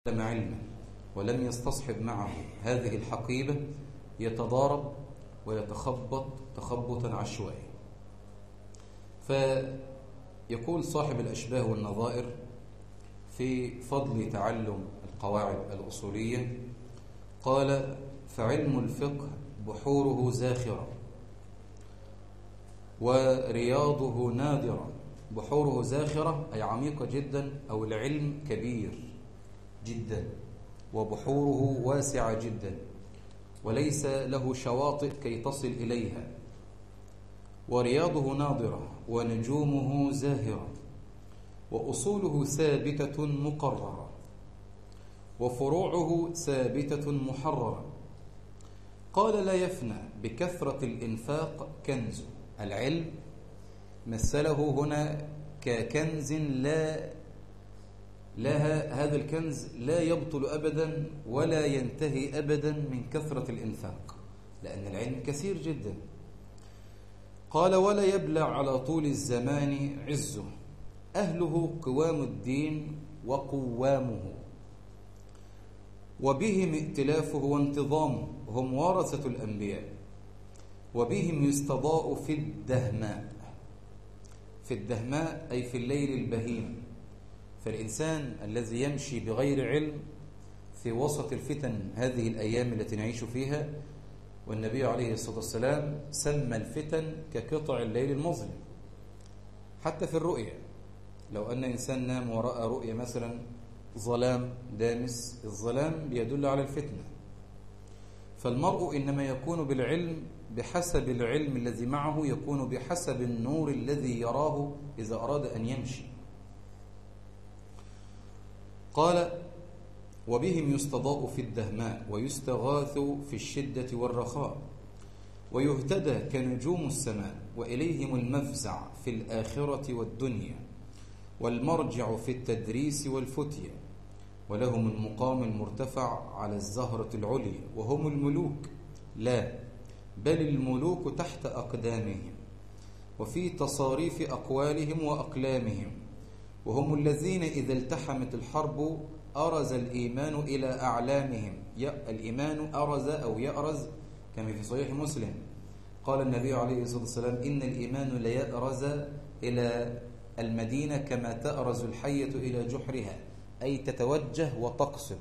علما ولم يستصحب معه هذه الحقيبة يتضارب ويتخبط تخبطا عشوائي فيقول صاحب الأشباه والنظائر في فضل تعلم القواعد الأصولية قال فعلم الفقه بحوره زاخرة ورياضه نادرة بحوره زاخرة أي عميقة جدا أو العلم كبير جدا وبحوره واسعة جدا وليس له شواطئ كي تصل إليها ورياضه ناضرة ونجومه زاهرة وأصوله ثابتة مقررة وفروعه ثابتة محررة قال لا يفنى بكثرة الإنفاق كنز العلم مثله هنا ككنز لا لها هذا الكنز لا يبطل أبدا ولا ينتهي أبدا من كثرة الإنفاق لأن العلم كثير جدا قال ولا يبلع على طول الزمان عزه أهله قوام الدين وقوامه وبهم ائتلافه وانتظامه هم ورثة الأنبياء وبهم يستضاء في الدهماء في الدهماء أي في الليل البهيم فالإنسان الذي يمشي بغير علم في وسط الفتن هذه الأيام التي نعيش فيها والنبي عليه الصلاة والسلام سمى الفتن كقطع الليل المظلم حتى في الرؤية لو أن إنسان نام ورأى رؤية مثلا ظلام دامس الظلام بيدل على الفتنة فالمرء إنما يكون بالعلم بحسب العلم الذي معه يكون بحسب النور الذي يراه إذا أراد أن يمشي قال وبهم يستضاء في الدهماء ويستغاث في الشدة والرخاء ويهتدى كنجوم السماء وإليهم المفزع في الآخرة والدنيا والمرجع في التدريس والفتية ولهم المقام المرتفع على الزهرة العليا وهم الملوك لا بل الملوك تحت أقدامهم وفي تصاريف أقوالهم وأقلامهم وهم الذين إذا التحمت الحرب أرز الإيمان إلى أعلامهم الإيمان أرز أو يأرز كما في صحيح مسلم قال النبي عليه الصلاة والسلام إن الإيمان ليأرز إلى المدينة كما تأرز الحية إلى جحرها أي تتوجه وتقصد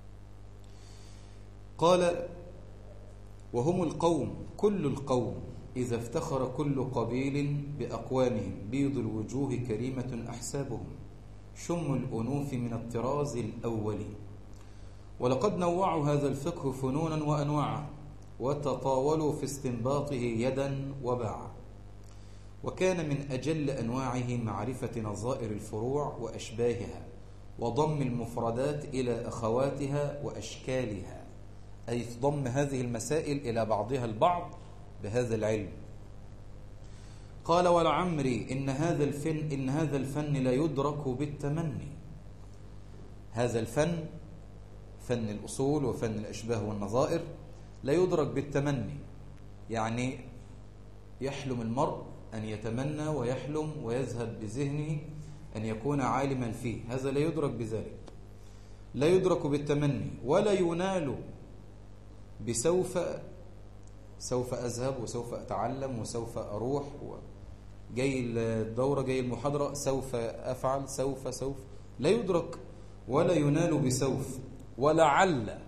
قال وهم القوم كل القوم إذا افتخر كل قبيل بأقوامهم بيض الوجوه كريمة أحسابهم شم الأنوف من الطراز الأول ولقد نوعوا هذا الفقه فنونا وأنواعا وتطاولوا في استنباطه يدا وباعا وكان من أجل أنواعه معرفة نظائر الفروع وأشباهها وضم المفردات إلى أخواتها وأشكالها أي ضم هذه المسائل إلى بعضها البعض بهذا العلم قال ولعمري إن هذا الفن إن هذا الفن لا يدرك بالتمني هذا الفن فن الأصول وفن الأشباه والنظائر لا يدرك بالتمني يعني يحلم المرء أن يتمنى ويحلم ويذهب بذهنه أن يكون عالما فيه هذا لا يدرك بذلك لا يدرك بالتمني ولا ينال بسوف سوف أذهب وسوف أتعلم وسوف أروح جاي الدورة جاي المحاضرة سوف أفعل سوف سوف لا يدرك ولا ينال بسوف ولعل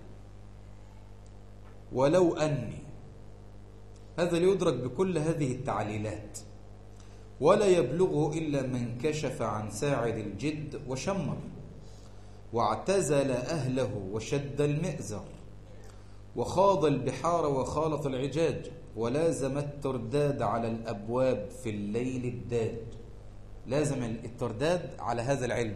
ولو أني هذا لا يدرك بكل هذه التعليلات ولا يبلغه إلا من كشف عن ساعد الجد وشمر واعتزل أهله وشد المئزر وخاض البحار وخالط العجاج ولازم الترداد على الأبواب في الليل الداد لازم الترداد على هذا العلم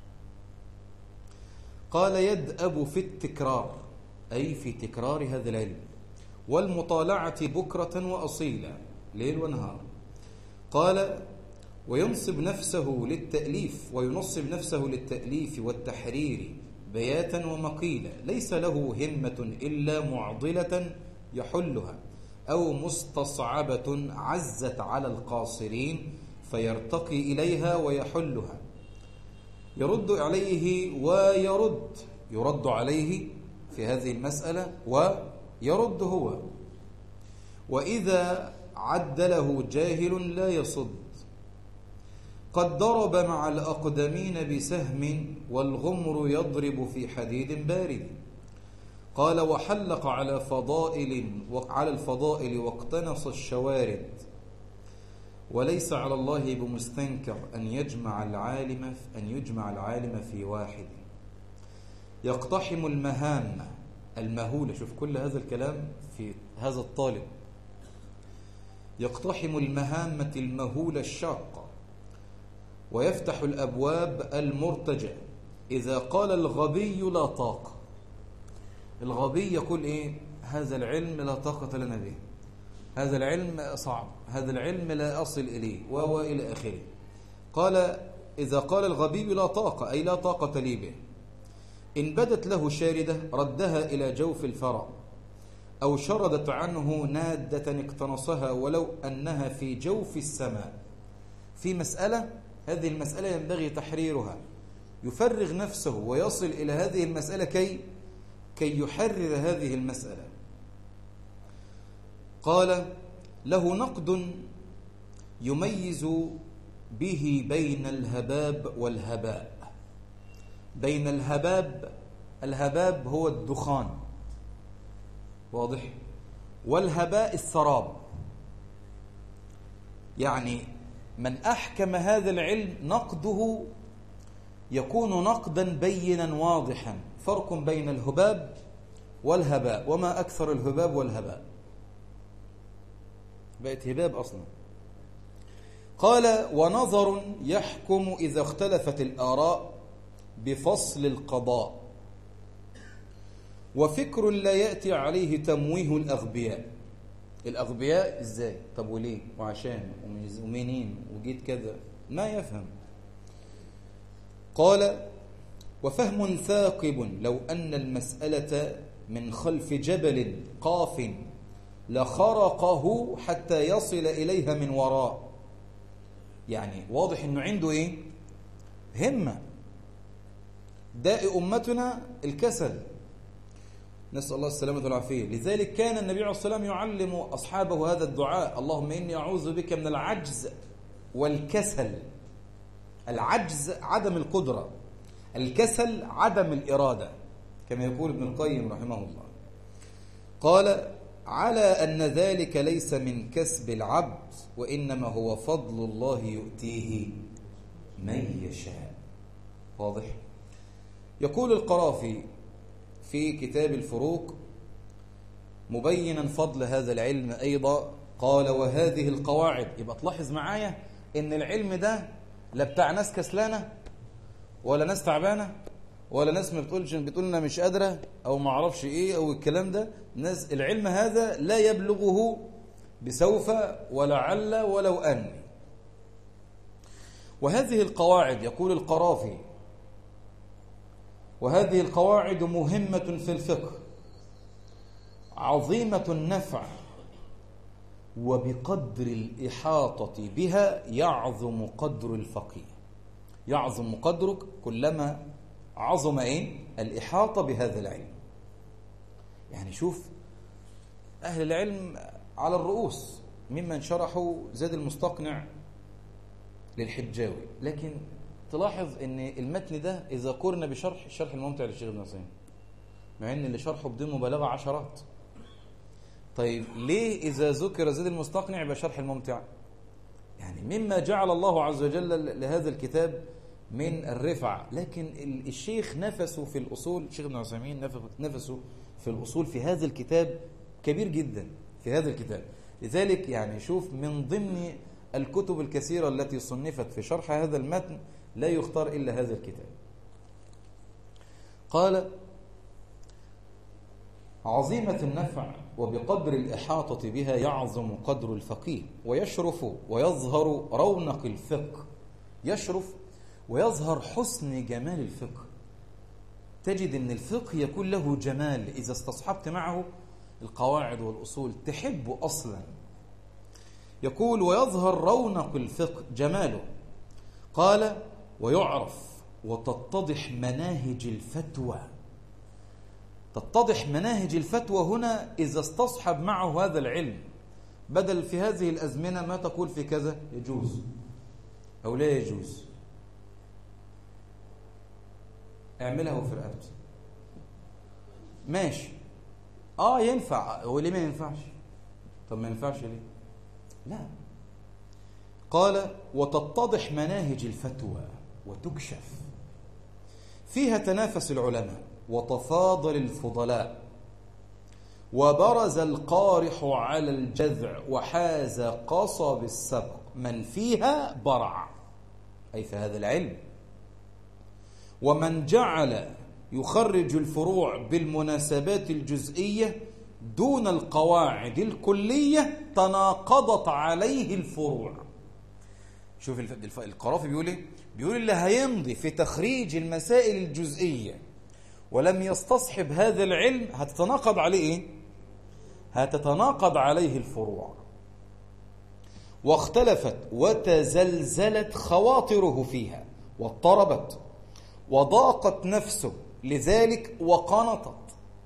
قال يدأب في التكرار أي في تكرار هذا العلم والمطالعة بكرة وأصيلا ليل ونهار قال وينصب نفسه للتأليف وينصب نفسه للتأليف والتحرير بياتا ومقيلا ليس له همة إلا معضلة يحلها أو مستصعبة عزت على القاصرين فيرتقي إليها ويحلها يرد عليه ويرد يرد عليه في هذه المسألة ويرد هو وإذا عدله جاهل لا يصد قد ضرب مع الأقدمين بسهم والغمر يضرب في حديد بارد قال وحلق على فضائل وعلى الفضائل واقتنص الشوارد وليس على الله بمستنكر أن يجمع العالم أن يجمع العالم في واحد يقتحم المهام المهولة شوف كل هذا الكلام في هذا الطالب يقتحم المهامة المهولة الشاقة ويفتح الأبواب المرتجى إذا قال الغبي لا طاقة الغبي يقول إيه هذا العلم لا طاقة لنا به هذا العلم صعب هذا العلم لا أصل إليه وهو إلى آخره قال إذا قال الغبي لا طاقة أي لا طاقة لي به إن بدت له شاردة ردها إلى جوف الفرع أو شردت عنه نادة اقتنصها ولو أنها في جوف السماء في مسألة هذه المسألة ينبغي تحريرها يفرغ نفسه ويصل إلى هذه المسألة كي كي يحرر هذه المسألة قال له نقد يميز به بين الهباب والهباء بين الهباب الهباب هو الدخان واضح والهباء السراب يعني من أحكم هذا العلم نقده يكون نقدا بينا واضحا فرق بين الهباب والهباء وما أكثر الهباب والهباء بقت هباب أصلا قال ونظر يحكم إذا اختلفت الآراء بفصل القضاء وفكر لا يأتي عليه تمويه الأغبياء الأغبياء إزاي طب وليه وعشان ومنين وجيت كذا ما يفهم قال وفهم ثاقب لو أن المسألة من خلف جبل قاف لخرقه حتى يصل إليها من وراء يعني واضح أنه عنده إيه همة داء أمتنا الكسل نسأل الله السلامة والعافية لذلك كان النبي عليه الصلاة والسلام يعلم أصحابه هذا الدعاء اللهم إني أعوذ بك من العجز والكسل العجز عدم القدرة الكسل عدم الإرادة كما يقول ابن القيم رحمه الله قال على أن ذلك ليس من كسب العبد وإنما هو فضل الله يؤتيه من يشاء واضح يقول القرافي في كتاب الفروق مبينا فضل هذا العلم أيضا قال وهذه القواعد يبقى تلاحظ معايا ان العلم ده لا بتاع ناس كسلانة ولا ناس تعبانة ولا ناس ما بتقولش بتقولنا مش قادرة او ما اعرفش ايه او الكلام ده ناس العلم هذا لا يبلغه بسوف ولعل ولو أن وهذه القواعد يقول القرافي وهذه القواعد مهمة في الفقه عظيمة النفع وبقدر الإحاطة بها يعظم قدر الفقيه يعظم قدرك كلما عظم إيه؟ الإحاطة بهذا العلم يعني شوف أهل العلم على الرؤوس ممن شرحوا زاد المستقنع للحجاوي لكن تلاحظ ان المتن ده اذا قرن بشرح الشرح الممتع للشيخ ابن عثيمين مع ان اللي شرحه بدون مبالغه عشرات طيب ليه اذا ذكر زيد المستقنع يبقى شرح الممتع يعني مما جعل الله عز وجل لهذا الكتاب من الرفع لكن الشيخ نفسه في الاصول الشيخ ابن عثيمين نفسه في الاصول في هذا الكتاب كبير جدا في هذا الكتاب لذلك يعني شوف من ضمن الكتب الكثيرة التي صنفت في شرح هذا المتن لا يختار إلا هذا الكتاب قال عظيمة النفع وبقدر الإحاطة بها يعظم قدر الفقيه ويشرف ويظهر رونق الفقه يشرف ويظهر حسن جمال الفقه تجد أن الفقه يكون له جمال إذا استصحبت معه القواعد والأصول تحبه أصلا يقول ويظهر رونق الفقه جماله قال ويعرف وتتضح مناهج الفتوى تتضح مناهج الفتوى هنا إذا استصحب معه هذا العلم بدل في هذه الأزمنة ما تقول في كذا يجوز أو لا يجوز اعملها وفي رقبتي ماشي اه ينفع وليه ما ينفعش طب ما ينفعش ليه لا قال وتتضح مناهج الفتوى وتكشف فيها تنافس العلماء وتفاضل الفضلاء وبرز القارح على الجذع وحاز قصب السبق من فيها برع أي في هذا العلم ومن جعل يخرج الفروع بالمناسبات الجزئية دون القواعد الكلية تناقضت عليه الفروع شوف القرافي بيقول ايه بيقول اللي هيمضي في تخريج المسائل الجزئية ولم يستصحب هذا العلم هتتناقض عليه ايه هتتناقض عليه الفروع واختلفت وتزلزلت خواطره فيها واضطربت وضاقت نفسه لذلك وقنطت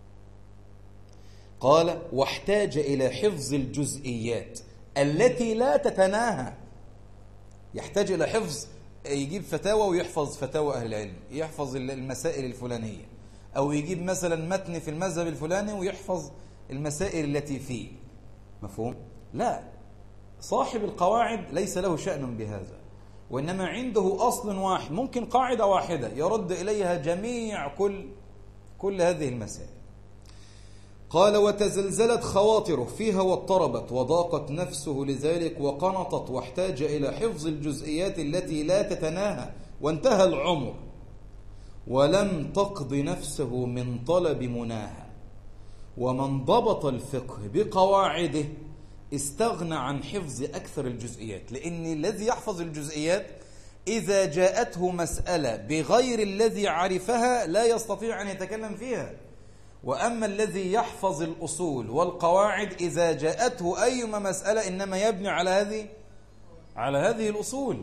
قال واحتاج إلى حفظ الجزئيات التي لا تتناهى يحتاج إلى حفظ يجيب فتاوى ويحفظ فتاوى أهل العلم يحفظ المسائل الفلانية أو يجيب مثلا متن في المذهب الفلاني ويحفظ المسائل التي فيه مفهوم؟ لا صاحب القواعد ليس له شأن بهذا وإنما عنده أصل واحد ممكن قاعدة واحدة يرد إليها جميع كل كل هذه المسائل قال وتزلزلت خواطره فيها واضطربت وضاقت نفسه لذلك وقنطت واحتاج إلى حفظ الجزئيات التي لا تتناهى وانتهى العمر ولم تقض نفسه من طلب مناهى ومن ضبط الفقه بقواعده استغنى عن حفظ أكثر الجزئيات لأن الذي يحفظ الجزئيات إذا جاءته مسألة بغير الذي عرفها لا يستطيع أن يتكلم فيها وأما الذي يحفظ الأصول والقواعد إذا جاءته أيما مسألة إنما يبني على هذه على هذه الأصول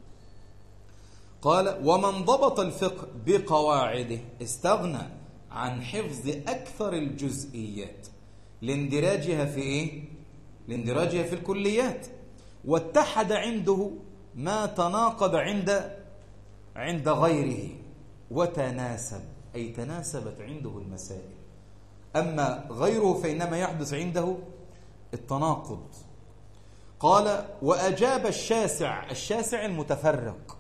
قال ومن ضبط الفقه بقواعده استغنى عن حفظ أكثر الجزئيات لاندراجها في إيه؟ لاندراجها في الكليات واتحد عنده ما تناقض عند عند غيره وتناسب أي تناسبت عنده المسائل أما غيره فإنما يحدث عنده التناقض قال وأجاب الشاسع الشاسع المتفرق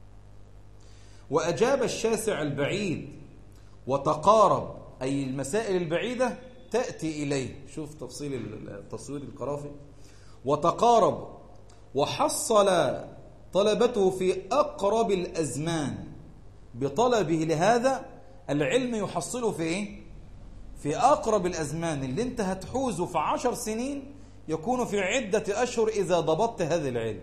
وأجاب الشاسع البعيد وتقارب أي المسائل البعيدة تأتي إليه شوف تفصيل التصوير القرافي وتقارب وحصل طلبته في أقرب الأزمان بطلبه لهذا العلم يحصله في إيه؟ في أقرب الأزمان اللي انت هتحوزه في عشر سنين يكون في عدة أشهر إذا ضبطت هذا العلم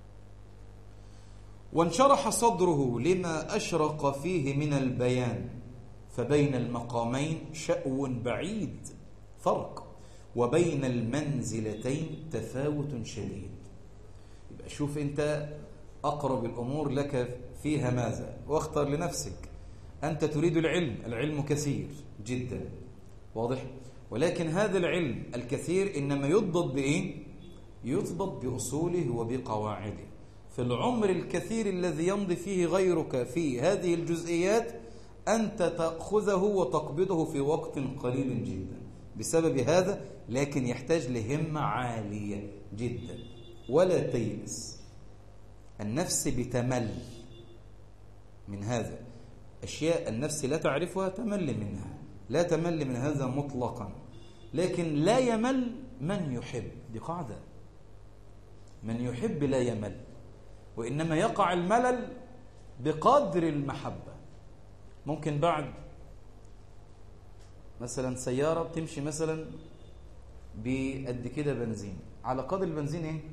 وانشرح صدره لما أشرق فيه من البيان فبين المقامين شأو بعيد فرق وبين المنزلتين تفاوت شديد يبقى شوف انت أقرب الأمور لك فيها ماذا واختر لنفسك أنت تريد العلم العلم كثير جدا واضح ولكن هذا العلم الكثير إنما يضبط بإيه يضبط بأصوله وبقواعده في العمر الكثير الذي يمضي فيه غيرك في هذه الجزئيات أنت تأخذه وتقبضه في وقت قليل جدا بسبب هذا لكن يحتاج لهمة عالية جدا ولا تيأس النفس بتمل من هذا أشياء النفس لا تعرفها تمل منها لا تمل من هذا مطلقا لكن لا يمل من يحب دي قاعدة من يحب لا يمل وإنما يقع الملل بقدر المحبة ممكن بعد مثلا سيارة بتمشي مثلا بقد كده بنزين على قدر البنزين ايه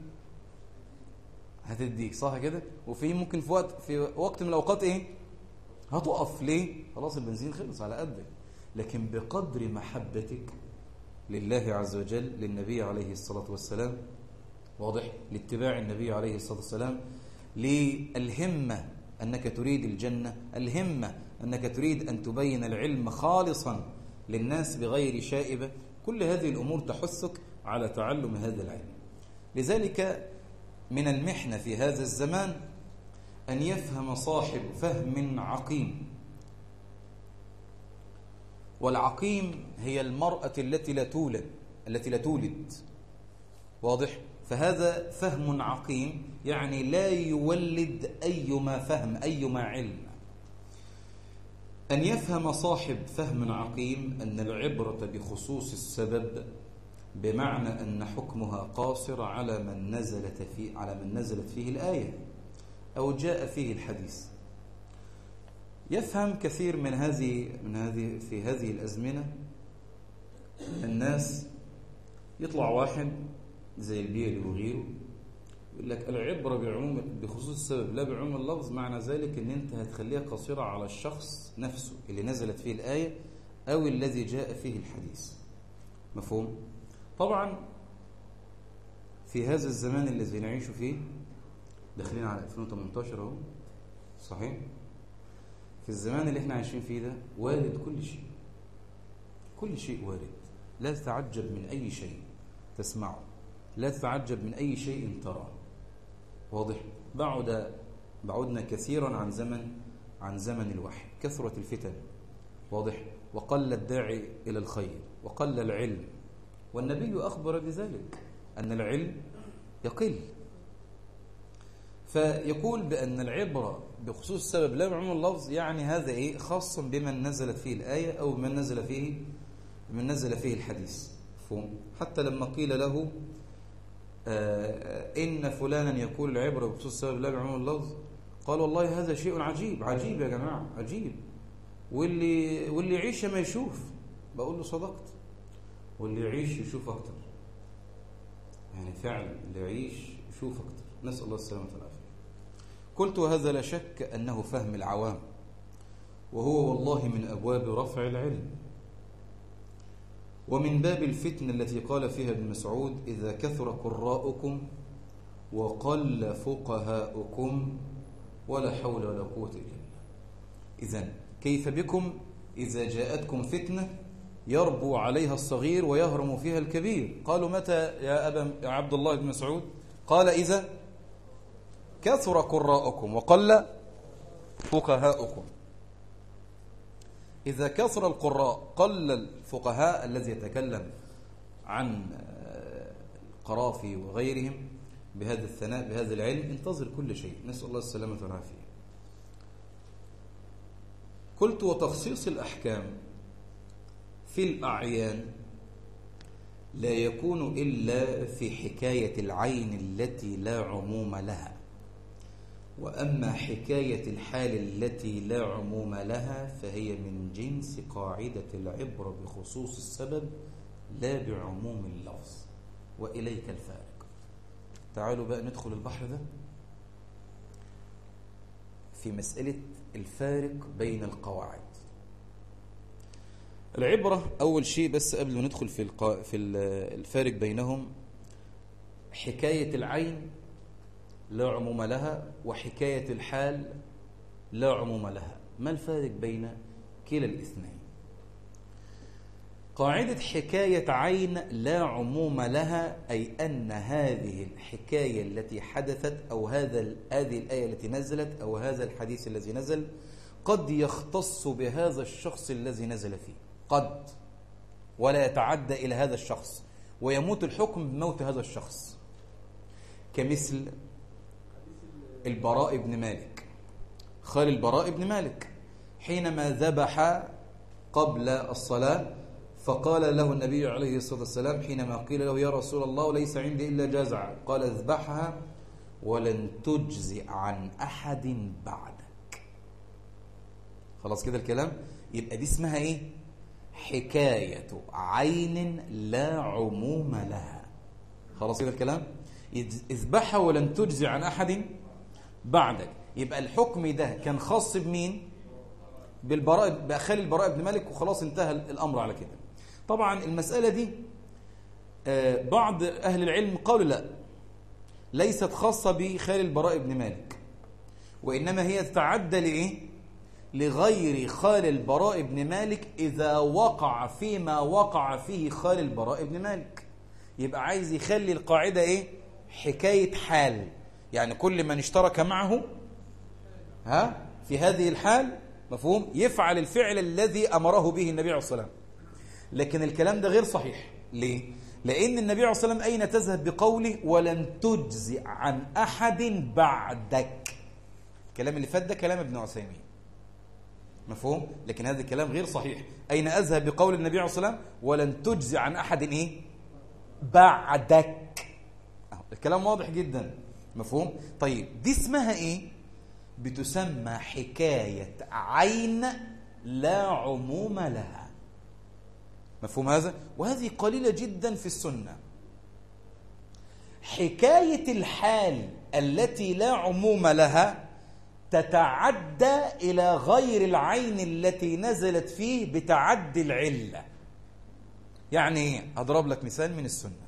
هتديك صح كده وفي ممكن في وقت في وقت من الاوقات ايه هتقف ليه خلاص البنزين خلص على قدك لكن بقدر محبتك لله عز وجل للنبي عليه الصلاة والسلام واضح لاتباع النبي عليه الصلاة والسلام للهمة أنك تريد الجنة الهمة أنك تريد أن تبين العلم خالصا للناس بغير شائبة كل هذه الأمور تحثك على تعلم هذا العلم لذلك من المحنة في هذا الزمان أن يفهم صاحب فهم عقيم والعقيم هي المرأة التي لا تولد التي لا تولد واضح فهذا فهم عقيم يعني لا يولد أيما فهم أيما علم أن يفهم صاحب فهم عقيم أن العبرة بخصوص السبب بمعنى أن حكمها قاصر على من نزلت فيه على من نزلت فيه الآية أو جاء فيه الحديث يفهم كثير من هذه من هذه في هذه الأزمنة الناس يطلع واحد زي البيلي وغيره يقول لك العبرة بعموم بخصوص السبب لا بعموم اللفظ معنى ذلك ان انت هتخليها قصيرة على الشخص نفسه اللي نزلت فيه الآية أو الذي جاء فيه الحديث مفهوم؟ طبعا في هذا الزمان الذي نعيش فيه داخلين على 2018 اهو صحيح في الزمان اللي احنا عايشين فيه ده وارد كل شيء كل شيء وارد لا تتعجب من أي شيء تسمعه لا تتعجب من أي شيء تراه واضح بعد بعدنا كثيرا عن زمن عن زمن الوحي كثرة الفتن واضح وقل الداعي إلى الخير وقل العلم والنبي أخبر بذلك أن العلم يقل فيقول بأن العبرة بخصوص السبب لا بعموم اللفظ يعني هذا إيه خاص بمن نزلت فيه الآية أو من نزل فيه من نزل فيه الحديث فهم حتى لما قيل له آه إن فلانا يقول العبرة بخصوص السبب لا بعموم اللفظ قال والله هذا شيء عجيب عجيب يا جماعة عجيب واللي واللي يعيش ما يشوف بقول له صدقت واللي يعيش يشوف أكتر يعني فعلا اللي يعيش يشوف أكتر نسأل الله السلامة والعافية قلت وهذا لا شك أنه فهم العوام وهو والله من أبواب رفع العلم ومن باب الفتنة التي قال فيها ابن مسعود إذا كثر قراءكم وقل فقهاؤكم ولا حول ولا قوة إلا بالله إذن كيف بكم إذا جاءتكم فتنة يربو عليها الصغير ويهرم فيها الكبير قالوا متى يا أبا يا عبد الله بن مسعود قال إذا كثر قراءكم وقل فقهاؤكم إذا كثر القراء قل الفقهاء الذي يتكلم عن القرافي وغيرهم بهذا الثناء بهذا العلم انتظر كل شيء نسأل الله السلامة والعافية قلت وتخصيص الأحكام في الأعيان لا يكون إلا في حكاية العين التي لا عموم لها وأما حكاية الحال التي لا عموم لها فهي من جنس قاعدة العبرة بخصوص السبب لا بعموم اللفظ وإليك الفارق تعالوا بقى ندخل البحر ده في مسألة الفارق بين القواعد العبرة أول شيء بس قبل ما ندخل في القا... في الفارق بينهم حكاية العين لا عموم لها وحكاية الحال لا عموم لها ما الفارق بين كلا الاثنين قاعدة حكاية عين لا عموم لها أي أن هذه الحكاية التي حدثت أو هذا هذه الآية التي نزلت أو هذا الحديث الذي نزل قد يختص بهذا الشخص الذي نزل فيه قد ولا يتعدى إلى هذا الشخص ويموت الحكم بموت هذا الشخص كمثل البراء بن مالك خال البراء بن مالك حينما ذبح قبل الصلاة فقال له النبي عليه الصلاة والسلام حينما قيل له يا رسول الله ليس عندي إلا جزع قال اذبحها ولن تجزئ عن أحد بعدك خلاص كده الكلام يبقى دي اسمها ايه حكاية عين لا عموم لها خلاص كده الكلام اذبحها ولن تجزي عن أحد بعدك يبقى الحكم ده كان خاص بمين بالبراء بأخال البراء بن مالك وخلاص انتهى الأمر على كده طبعا المسألة دي بعض أهل العلم قالوا لا ليست خاصة بخال البراء بن مالك وإنما هي تتعدى لإيه لغير خال البراء بن مالك إذا وقع فيما وقع فيه خال البراء بن مالك يبقى عايز يخلي القاعدة إيه حكاية حال يعني كل من اشترك معه ها في هذه الحال مفهوم يفعل الفعل الذي أمره به النبي عليه الصلاة والسلام لكن الكلام ده غير صحيح ليه؟ لأن النبي عليه الصلاة والسلام أين تذهب بقوله ولن تجزئ عن أحد بعدك الكلام اللي فات ده كلام ابن عثيمين مفهوم؟ لكن هذا الكلام غير صحيح أين أذهب بقول النبي عليه الصلاة والسلام ولن تجزئ عن أحد إيه؟ بعدك الكلام واضح جدا مفهوم؟ طيب دي اسمها إيه؟ بتسمى حكاية عين لا عموم لها مفهوم هذا؟ وهذه قليلة جدا في السنة حكاية الحال التي لا عموم لها تتعدى إلى غير العين التي نزلت فيه بتعدي العلة يعني ايه؟ أضرب لك مثال من السنة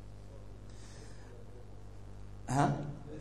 ها؟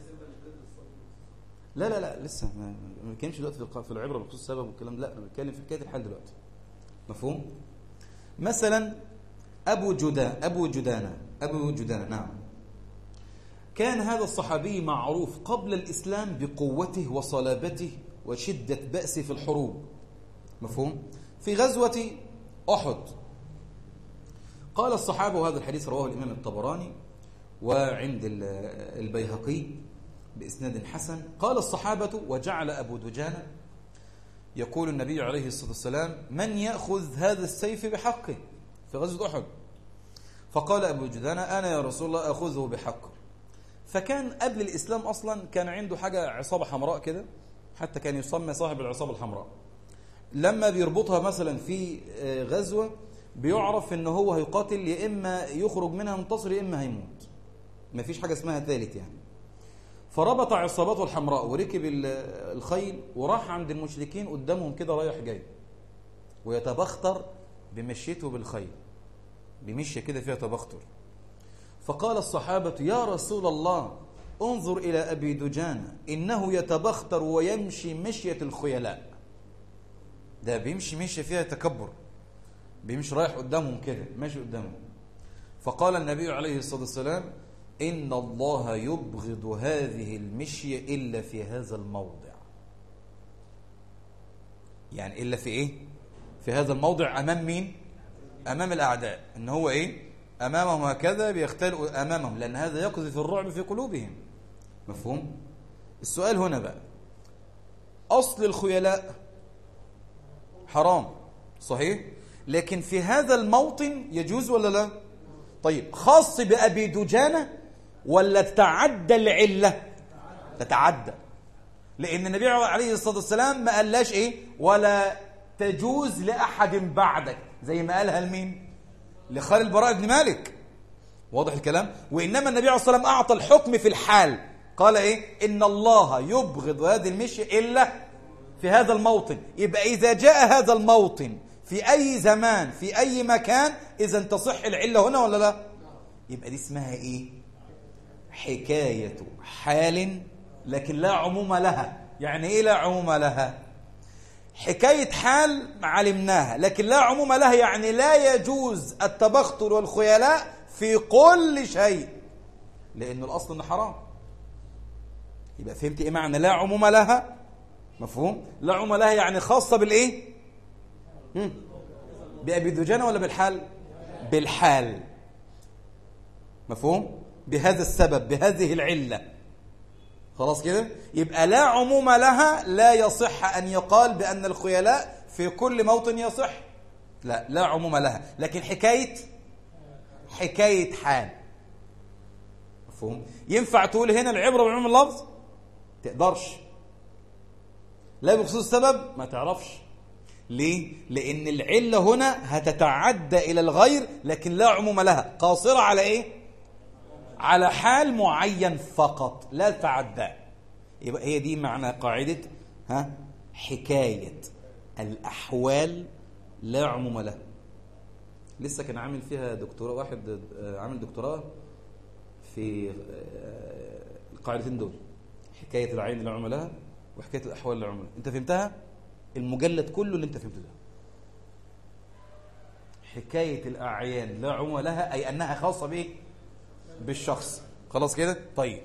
لا لا لا لسه ما بنتكلمش دلوقتي في العبره بخصوص السبب والكلام لا انا بتكلم في حكايه الحال دلوقتي مفهوم مثلا ابو جدان ابو جدانه ابو جدانه نعم كان هذا الصحابي معروف قبل الاسلام بقوته وصلابته وشده بأسه في الحروب مفهوم في غزوه احد قال الصحابه وهذا الحديث رواه الامام الطبراني وعند البيهقي بإسناد حسن قال الصحابة وجعل أبو دجانة يقول النبي عليه الصلاة والسلام من يأخذ هذا السيف بحقه في غزوة أحد فقال أبو دجانة أنا يا رسول الله أخذه بحقه فكان قبل الإسلام أصلا كان عنده حاجة عصابة حمراء كده حتى كان يسمى صاحب العصابة الحمراء لما بيربطها مثلا في غزوة بيعرف ان هو هيقاتل يا إما يخرج منها منتصر يا إما هيموت مفيش حاجة اسمها ثالث يعني فربط عصابته الحمراء وركب الخيل وراح عند المشركين قدامهم كده رايح جاي ويتبختر بمشيته بالخيل بمشية كده فيها تبختر فقال الصحابة يا رسول الله انظر إلى أبي دجانة إنه يتبختر ويمشي مشية الخيلاء ده بيمشي مشية فيها تكبر بيمشي رايح قدامهم كده ماشي قدامهم فقال النبي عليه الصلاة والسلام إن الله يبغض هذه المشية إلا في هذا الموضع يعني إلا في إيه؟ في هذا الموضع أمام مين؟ أمام الأعداء إن هو إيه؟ أمامهم هكذا بيختل أمامهم لأن هذا يقذف الرعب في قلوبهم مفهوم؟ السؤال هنا بقى أصل الخيلاء حرام صحيح؟ لكن في هذا الموطن يجوز ولا لا؟ طيب خاص بأبي دجانة ولا تتعدى العلة تتعدى لأن النبي عليه الصلاة والسلام ما قالش إيه ولا تجوز لأحد بعدك زي ما قالها لمين لخال البراء بن مالك واضح الكلام وإنما النبي عليه الصلاة والسلام أعطى الحكم في الحال قال إيه إن الله يبغض هذه المشي إلا في هذا الموطن يبقى إذا جاء هذا الموطن في أي زمان في أي مكان إذا تصح العلة هنا ولا لا يبقى دي اسمها إيه حكاية حال لكن لا عموم لها يعني إيه لا عموم لها حكاية حال علمناها لكن لا عموم لها يعني لا يجوز التبختر والخيلاء في كل شيء لأن الأصل إنه حرام يبقى فهمت إيه معنى لا عموم لها مفهوم لا عموم لها يعني خاصة بالإيه بأبي دجانة ولا بالحال بالحال مفهوم بهذا السبب بهذه العلة خلاص كده يبقى لا عموم لها لا يصح أن يقال بأن الخيلاء في كل موطن يصح لا لا عموم لها لكن حكاية حكاية حال مفهوم ينفع تقول هنا العبرة بعموم اللفظ تقدرش لا بخصوص السبب ما تعرفش ليه؟ لأن العلة هنا هتتعدى إلى الغير لكن لا عموم لها قاصرة على إيه؟ على حال معين فقط لا تعدى يبقى هي دي معنى قاعدة ها حكاية الأحوال لا عموم لها لسه كان عامل فيها دكتوراه واحد عامل دكتوراه في القاعدتين دول حكاية العين لا عموم لها وحكاية الأحوال لا عموم لها أنت فهمتها؟ المجلد كله اللي انت فهمته ده حكاية الأعيان لا عموم لها أي أنها خاصة بإيه بالشخص خلاص كده طيب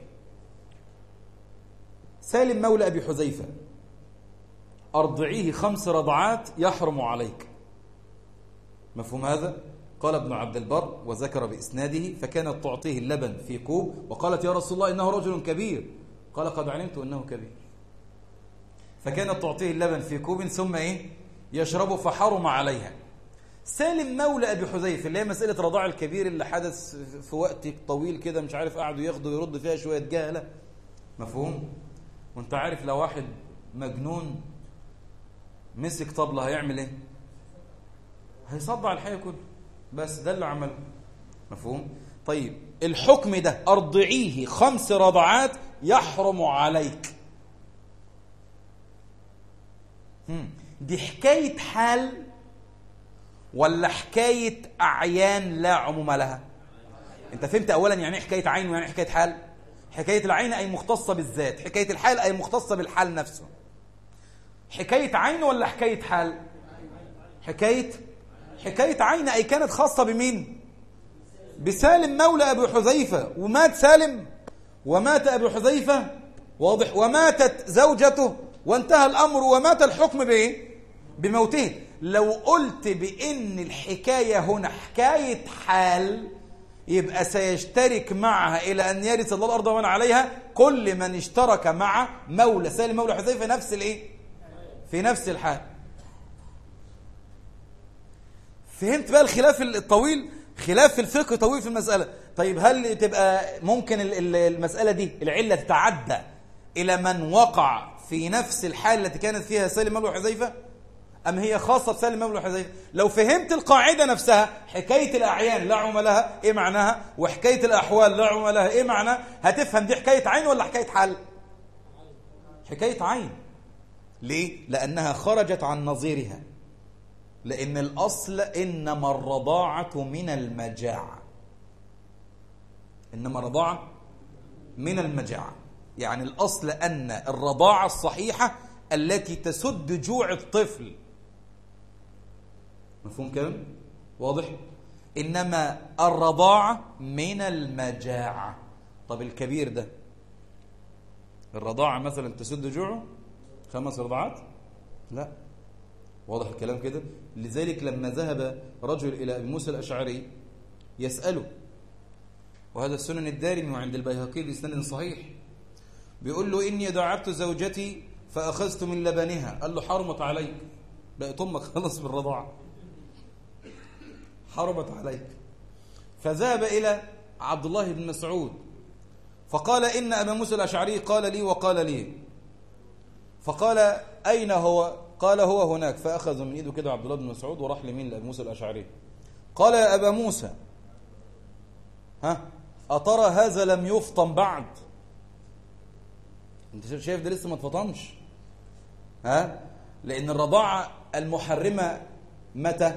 سالم مولى أبي حذيفة أرضعيه خمس رضعات يحرم عليك مفهوم هذا؟ قال ابن عبد البر وذكر بإسناده فكانت تعطيه اللبن في كوب وقالت يا رسول الله إنه رجل كبير قال قد علمت أنه كبير فكانت تعطيه اللبن في كوب ثم إيه يشرب فحرم عليها سالم مولى أبي حذيفة اللي هي مسألة رضاع الكبير اللي حدث في وقت طويل كده مش عارف قعدوا ياخدوا يرد فيها شوية جهلة مفهوم وانت عارف لو واحد مجنون مسك طبلة هيعمل ايه هيصدع الحي كله بس ده اللي عمله مفهوم طيب الحكم ده ارضعيه خمس رضعات يحرم عليك دي حكاية حال ولا حكاية أعيان لا عموم لها أنت فهمت أولا يعني إيه حكاية عين ويعني إيه حكاية حال حكاية العين أي مختصة بالذات حكاية الحال أي مختصة بالحال نفسه حكاية عين ولا حكاية حال حكاية حكاية عين أي كانت خاصة بمين بسالم مولى أبي حذيفة ومات سالم ومات أبي حذيفة واضح وماتت زوجته وانتهى الأمر ومات الحكم بإيه بموته لو قلت بأن الحكاية هنا حكاية حال يبقى سيشترك معها إلى أن يرث الله الأرض ومن عليها كل من اشترك مع مولى سالم مولى حذيفة نفس الإيه؟ في نفس الحال فهمت بقى الخلاف الطويل خلاف في الفقه طويل في المسألة طيب هل تبقى ممكن المسألة دي العلة تتعدى إلى من وقع في نفس الحال التي كانت فيها سالم مولى حذيفة أم هي خاصة بسالم مولى حذيفة لو فهمت القاعدة نفسها حكاية الأعيان لا عم لها إيه معناها وحكاية الأحوال لا عم لها إيه معناها هتفهم دي حكاية عين ولا حكاية حل حكاية عين ليه؟ لأنها خرجت عن نظيرها لأن الأصل إنما الرضاعة من المجاعة إنما الرضاعة من المجاعة يعني الأصل أن الرضاعة الصحيحة التي تسد جوع الطفل مفهوم كلام واضح إنما الرضاعة من المجاعة طب الكبير ده الرضاعة مثلا تسد جوعه خمس رضعات لا واضح الكلام كده لذلك لما ذهب رجل إلى أبي موسى الأشعري يسأله وهذا السنن الدارمي وعند البيهقي بإسناد صحيح بيقول له إني دعبت زوجتي فأخذت من لبنها قال له حرمت عليك بقت أمك خلص بالرضاعة حرمت عليك فذهب إلى عبد الله بن مسعود فقال إن أبا موسى الأشعري قال لي وقال لي فقال أين هو قال هو هناك فأخذ من إيده كده عبد الله بن مسعود وراح لمين لأبي موسى الأشعري قال يا أبا موسى ها أترى هذا لم يفطن بعد انت شايف ده لسه ما اتفطمش ها لأن الرضاعة المحرمة متى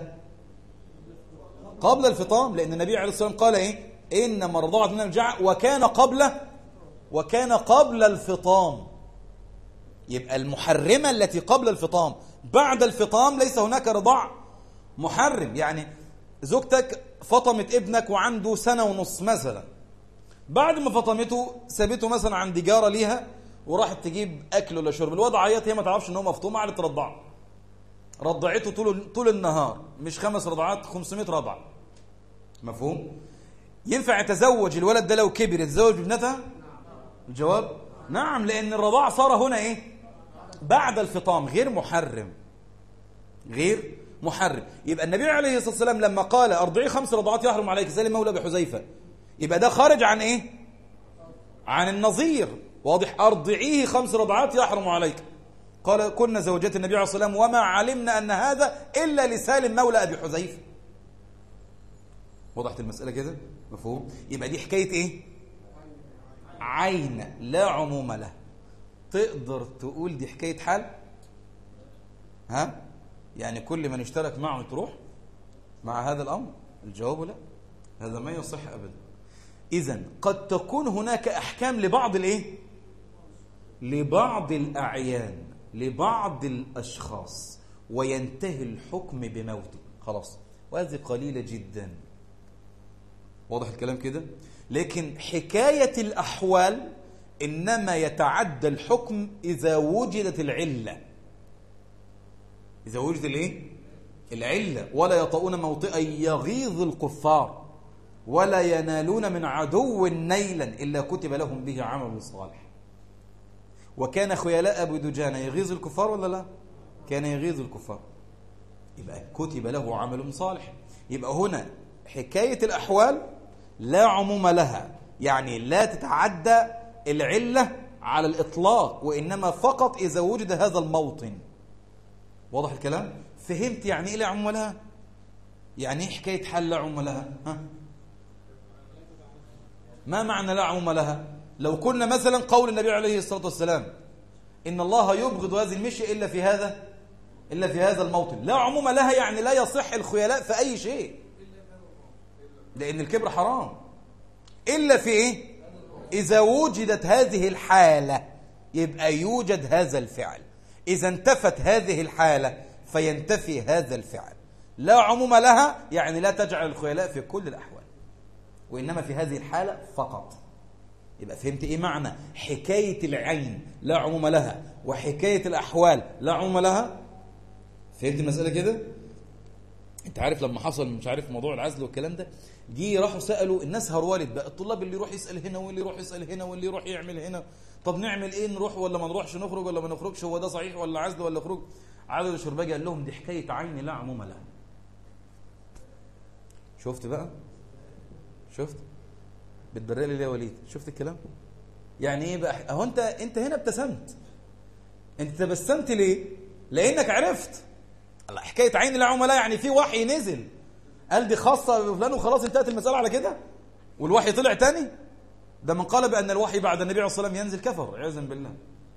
قبل الفطام لأن النبي عليه الصلاة والسلام قال إيه إنما الرضاعة من الجعة وكان قبل وكان قبل الفطام يبقى المحرمة التي قبل الفطام بعد الفطام ليس هناك رضاع محرم يعني زوجتك فطمت ابنك وعنده سنة ونص مثلا بعد ما فطمته سابته مثلا عند جارة ليها وراحت تجيب اكل ولا شرب الوضع عيط هي ما تعرفش ان هو مفطوم قعدت ترضعه رضعته طول طول النهار مش خمس رضعات 500 رضعه مفهوم ينفع يتزوج الولد ده لو كبر يتزوج بابنتها الجواب نعم لان الرضاع صار هنا ايه بعد الفطام غير محرم غير محرم يبقى النبي عليه الصلاه والسلام لما قال ارضعي خمس رضعات يحرم عليك زي مولى بحذيفه يبقى ده خارج عن ايه عن النظير واضح أرضعيه خمس رضعات يحرم عليك قال كنا زوجات النبي عليه الصلاة والسلام وما علمنا أن هذا إلا لسالم مولى أبي حذيفة وضحت المسألة كده مفهوم يبقى دي حكاية إيه عين لا عموم له تقدر تقول دي حكاية حال ها يعني كل من اشترك معه تروح مع هذا الأمر الجواب لا هذا ما يصح أبدا إذا قد تكون هناك أحكام لبعض الإيه لبعض الأعيان لبعض الأشخاص وينتهي الحكم بموته خلاص وهذه قليلة جدا واضح الكلام كده لكن حكاية الأحوال إنما يتعدى الحكم إذا وجدت العلة إذا وجد الإيه؟ العلة ولا يطؤون موطئا يغيظ الكفار ولا ينالون من عدو نيلا إلا كتب لهم به عمل صالح وكان خيلاء أبو دجانة يغيظ الكفار ولا لا كان يغيظ الكفار يبقى كتب له عمل صالح يبقى هنا حكاية الأحوال لا عموم لها يعني لا تتعدى العلة على الإطلاق وإنما فقط إذا وجد هذا الموطن واضح الكلام فهمت يعني إيه لا عموم لها يعني إيه حكاية حل لا عموم لها ها؟ ما معنى لا عموم لها لو قلنا مثلا قول النبي عليه الصلاة والسلام إن الله يبغض هذه المشي إلا في هذا إلا في هذا الموطن لا عموم لها يعني لا يصح الخيلاء في أي شيء لأن الكبر حرام إلا في إيه إذا وجدت هذه الحالة يبقى يوجد هذا الفعل إذا انتفت هذه الحالة فينتفي هذا الفعل لا عموم لها يعني لا تجعل الخيلاء في كل الأحوال وإنما في هذه الحالة فقط يبقى فهمت إيه معنى حكاية العين لا عموم لها وحكاية الأحوال لا عموم لها فهمت المسألة كده انت عارف لما حصل مش عارف موضوع العزل والكلام ده جي راحوا سالوا الناس هروالد بقى الطلاب اللي يروح يسال هنا واللي يروح يسال هنا واللي يروح يعمل هنا طب نعمل ايه نروح ولا ما نروحش نخرج ولا ما نخرجش هو ده صحيح ولا عزل ولا خروج عادل الشرباجي قال لهم دي حكايه عين لا عموم لها شفت بقى شفت بتبرق لي ليه يا وليد شفت الكلام يعني ايه بقى اهو انت انت هنا ابتسمت انت تبسمت ليه لانك عرفت الله حكايه عين لا عملاء يعني في وحي نزل قال دي خاصه بفلان وخلاص انتهت المساله على كده والوحي طلع تاني ده من قال بان الوحي بعد النبي عليه الصلاه والسلام ينزل كفر عياذا بالله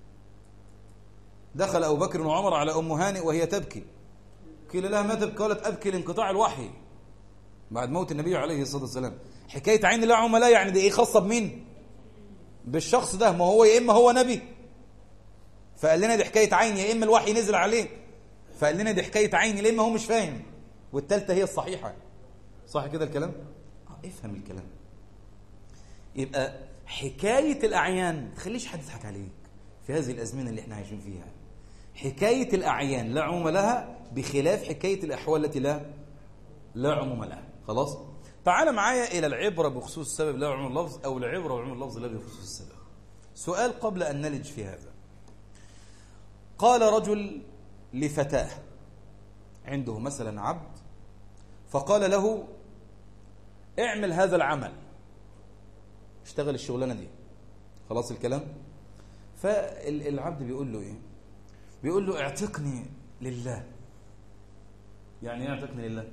دخل ابو بكر وعمر على ام هانئ وهي تبكي قيل لها ما تبكي قالت ابكي لانقطاع الوحي بعد موت النبي عليه الصلاه والسلام حكايه عين لا عملاء يعني دي ايه خاصه بمين بالشخص ده ما هو يا اما هو نبي فقال لنا دي حكايه عين يا اما الوحي نزل عليه فقال لنا دي حكايه عين يا اما هو مش فاهم والثالثه هي الصحيحه صح كده الكلام آه افهم الكلام يبقى حكايه الاعيان ما تخليش حد يضحك عليك في هذه الازمنه اللي احنا عايشين فيها حكايه الاعيان لا عموم لها بخلاف حكايه الاحوال التي لا لا عموم لها خلاص تعال معايا الى العبره بخصوص السبب لا عموم اللفظ او العبره وعموم اللفظ لا بخصوص السبب سؤال قبل ان نلج في هذا قال رجل لفتاه عنده مثلا عبد فقال له اعمل هذا العمل اشتغل الشغلانه دي خلاص الكلام فالعبد بيقول له ايه بيقول له اعتقني لله يعني ايه اعتقني لله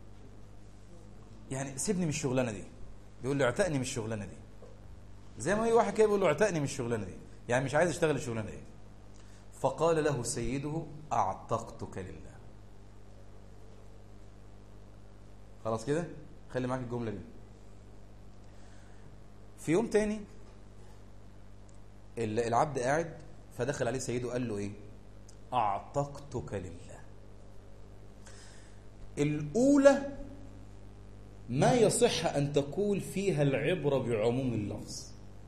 يعني سيبني من الشغلانه دي بيقول له اعتقني من الشغلانه دي زي ما اي واحد كده بيقول له اعتقني من الشغلانه دي يعني مش عايز اشتغل الشغلانه دي فقال له سيده اعتقتك لله خلاص كده خلي معاك الجمله دي في يوم تاني العبد قاعد فدخل عليه سيده قال له ايه اعتقتك لله الاولى ما يصح ان تقول فيها العبره بعموم اللفظ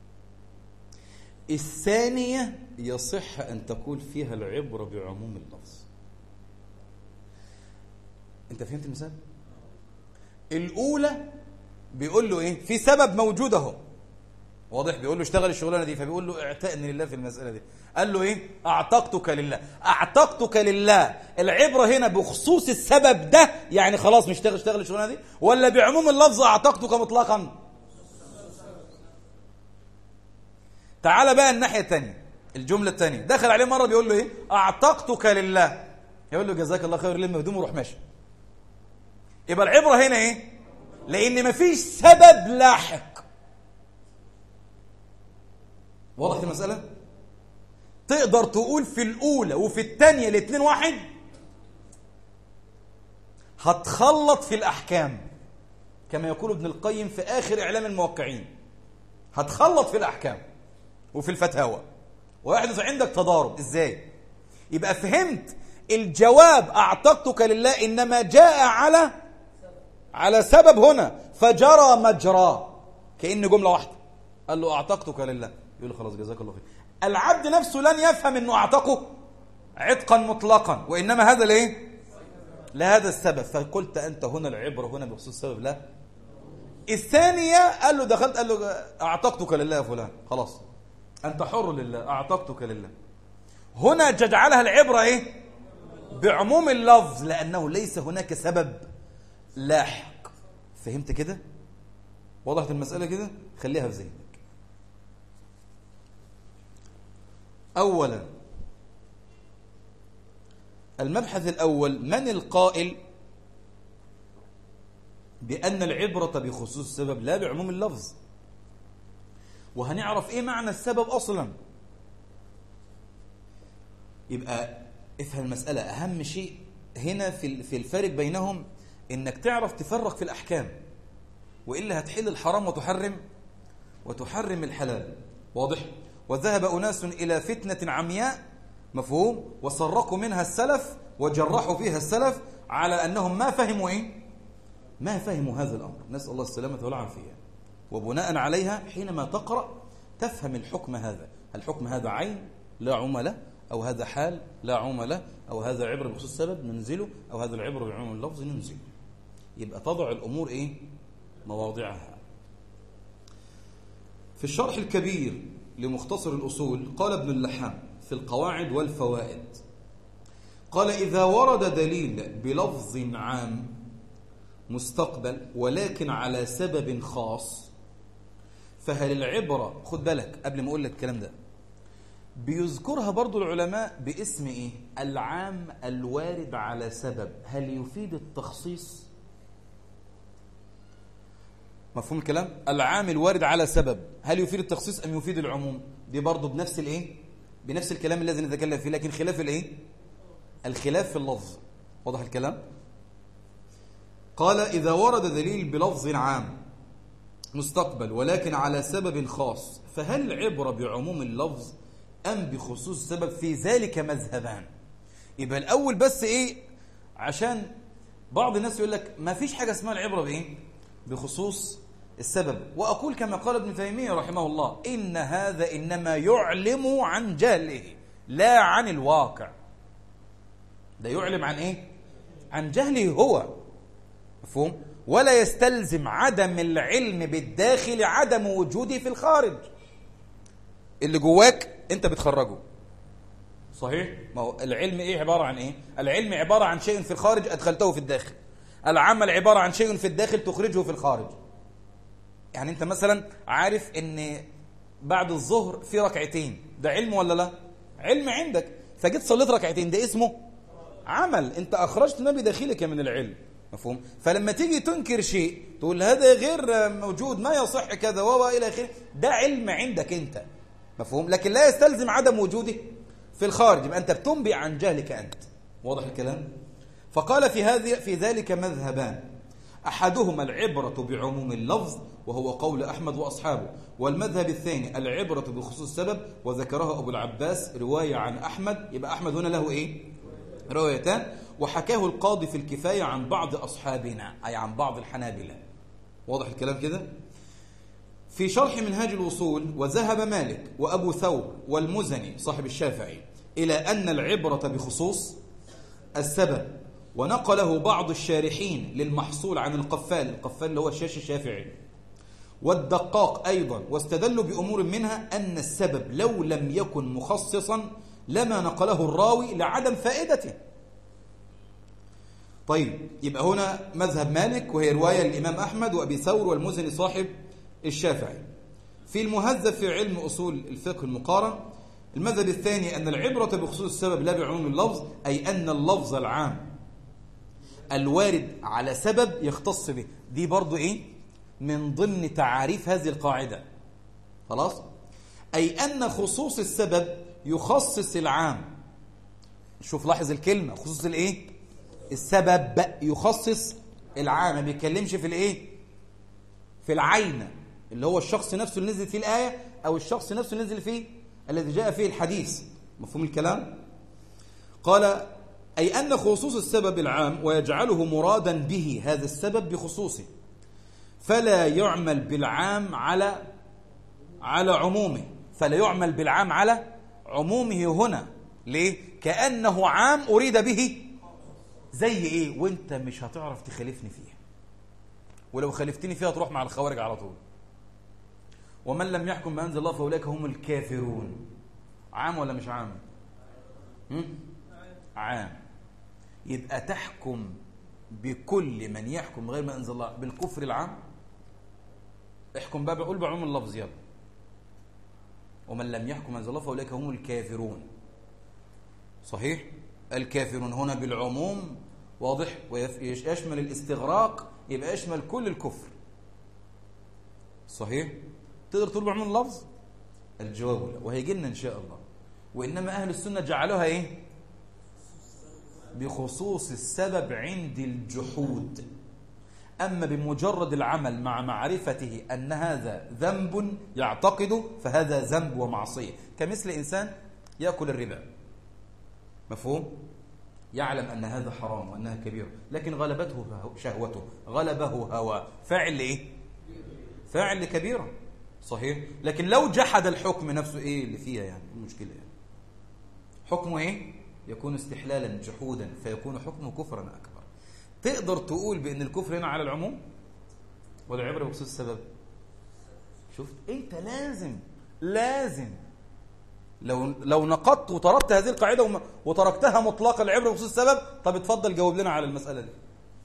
الثانيه يصح ان تقول فيها العبره بعموم اللفظ انت فهمت المثال الاولى بيقول له ايه في سبب موجود اهو واضح بيقول له اشتغل الشغلانه دي فبيقول له اعتقني لله في المساله دي قال له ايه اعتقتك لله اعتقتك لله العبره هنا بخصوص السبب ده يعني خلاص مش اشتغل اشتغل الشغلانه دي ولا بعموم اللفظ اعتقتك مطلقا تعال بقى الناحيه الثانيه الجمله الثانيه دخل عليه مره بيقول له ايه اعتقتك لله يقول له جزاك الله خير لم هدومه وروح ماشي يبقى العبره هنا ايه لان مفيش سبب لاحق واضح المسألة؟ تقدر تقول في الأولى وفي الثانية الاثنين واحد هتخلط في الأحكام كما يقول ابن القيم في آخر إعلام الموقعين هتخلط في الأحكام وفي الفتاوى ويحدث عندك تضارب إزاي؟ يبقى فهمت الجواب أعتقتك لله إنما جاء على على سبب هنا فجرى مجرى كأن جملة واحدة قال له أعتقتك لله يقول له خلاص جزاك الله خير العبد نفسه لن يفهم أنه أعتقه عتقا مطلقا وإنما هذا ليه لهذا السبب فقلت أنت هنا العبرة هنا بخصوص السبب لا الثانية قال له دخلت قال له أعتقتك لله يا فلان خلاص أنت حر لله أعتقتك لله هنا جعلها العبرة إيه بعموم اللفظ لأنه ليس هناك سبب لاحق فهمت كده وضحت المسألة كده خليها في ذهنك أولا المبحث الأول من القائل بأن العبرة بخصوص السبب لا بعموم اللفظ وهنعرف إيه معنى السبب أصلا يبقى افهم المسألة أهم شيء هنا في في الفارق بينهم إنك تعرف تفرق في الأحكام وإلا هتحل الحرام وتحرم وتحرم الحلال واضح وذهب أناس إلى فتنة عمياء مفهوم وسرقوا منها السلف وجرحوا فيها السلف على أنهم ما فهموا إيه ما فهموا هذا الأمر نسأل الله السلامة والعافية وبناء عليها حينما تقرأ تفهم الحكم هذا الحكم هذا عين لا عمله أو هذا حال لا عمله أو هذا عبر بخصوص السبب ننزله أو هذا العبر بعموم اللفظ ننزله يبقى تضع الأمور إيه مواضعها في الشرح الكبير لمختصر الأصول قال ابن اللحام في القواعد والفوائد قال إذا ورد دليل بلفظ عام مستقبل ولكن على سبب خاص فهل العبرة خد بالك قبل ما أقول لك الكلام ده بيذكرها برضو العلماء باسم إيه العام الوارد على سبب هل يفيد التخصيص مفهوم الكلام العام الوارد على سبب هل يفيد التخصيص أم يفيد العموم دي برضو بنفس الإيه بنفس الكلام الذي نتكلم فيه لكن خلاف الإيه الخلاف في اللفظ واضح الكلام قال إذا ورد دليل بلفظ عام مستقبل ولكن على سبب خاص فهل العبرة بعموم اللفظ أم بخصوص السبب في ذلك مذهبان يبقى الأول بس إيه عشان بعض الناس يقول لك ما فيش حاجة اسمها العبرة بإيه بخصوص السبب وأقول كما قال ابن تيمية رحمه الله إن هذا إنما يعلم عن جهله لا عن الواقع ده يعلم عن إيه عن جهله هو مفهوم ولا يستلزم عدم العلم بالداخل عدم وجوده في الخارج اللي جواك انت بتخرجه صحيح ما هو العلم ايه عبارة عن ايه العلم عبارة عن شيء في الخارج ادخلته في الداخل العمل عبارة عن شيء في الداخل تخرجه في الخارج يعني انت مثلا عارف ان بعد الظهر في ركعتين ده علم ولا لا علم عندك فجيت صليت ركعتين ده اسمه عمل انت اخرجت ما بداخلك من العلم مفهوم فلما تيجي تنكر شيء تقول هذا غير موجود ما يصح كذا و الى اخره ده علم عندك انت مفهوم لكن لا يستلزم عدم وجوده في الخارج يبقى انت بتنبئ عن جهلك انت واضح الكلام فقال في هذه في ذلك مذهبان احدهما العبره بعموم اللفظ وهو قول احمد واصحابه والمذهب الثاني العبره بخصوص السبب وذكرها ابو العباس روايه عن احمد يبقى احمد هنا له ايه روايتان وحكاه القاضي في الكفاية عن بعض أصحابنا أي عن بعض الحنابلة واضح الكلام كده في شرح منهاج الوصول وذهب مالك وأبو ثور والمزني صاحب الشافعي إلى أن العبرة بخصوص السبب ونقله بعض الشارحين للمحصول عن القفال القفال اللي هو الشاش الشافعي والدقاق أيضا واستدلوا بأمور منها أن السبب لو لم يكن مخصصا لما نقله الراوي لعدم فائدته طيب يبقى هنا مذهب مالك وهي رواية للإمام أحمد وأبي ثور والمزني صاحب الشافعي في المهذب في علم أصول الفقه المقارن المذهب الثاني أن العبرة بخصوص السبب لا بعموم اللفظ أي أن اللفظ العام الوارد على سبب يختص به دي برضو إيه من ضمن تعاريف هذه القاعدة خلاص أي أن خصوص السبب يخصص العام شوف لاحظ الكلمة خصوص الإيه السبب يخصص العام ما بيتكلمش في الايه في العين اللي هو الشخص نفسه اللي نزل فيه الآية أو الشخص نفسه اللي نزل فيه الذي جاء فيه الحديث مفهوم الكلام قال أي أن خصوص السبب العام ويجعله مرادا به هذا السبب بخصوصه فلا يعمل بالعام على على عمومه فلا يعمل بالعام على عمومه هنا ليه؟ كأنه عام أريد به زي إيه؟ وإنت مش هتعرف تخالفني فيها ولو خالفتني فيها تروح مع الخوارج على طول ومن لم يحكم بأنزل الله فأولئك هم الكافرون عام ولا مش عام؟ هم؟ عام يبقى تحكم بكل من يحكم غير ما أنزل الله بالكفر العام احكم بقى بقول بعموم اللفظ يلا ومن لم يحكم أنزل الله فأولئك هم الكافرون صحيح الكافرون هنا بالعموم واضح ويشمل الاستغراق يبقى يشمل كل الكفر صحيح تقدر تقول بعموم اللفظ الجواب لا وهيجي لنا ان شاء الله وانما اهل السنه جعلوها ايه بخصوص السبب عند الجحود أما بمجرد العمل مع معرفته أن هذا ذنب يعتقده فهذا ذنب ومعصية كمثل إنسان يأكل الربا مفهوم؟ يعلم أن هذا حرام وأنها كبيرة لكن غلبته شهوته غلبه هوى فاعل لإيه؟ فاعل لكبيرة صحيح لكن لو جحد الحكم نفسه إيه اللي فيها يعني المشكلة يعني حكمه إيه؟ يكون استحلالا جحودا فيكون حكمه كفرا أكبر تقدر تقول بأن الكفر هنا على العموم ولا عبرة بخصوص السبب شفت انت لازم لازم لو لو نقضت وتركت هذه القاعدة وتركتها مطلقة العبرة بخصوص السبب طب اتفضل جاوب لنا على المسألة دي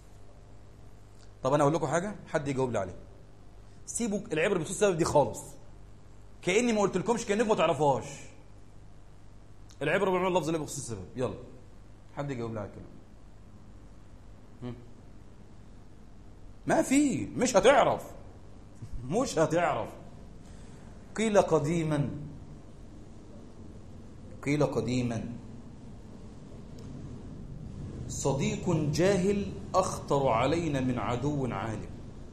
طب أنا أقول لكم حاجة حد يجاوب لي عليها سيبوا العبرة بخصوص السبب دي خالص كأني ما قلت لكمش كأنكم ما تعرفوهاش العبرة بعمل اللفظ اللي بخصوص السبب يلا حد يجاوب لي على الكلام ما في مش هتعرف مش هتعرف قيل قديما قيل قديما صديق جاهل أخطر علينا من عدو عالم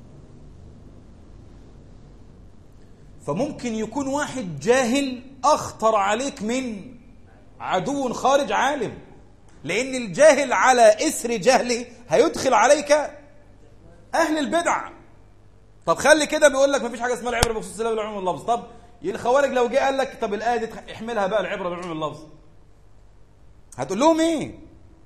فممكن يكون واحد جاهل أخطر عليك من عدو خارج عالم لأن الجاهل على إسر جهله هيدخل عليك أهل البدع طب خلي كده بيقول لك مفيش حاجة اسمها العبرة بخصوص السلام والعموم اللفظ طب الخوارج لو جه قال لك طب الآية دي احملها بقى العبرة بعموم اللفظ هتقول لهم ايه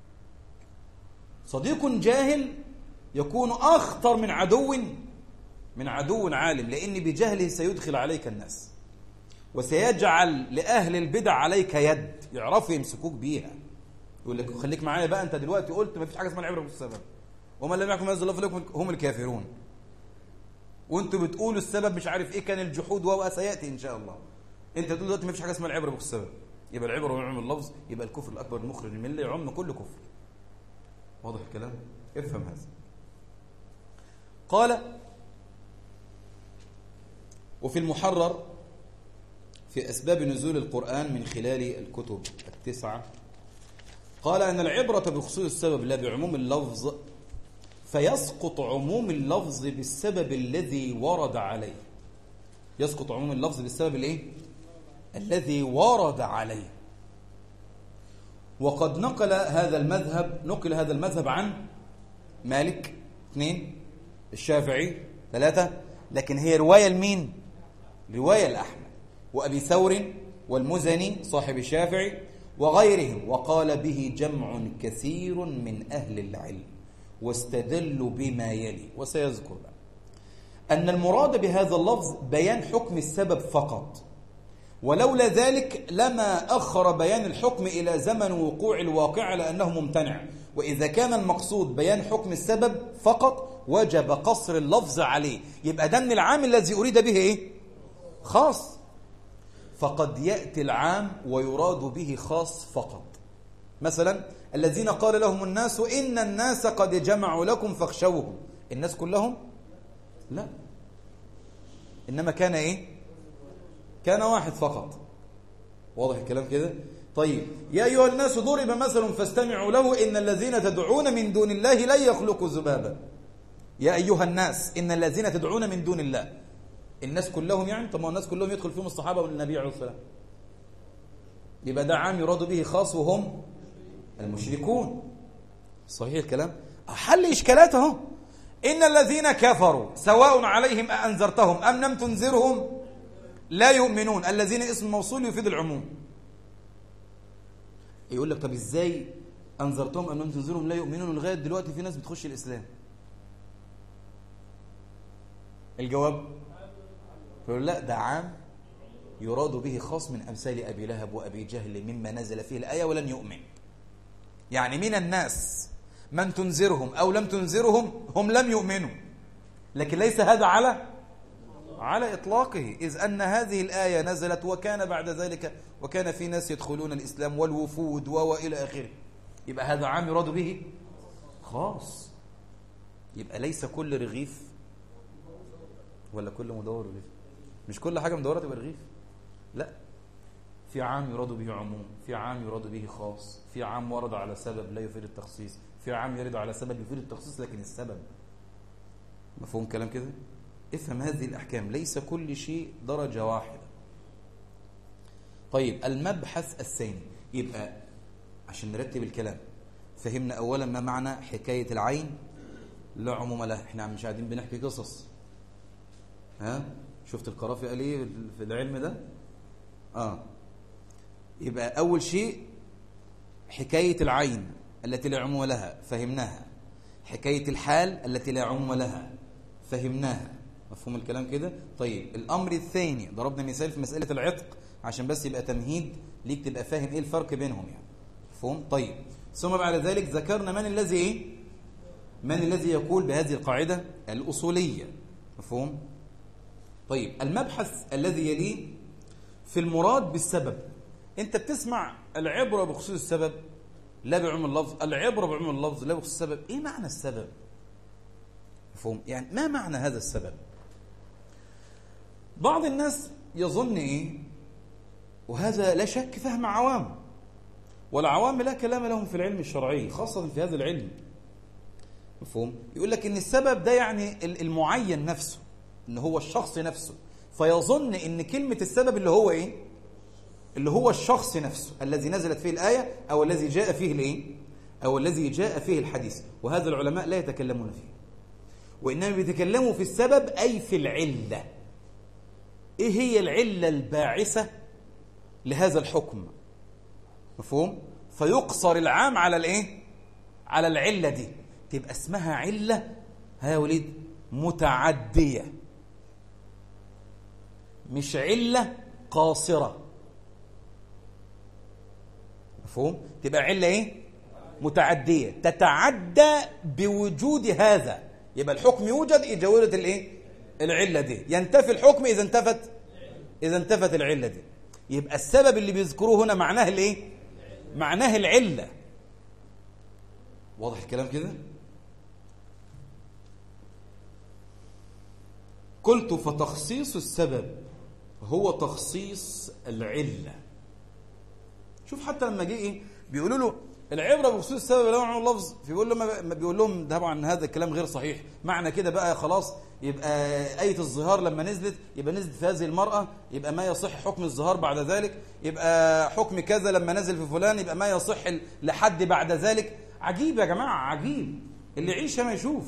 صديق جاهل يكون أخطر من عدو من عدو عالم لأن بجهله سيدخل عليك الناس وسيجعل لأهل البدع عليك يد يعرفوا يمسكوك بيها يقول لك خليك معايا بقى انت دلوقتي قلت ما فيش حاجه اسمها العبره بالسبب ومن لم يحكم انزل الله فليكم هم الكافرون وانتوا بتقولوا السبب مش عارف ايه كان الجحود وهو سياتي ان شاء الله انت تقول دلوقتي ما فيش حاجه اسمها العبره بالسبب يبقى العبره ويعم اللفظ يبقى الكفر الاكبر المخرج من المله يعم كل كفر واضح الكلام افهم هذا قال وفي المحرر في أسباب نزول القرآن من خلال الكتب التسعة قال أن العبرة بخصوص السبب لا بعموم اللفظ فيسقط عموم اللفظ بالسبب الذي ورد عليه يسقط عموم اللفظ بالسبب الايه الذي ورد عليه وقد نقل هذا المذهب نقل هذا المذهب عن مالك اثنين الشافعي ثلاثة لكن هي رواية لمين رواية لأحمد وأبي ثور والمزني صاحب الشافعي وغيرهم وقال به جمع كثير من أهل العلم واستدلوا بما يلي وسيذكر بقى أن المراد بهذا اللفظ بيان حكم السبب فقط ولولا ذلك لما أخر بيان الحكم إلى زمن وقوع الواقع لأنه ممتنع وإذا كان المقصود بيان حكم السبب فقط وجب قصر اللفظ عليه يبقى ده من العام الذي أريد به إيه؟ خاص فقد يأتي العام ويراد به خاص فقط مثلا الذين قال لهم الناس إن الناس قد جمعوا لكم فاخشوهم الناس كلهم لا إنما كان إيه كان واحد فقط واضح الكلام كده طيب يا أيها الناس ضرب مثل فاستمعوا له إن الذين تدعون من دون الله لن يخلقوا ذبابا يا أيها الناس إن الذين تدعون من دون الله الناس كلهم يعني طب ما الناس كلهم يدخل فيهم الصحابة والنبي عليه الصلاة والسلام يبقى ده عام يراد به خاص وهم المشركون صحيح الكلام حل إشكالات اهو إن الذين كفروا سواء عليهم أأنذرتهم أم لم تنذرهم لا يؤمنون الذين اسم موصول يفيد العموم يقول لك طب ازاي أنذرتهم أم لم تنذرهم لا يؤمنون لغاية دلوقتي في ناس بتخش الإسلام الجواب يقول لا ده عام يراد به خاص من أمثال أبي لهب وأبي جهل مما نزل فيه الآية ولن يؤمن يعني من الناس من تنذرهم أو لم تنذرهم هم لم يؤمنوا لكن ليس هذا على على إطلاقه إذ أن هذه الآية نزلت وكان بعد ذلك وكان في ناس يدخلون الإسلام والوفود وإلى آخره يبقى هذا عام يراد به خاص يبقى ليس كل رغيف ولا كل مدور رغيف مش كل حاجة مدورة تبقى رغيف لا في عام يراد به عموم في عام يراد به خاص في عام ورد على سبب لا يفيد التخصيص في عام يرد على سبب يفيد التخصيص لكن السبب مفهوم كلام كده افهم هذه الأحكام ليس كل شيء درجة واحدة طيب المبحث الثاني يبقى عشان نرتب الكلام فهمنا أولا ما معنى حكاية العين لا عموم لها احنا مش قاعدين بنحكي قصص ها شفت القرافي قال ايه في العلم ده اه يبقى أول شيء حكاية العين التي لا عموم لها فهمناها حكاية الحال التي لا عموم لها فهمناها مفهوم الكلام كده طيب الأمر الثاني ضربنا مثال في مسألة العتق عشان بس يبقى تمهيد ليك تبقى فاهم ايه الفرق بينهم يعني مفهوم طيب ثم بعد ذلك ذكرنا من الذي ايه من الذي يقول بهذه القاعدة الأصولية مفهوم طيب المبحث الذي يليه في المراد بالسبب انت بتسمع العبرة بخصوص السبب لا بعموم اللفظ العبرة بعموم اللفظ لا بخصوص السبب ايه معنى السبب مفهوم يعني ما معنى هذا السبب بعض الناس يظن ايه وهذا لا شك فهم عوام والعوام لا كلام لهم في العلم الشرعي خاصة في هذا العلم مفهوم يقول لك ان السبب ده يعني المعين نفسه ان هو الشخص نفسه فيظن ان كلمة السبب اللي هو ايه اللي هو الشخص نفسه الذي نزلت فيه الآية أو الذي جاء فيه الايه أو الذي جاء فيه الحديث وهذا العلماء لا يتكلمون فيه وإنما بيتكلموا في السبب أي في العلة إيه هي العلة الباعثة لهذا الحكم مفهوم فيقصر العام على الايه على العلة دي تبقى اسمها علة ها يا وليد متعدية مش علة قاصرة مفهوم تبقى علة ايه متعدية تتعدى بوجود هذا يبقى الحكم يوجد إذا وجدت الايه العلة دي ينتفي الحكم إذا انتفت إذا انتفت العلة دي يبقى السبب اللي بيذكروه هنا معناه الايه معناه العلة واضح الكلام كده قلت فتخصيص السبب هو تخصيص العلة شوف حتى لما جه ايه بيقولوا له العبرة بخصوص السبب لا معنى اللفظ بيقول لهم بيقول لهم طبعا هذا الكلام غير صحيح معنى كده بقى خلاص يبقى آية الظهار لما نزلت يبقى نزلت في هذه المرأة يبقى ما يصح حكم الظهار بعد ذلك يبقى حكم كذا لما نزل في فلان يبقى ما يصح لحد بعد ذلك عجيب يا جماعة عجيب اللي يعيش ما يشوف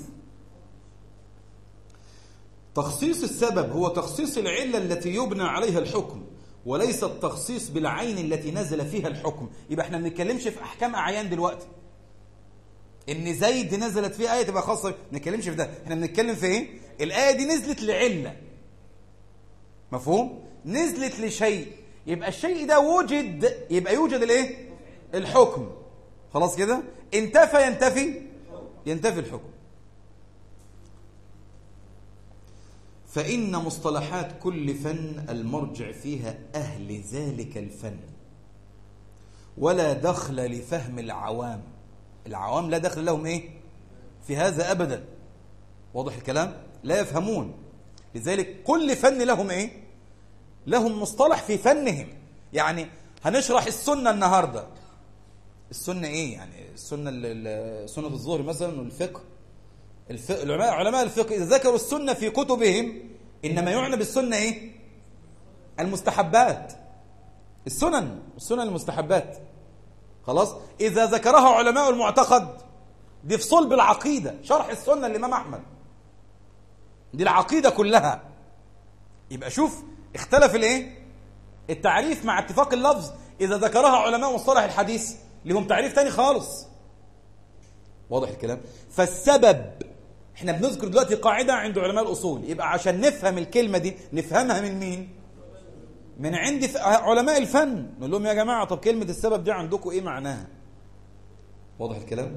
تخصيص السبب هو تخصيص العلة التي يبنى عليها الحكم وليس التخصيص بالعين التي نزل فيها الحكم يبقى احنا ما بنتكلمش في احكام اعيان دلوقتي ان زيد نزلت فيه ايه تبقى خاصه ما بنتكلمش في ده احنا بنتكلم في ايه الايه دي نزلت لعله مفهوم نزلت لشيء يبقى الشيء ده وجد يبقى يوجد الايه الحكم خلاص كده انتفى ينتفي ينتفي الحكم فإن مصطلحات كل فن المرجع فيها أهل ذلك الفن ولا دخل لفهم العوام العوام لا دخل لهم إيه في هذا أبدا واضح الكلام لا يفهمون لذلك كل فن لهم إيه لهم مصطلح في فنهم يعني هنشرح السنة النهاردة السنة إيه يعني السنة سنة الظهر مثلا والفقه العلماء علماء الفقه إذا ذكروا السنة في كتبهم إنما يعنى بالسنة إيه المستحبات السنن السنن المستحبات خلاص إذا ذكرها علماء المعتقد دي في صلب العقيدة شرح السنة للإمام أحمد دي العقيدة كلها يبقى شوف اختلف الايه التعريف مع اتفاق اللفظ إذا ذكرها علماء مصطلح الحديث لهم تعريف تاني خالص واضح الكلام فالسبب احنا بنذكر دلوقتي قاعدة عند علماء الأصول يبقى عشان نفهم الكلمة دي نفهمها من مين من عند علماء الفن نقول لهم يا جماعة طب كلمة السبب دي عندكم ايه معناها واضح الكلام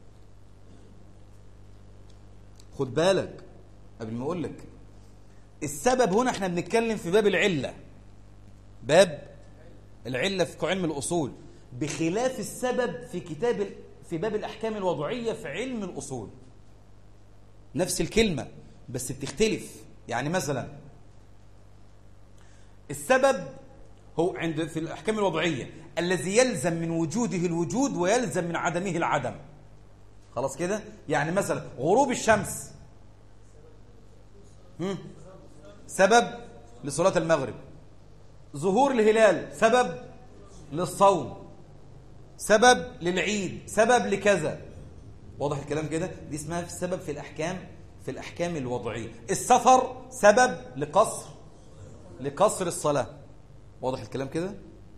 خد بالك قبل ما اقول لك السبب هنا احنا بنتكلم في باب العلة باب العلة في علم الأصول بخلاف السبب في كتاب في باب الأحكام الوضعية في علم الأصول نفس الكلمة بس بتختلف يعني مثلا السبب هو عند في الأحكام الوضعية الذي يلزم من وجوده الوجود ويلزم من عدمه العدم خلاص كده يعني مثلا غروب الشمس سبب لصلاة المغرب ظهور الهلال سبب للصوم سبب للعيد سبب لكذا واضح الكلام كده دي اسمها السبب في الأحكام في الأحكام الوضعية السفر سبب لقصر لقصر الصلاة واضح الكلام كده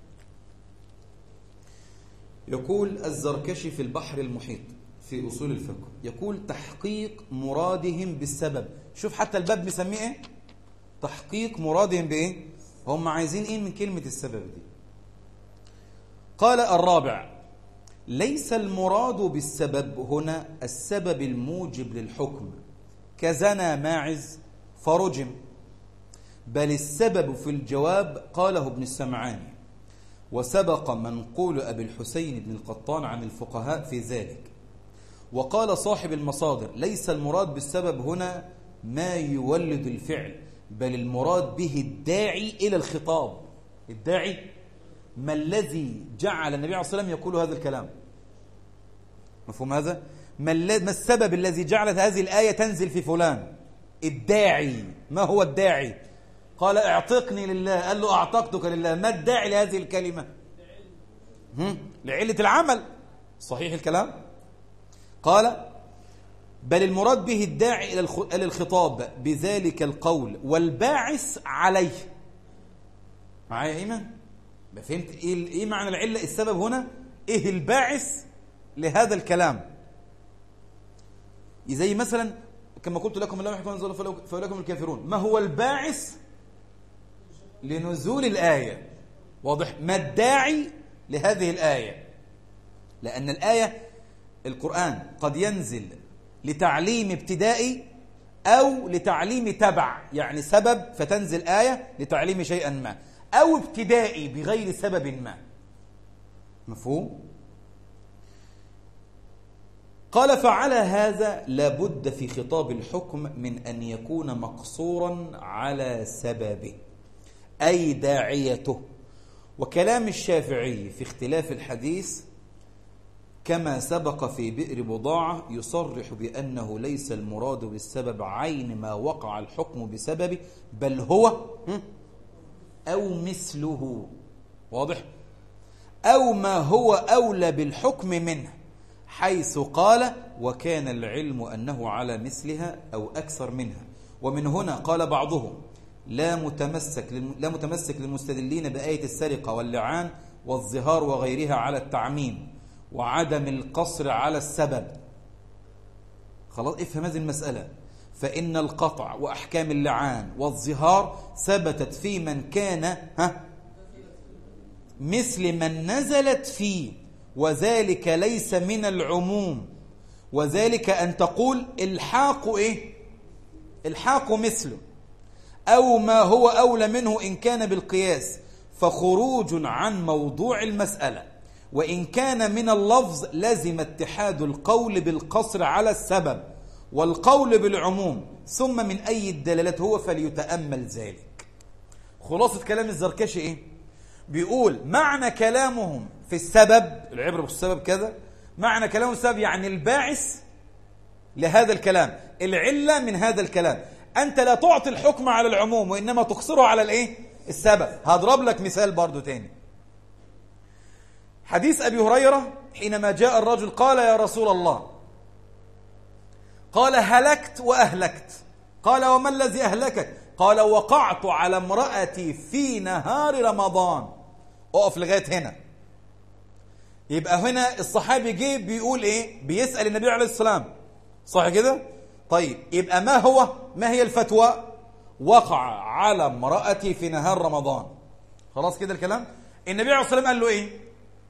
يقول الزركشي في البحر المحيط في أصول الفقه يقول تحقيق مرادهم بالسبب شوف حتى الباب مسميه ايه تحقيق مرادهم بايه هم عايزين ايه من كلمة السبب دي قال الرابع ليس المراد بالسبب هنا السبب الموجب للحكم كزنا ماعز فرجم بل السبب في الجواب قاله ابن السمعاني وسبق منقول أبي الحسين بن القطان عن الفقهاء في ذلك وقال صاحب المصادر ليس المراد بالسبب هنا ما يولد الفعل بل المراد به الداعي إلى الخطاب الداعي ما الذي جعل النبي عليه الصلاة والسلام يقول هذا الكلام مفهوم هذا ما السبب الذي جعلت هذه الآية تنزل في فلان الداعي ما هو الداعي قال اعتقني لله قال له اعتقتك لله ما الداعي لهذه الكلمة لعلة العمل صحيح الكلام قال بل المراد به الداعي إلى الخطاب بذلك القول والباعث عليه معايا إيمان فهمت إيه, إيه معنى العلة السبب هنا إيه الباعث لهذا الكلام زي مثلا كما قلت لكم الله يحكم أنزل فأولئكم الكافرون ما هو الباعث لنزول الآية واضح ما الداعي لهذه الآية لأن الآية القرآن قد ينزل لتعليم ابتدائي أو لتعليم تبع يعني سبب فتنزل آية لتعليم شيئا ما أو ابتدائي بغير سبب ما مفهوم؟ قال فعلى هذا لابد في خطاب الحكم من أن يكون مقصورا على سببه أي داعيته وكلام الشافعي في اختلاف الحديث كما سبق في بئر بضاعة يصرح بأنه ليس المراد بالسبب عين ما وقع الحكم بسببه بل هو أو مثله واضح أو ما هو أولى بالحكم منه حيث قال وكان العلم أنه على مثلها أو أكثر منها ومن هنا قال بعضهم لا متمسك لا متمسك للمستدلين بآية السرقة واللعان والظهار وغيرها على التعميم وعدم القصر على السبب خلاص افهم هذه المسألة فإن القطع وأحكام اللعان والظهار ثبتت في من كان ها مثل من نزلت فيه وذلك ليس من العموم وذلك أن تقول الحاق إيه الحاق مثله أو ما هو أولى منه إن كان بالقياس فخروج عن موضوع المسألة وإن كان من اللفظ لزم اتحاد القول بالقصر على السبب والقول بالعموم ثم من أي الدلالات هو فليتأمل ذلك خلاصة كلام الزركشي إيه؟ بيقول معنى كلامهم في السبب العبرة بالسبب كذا معنى كلامهم السبب يعني الباعث لهذا الكلام العلة من هذا الكلام أنت لا تعطي الحكم على العموم وإنما تقصره على الإيه؟ السبب هضرب لك مثال برضو تاني حديث أبي هريرة حينما جاء الرجل قال يا رسول الله قال هلكت وأهلكت قال وما الذي أهلكك قال وقعت على امرأتي في نهار رمضان اقف لغاية هنا يبقى هنا الصحابي جه بيقول ايه بيسأل النبي عليه السلام صح كده طيب يبقى ما هو ما هي الفتوى وقع على امرأتي في نهار رمضان خلاص كده الكلام النبي عليه الصلاة والسلام قال له ايه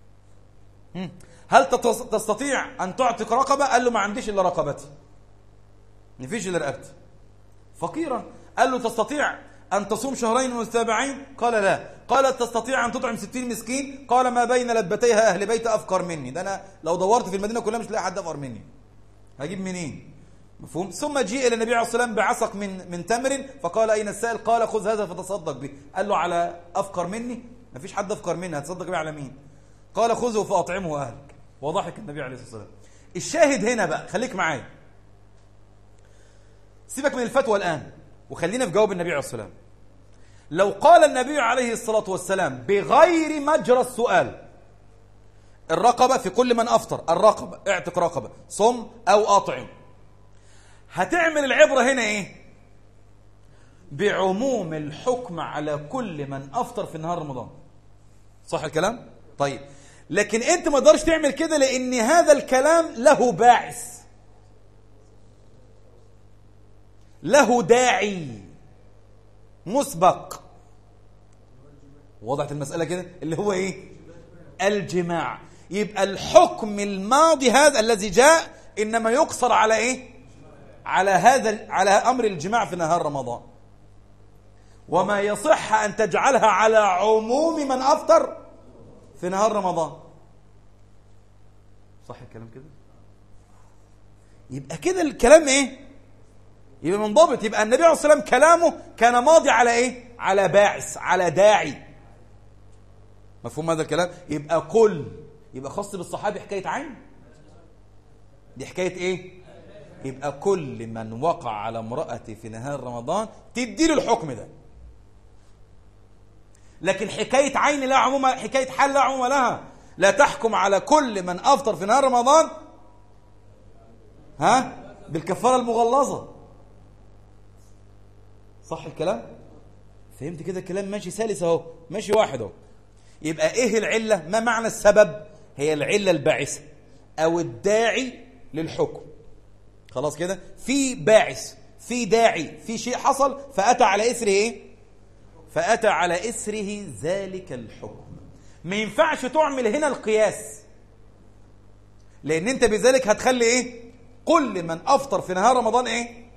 هل تستطيع أن تعتق رقبة قال له ما عنديش إلا رقبتي مفيش إلا رقبتي فقيرا قال له تستطيع أن تصوم شهرين متتابعين قال لا قال تستطيع أن تطعم ستين مسكين قال ما بين لبتيها أهل بيت أفقر مني ده أنا لو دورت في المدينة كلها مش لاقي حد أفقر مني هجيب منين مفهوم ثم جيء الى النبي عليه الصلاه والسلام بعسق من من تمر فقال اين السائل قال خذ هذا فتصدق به قال له على افقر مني ما فيش حد افقر مني هتصدق به على مين قال خذه فاطعمه اهلك وضحك النبي عليه الصلاه والسلام الشاهد هنا بقى خليك معايا سيبك من الفتوى الان وخلينا في جواب النبي عليه الصلاه والسلام لو قال النبي عليه الصلاه والسلام بغير مجرى السؤال الرقبه في كل من افطر الرقبه اعتق رقبه صم او اطعم هتعمل العبرة هنا ايه بعموم الحكم على كل من افطر في نهار رمضان صح الكلام طيب لكن انت ما تقدرش تعمل كده لان هذا الكلام له باعث له داعي مسبق وضعت المسألة كده اللي هو ايه الجماع يبقى الحكم الماضي هذا الذي جاء انما يقصر على ايه على هذا على امر الجماع في نهار رمضان وما يصح ان تجعلها على عموم من افطر في نهار رمضان صح الكلام كده يبقى كده الكلام ايه يبقى منضبط يبقى النبي عليه الصلاه والسلام كلامه كان ماضي على ايه على باعث على داعي مفهوم هذا الكلام يبقى كل يبقى خاص بالصحابي حكايه عين دي حكايه ايه يبقى كل من وقع على امرأتي في نهار رمضان تدي له الحكم ده لكن حكاية عين لا عموم حكاية حال لا عموم لها لا تحكم على كل من أفطر في نهار رمضان ها بالكفارة المغلظة صح الكلام فهمت كده الكلام ماشي سالس اهو ماشي واحد اهو يبقى ايه العلة ما معنى السبب هي العلة الباعثة او الداعي للحكم خلاص كده في باعث في داعي في شيء حصل فأتى على إثره إيه فأتى على إثره ذلك الحكم ما ينفعش تعمل هنا القياس لأن أنت بذلك هتخلي إيه كل من أفطر في نهار رمضان إيه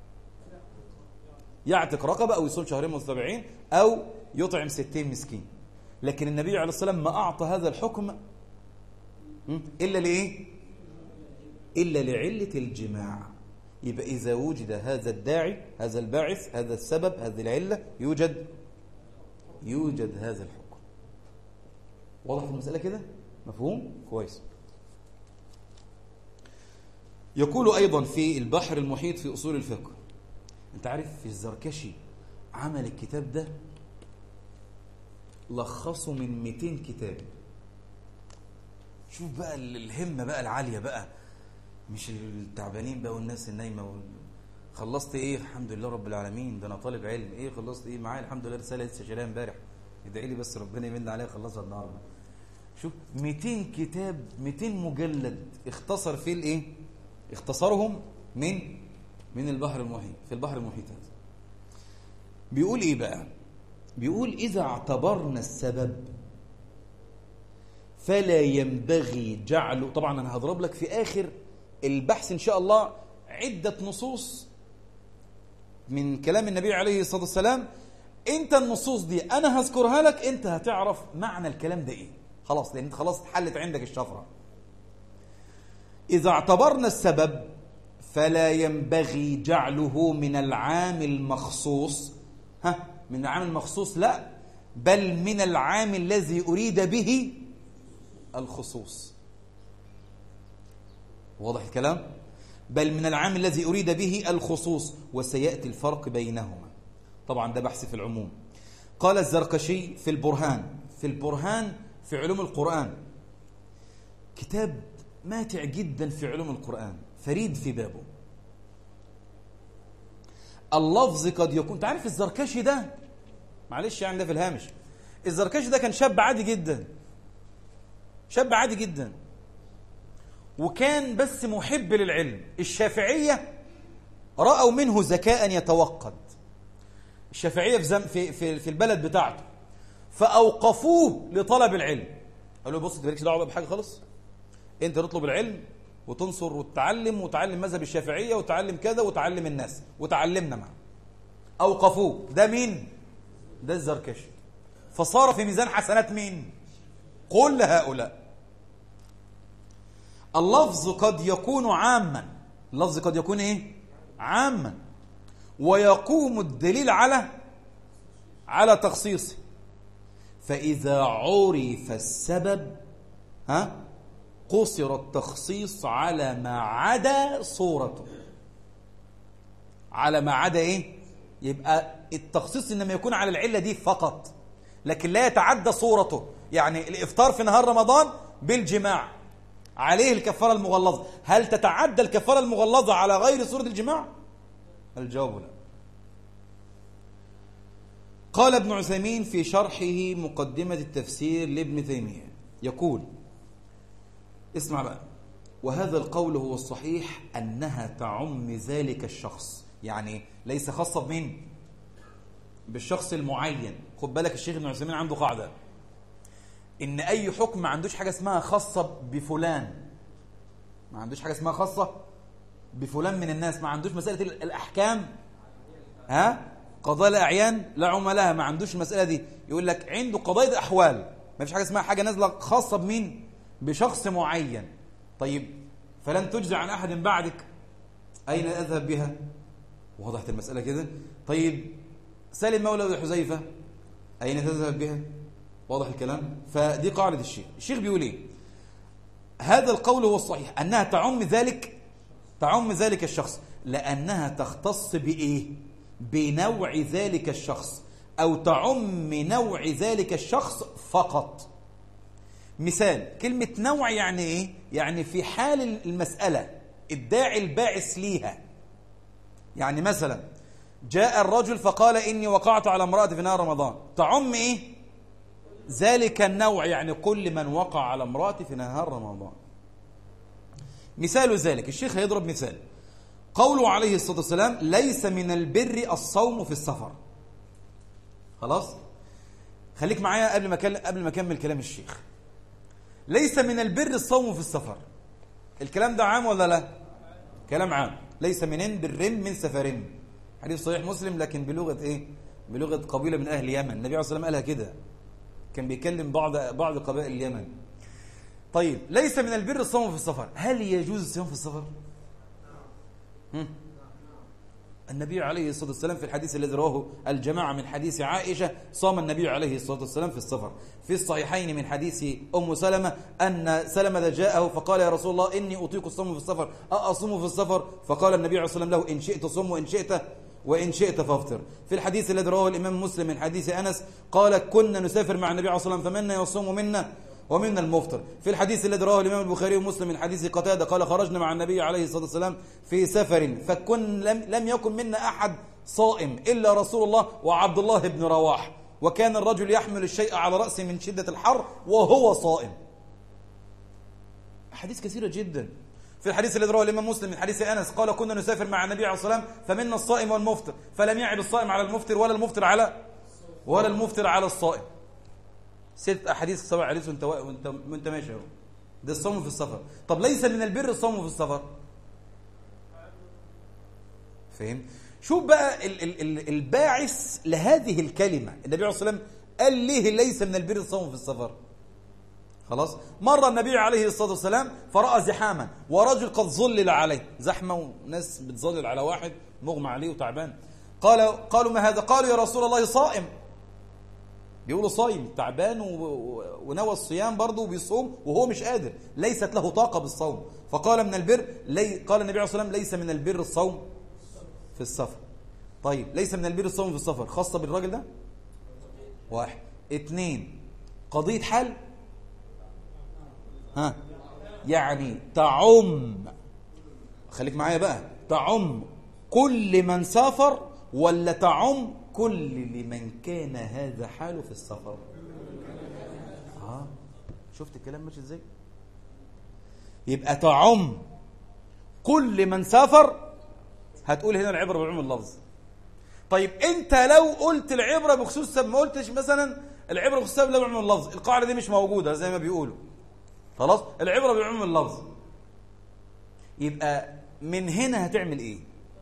يعتق رقبة أو يصوم شهرين متتابعين أو يطعم ستين مسكين لكن النبي عليه الصلاة والسلام ما أعطى هذا الحكم إلا لإيه إلا لعلة الجماع يبقى إذا وجد هذا الداعي هذا الباعث هذا السبب هذه العلة يوجد يوجد هذا الحكم واضح المسألة كده مفهوم كويس يقول أيضا في البحر المحيط في أصول الفقه أنت عارف في الزركشي عمل الكتاب ده لخصه من 200 كتاب شوف بقى الهمة بقى العالية بقى مش التعبانين بقى والناس النايمة وال... خلصت ايه الحمد لله رب العالمين ده انا طالب علم ايه خلصت ايه معايا الحمد لله رسالة لسه شاريها امبارح ادعي لي بس ربنا يمن عليها خلصها النهارده شوف 200 كتاب 200 مجلد اختصر فيه الايه اختصرهم من من البحر المحيط في البحر المحيط هذا بيقول ايه بقى بيقول اذا اعتبرنا السبب فلا ينبغي جعله طبعا انا هضرب لك في اخر البحث إن شاء الله عدة نصوص من كلام النبي عليه الصلاة والسلام انت النصوص دي انا هذكرها لك انت هتعرف معنى الكلام ده ايه خلاص لان انت خلاص اتحلت عندك الشفرة اذا اعتبرنا السبب فلا ينبغي جعله من العام المخصوص ها من العام المخصوص لا بل من العام الذي أريد به الخصوص واضح الكلام بل من العام الذي أريد به الخصوص وسيأتي الفرق بينهما طبعا ده بحث في العموم قال الزرقشي في البرهان في البرهان في علوم القرآن كتاب ماتع جدا في علوم القرآن فريد في بابه اللفظ قد يكون تعرف الزركشي ده معلش يعني ده في الهامش الزركشي ده كان شاب عادي جدا شاب عادي جدا وكان بس محب للعلم الشافعية رأوا منه ذكاء يتوقد الشافعية في, زم في, في, في البلد بتاعته فأوقفوه لطلب العلم قالوا له بص انت مالكش دعوه بحاجه خالص انت تطلب العلم وتنصر وتتعلم وتعلم مذهب الشافعيه وتعلم كذا وتعلم الناس وتعلمنا معه اوقفوه ده مين ده الزركشي فصار في ميزان حسنات مين كل هؤلاء اللفظ قد يكون عاما اللفظ قد يكون ايه عاما ويقوم الدليل على على تخصيصه فإذا عرف السبب ها قصر التخصيص على ما عدا صورته على ما عدا ايه يبقى التخصيص انما يكون على العله دي فقط لكن لا يتعدى صورته يعني الافطار في نهار رمضان بالجماع عليه الكفاره المغلظه هل تتعدى الكفاره المغلظه على غير صوره الجماع الجواب لا قال ابن عثيمين في شرحه مقدمة التفسير لابن تيمية يقول اسمع بقى وهذا القول هو الصحيح أنها تعم ذلك الشخص يعني ليس خاصة بمين بالشخص المعين خد بالك الشيخ ابن عثيمين عنده قاعدة إن أي حكم ما عندوش حاجة اسمها خاصة بفلان ما عندوش حاجة اسمها خاصة بفلان من الناس ما عندوش مسألة الأحكام ها قضاء الأعيان لا عملاء ما عندوش المسألة دي يقول لك عنده قضايا الأحوال ما فيش حاجة اسمها حاجة نازلة خاصة بمين بشخص معين طيب فلن تجزى عن أحد بعدك أين أذهب بها وضحت المسألة كده طيب سالم مولى ابي حذيفة أين تذهب بها واضح الكلام فدي قاعدة الشيخ الشيخ بيقول ايه هذا القول هو الصحيح أنها تعم ذلك تعم ذلك الشخص لأنها تختص بإيه بنوع ذلك الشخص أو تعم نوع ذلك الشخص فقط مثال كلمة نوع يعني إيه؟ يعني في حال المسألة الداعي الباعث ليها يعني مثلا جاء الرجل فقال إني وقعت على امرأة في نهار رمضان تعم إيه؟ ذلك النوع يعني كل من وقع على امرأة في نهار رمضان مثال ذلك الشيخ هيضرب مثال قوله عليه الصلاة والسلام ليس من البر الصوم في السفر خلاص خليك معايا قبل ما قبل ما اكمل كلام الشيخ ليس من البر الصوم في السفر الكلام ده عام ولا لا كلام عام ليس من بر من سفر حديث صحيح مسلم لكن بلغة ايه بلغة قبيلة من اهل اليمن النبي عليه الصلاة والسلام قالها كده كان بيكلم بعض بعض قبائل اليمن طيب ليس من البر الصوم في السفر هل يجوز الصيام في السفر النبي عليه الصلاة والسلام في الحديث الذي رواه الجماعة من حديث عائشة صام النبي عليه الصلاة والسلام في السفر في الصحيحين من حديث أم سلمة أن سلمة جاءه فقال يا رسول الله إني أطيق الصوم في السفر أصوم في السفر فقال النبي عليه الصلاة والسلام له إن شئت صم وإن شئت وإن شئت فافطر في الحديث الذي رواه الإمام مسلم من حديث أنس قال كنا نسافر مع النبي عليه الصلاة والسلام فمنا يصوم منا ومنا المفطر في الحديث الذي رواه الإمام البخاري ومسلم من حديث قتادة قال خرجنا مع النبي عليه الصلاة والسلام في سفر فكن لم, لم يكن منا أحد صائم إلا رسول الله وعبد الله بن رواح وكان الرجل يحمل الشيء على رأسه من شدة الحر وهو صائم حديث كثيرة جدا في الحديث الذي رواه الإمام مسلم من حديث أنس قال كنا نسافر مع النبي عليه الصلاة والسلام فمنا الصائم والمفطر فلم يعب الصائم على المفطر ولا المفطر على ولا المفطر على الصائم ست احاديث سبع حديث وانت وانت وانت ماشي اهو ده الصوم في السفر طب ليس من البر الصوم في السفر فهم شوف بقى ال ال ال الباعث لهذه الكلمة النبي عليه الصلاة والسلام قال ليه ليس من البر الصوم في السفر خلاص مر النبي عليه الصلاة والسلام فرأى زحاما ورجل قد ظلل عليه زحمة وناس بتظلل على واحد مغمى عليه وتعبان قال قالوا ما هذا قالوا يا رسول الله صائم بيقولوا صايم تعبان ونوى الصيام برضه وبيصوم وهو مش قادر ليست له طاقة بالصوم فقال من البر لي قال النبي عليه الصلاة والسلام ليس من البر الصوم في السفر طيب ليس من البر الصوم في السفر خاصة بالراجل ده واحد اثنين قضية حال ها يعني تعم خليك معايا بقى تعم كل من سافر ولا تعم كل لمن كان هذا حاله في السفر اه شفت الكلام ماشي ازاي يبقى تعم كل من سافر هتقول هنا العبره بعموم اللفظ طيب انت لو قلت العبره بخصوص سبب ما قلتش مثلا العبره بخصوص سبب لا بعموم اللفظ القاعده دي مش موجوده زي ما بيقولوا خلاص العبره بعموم اللفظ يبقى من هنا هتعمل ايه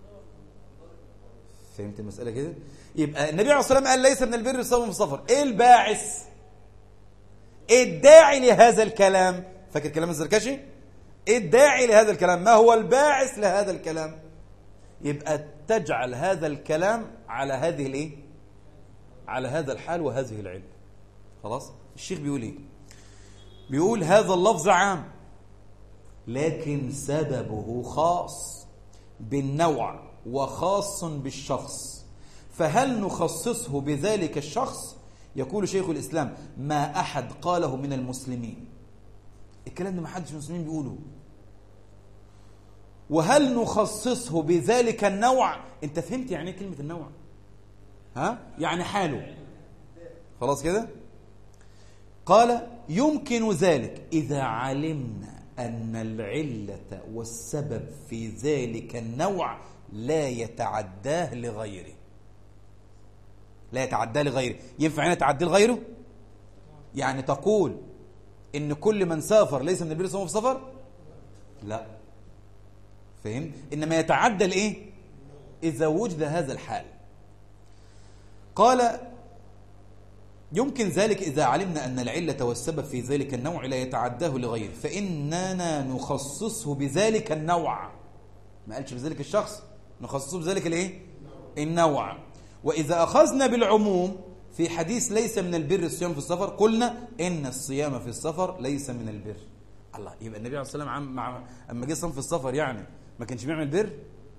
فهمت المساله كده يبقى النبي عليه الصلاه والسلام قال ليس من البر الصوم في السفر ايه الباعث ايه الداعي لهذا الكلام فاكر كلام الزركشي ايه الداعي لهذا الكلام ما هو الباعث لهذا الكلام يبقى تجعل هذا الكلام على هذه الايه على هذا الحال وهذه العلم خلاص الشيخ بيقول ايه بيقول هذا اللفظ عام لكن سببه خاص بالنوع وخاص بالشخص فهل نخصصه بذلك الشخص يقول شيخ الإسلام ما أحد قاله من المسلمين الكلام ده ما حدش من المسلمين بيقوله وهل نخصصه بذلك النوع انت فهمت يعني ايه كلمة النوع ها يعني حاله خلاص كده قال يمكن ذلك إذا علمنا أن العلة والسبب في ذلك النوع لا يتعداه لغيره لا يتعداه لغيره ينفع هنا تعديه لغيره يعني تقول إن كل من سافر ليس من البر في سفر لا فهم إنما يتعدى لإيه إذا وجد هذا الحال قال يمكن ذلك إذا علمنا أن العلة والسبب في ذلك النوع لا يتعداه لغيره فإننا نخصصه بذلك النوع ما قالش بذلك الشخص نخصصه بذلك الايه النوع وإذا أخذنا بالعموم في حديث ليس من البر الصيام في السفر قلنا إن الصيام في السفر ليس من البر الله يبقى النبي عليه الصلاة والسلام مع أما جه صام في السفر يعني ما كانش بيعمل بر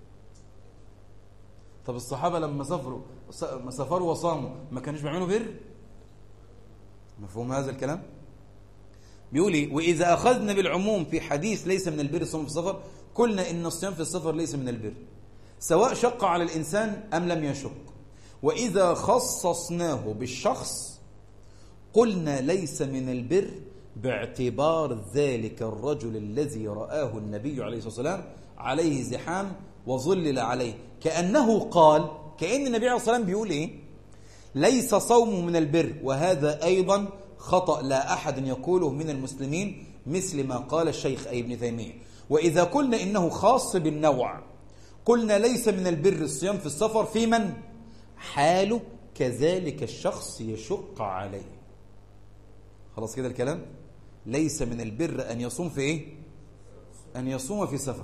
طب الصحابة لما سافروا ما سافروا وصاموا ما كانوش بيعملوا بر مفهوم هذا الكلام بيقول ايه واذا اخذنا بالعموم في حديث ليس من البر الصوم في السفر قلنا ان الصيام في السفر ليس من البر سواء شق على الانسان ام لم يشق واذا خصصناه بالشخص قلنا ليس من البر باعتبار ذلك الرجل الذي رآه النبي عليه الصلاة والسلام عليه زحام وظلل عليه كأنه قال كأن النبي عليه الصلاة والسلام بيقول إيه ليس صوم من البر وهذا أيضا خطأ لا أحد يقوله من المسلمين مثل ما قال الشيخ أي ابن تيمية وإذا قلنا إنه خاص بالنوع قلنا ليس من البر الصيام في السفر في من حاله كذلك الشخص يشق عليه خلاص كده الكلام ليس من البر أن يصوم في إيه أن يصوم في سفر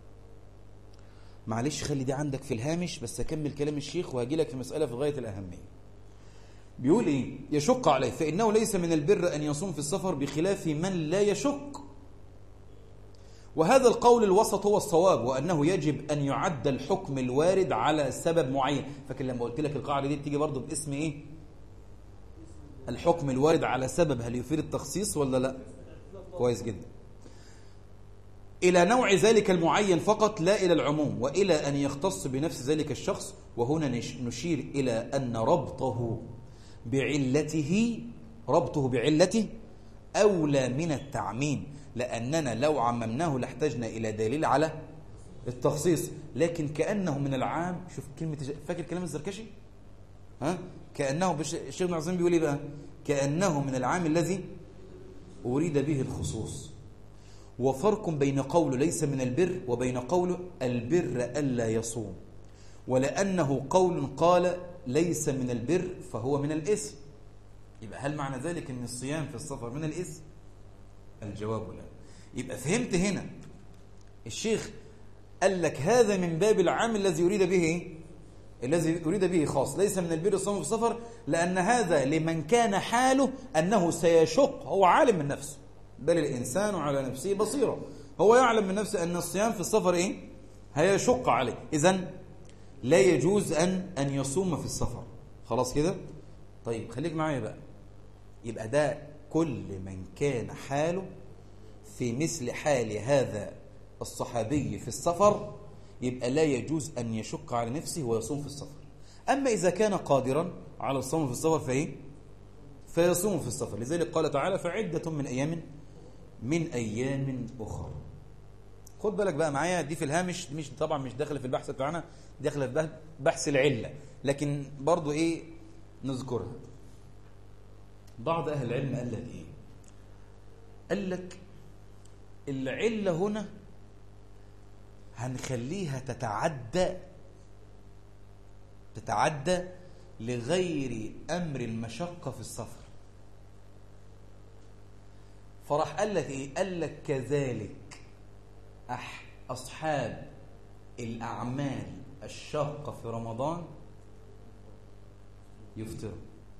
معلش خلي دي عندك في الهامش بس أكمل كلام الشيخ وهجي لك في مسألة في غاية الأهمية بيقول إيه يشق عليه فإنه ليس من البر أن يصوم في السفر بخلاف من لا يشق وهذا القول الوسط هو الصواب وأنه يجب أن يعد الحكم الوارد على سبب معين فكن لما قلت لك القاعدة دي تيجي برضه باسم إيه الحكم الوارد على سبب هل يفيد التخصيص ولا لا كويس جدا إلى نوع ذلك المعين فقط لا إلى العموم وإلى أن يختص بنفس ذلك الشخص وهنا نشير إلى أن ربطه بعلته ربطه بعلته أولى من التعميم لأننا لو عممناه لاحتجنا إلى دليل على التخصيص لكن كأنه من العام شوف كلمة فاكر كلام الزركشي ها كأنه الشيخ ابن عظيم بيقول ايه بقى كأنه من العام الذي أريد به الخصوص وفرق بين قول ليس من البر وبين قول البر ألا يصوم ولأنه قول قال ليس من البر فهو من الإثم يبقى هل معنى ذلك أن الصيام في السفر من الإثم الجواب لا يبقى فهمت هنا الشيخ قال لك هذا من باب العام الذي يريد به الذي أريد به خاص ليس من البر الصوم في السفر لأن هذا لمن كان حاله أنه سيشق هو عالم من نفسه بل الإنسان على نفسه بصيرة هو يعلم من نفسه أن الصيام في السفر إيه؟ هيشق عليه إذن لا يجوز أن أن يصوم في السفر خلاص كده طيب خليك معايا بقى يبقى ده كل من كان حاله في مثل حال هذا الصحابي في السفر يبقى لا يجوز أن يشق على نفسه ويصوم في السفر أما إذا كان قادرا على الصوم في السفر فإيه؟ فيصوم في السفر لذلك قال تعالى فعدة من أيام من أيام أخرى خد بالك بقى معايا دي في الهامش مش طبعا مش داخله في البحث بتاعنا داخله في بحث العله لكن برضو ايه نذكرها بعض اهل العلم قال لك ايه قال لك العله هنا هنخليها تتعدى تتعدى لغير امر المشقه في السفر فراح قال لك ايه قال لك كذلك أح أصحاب الأعمال الشاقة في رمضان يفطروا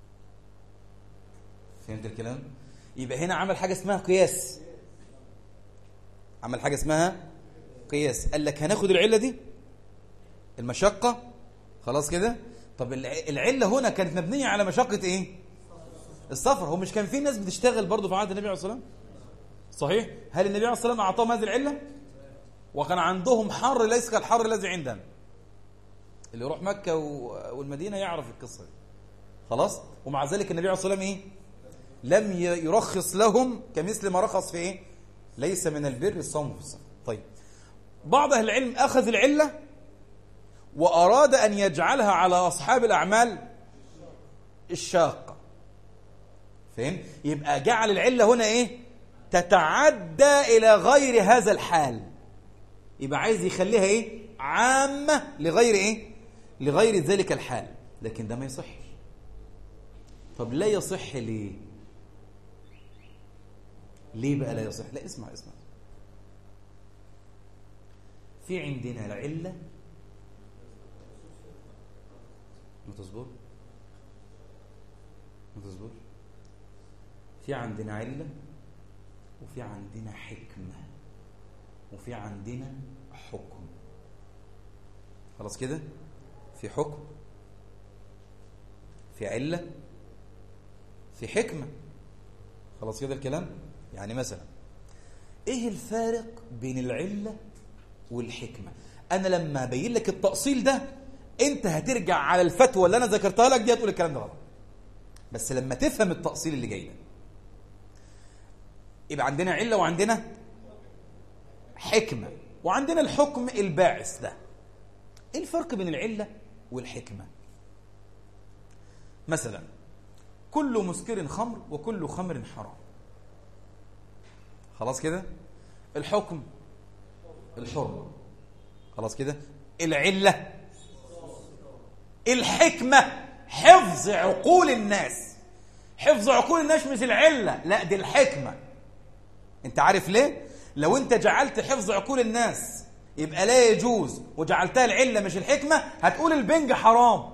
فهمت الكلام؟ يبقى هنا عمل حاجة اسمها قياس عمل حاجة اسمها قياس قال لك هناخد العلة دي المشقة خلاص كده طب العلة هنا كانت مبنية على مشقة ايه السفر هو مش كان في ناس بتشتغل برضه في عهد النبي عليه الصلاة والسلام صحيح هل النبي عليه الصلاة والسلام أعطاهم هذه العلة وكان عندهم حر ليس كالحر الذي عندنا اللي يروح مكة والمدينة يعرف القصة دي خلاص ومع ذلك النبي عليه الصلاة والسلام إيه لم يرخص لهم كمثل ما رخص في إيه ليس من البر الصوم في السفر طيب بعض أهل العلم أخذ العلة وأراد أن يجعلها على أصحاب الأعمال الشاقة فهم؟ يبقى جعل العلة هنا إيه تتعدى إلى غير هذا الحال يبقى عايز يخليها ايه عامة لغير ايه لغير ذلك الحال لكن ده ما يصحش طب لا يصح ليه ليه بقى لا يصح لا اسمع اسمع في عندنا العلة ما تصبر ما تصبر في عندنا علة وفي عندنا حكمة وفي عندنا حكم خلاص كده في حكم في علة في حكمة خلاص كده الكلام يعني مثلا ايه الفارق بين العلة والحكمة انا لما ابين لك التأصيل ده انت هترجع على الفتوى اللي انا ذكرتها لك دي هتقول الكلام ده غلط بس لما تفهم التأصيل اللي جاي ده يبقى عندنا علة وعندنا حكمة وعندنا الحكم الباعث ده ايه الفرق بين العلة والحكمة مثلا كل مسكر خمر وكل خمر حرام خلاص كده الحكم الحرمة خلاص كده العلة الحكمة حفظ عقول الناس حفظ عقول الناس مش العلة لا دي الحكمة انت عارف ليه لو انت جعلت حفظ عقول الناس يبقى لا يجوز وجعلتها العلة مش الحكمة هتقول البنج حرام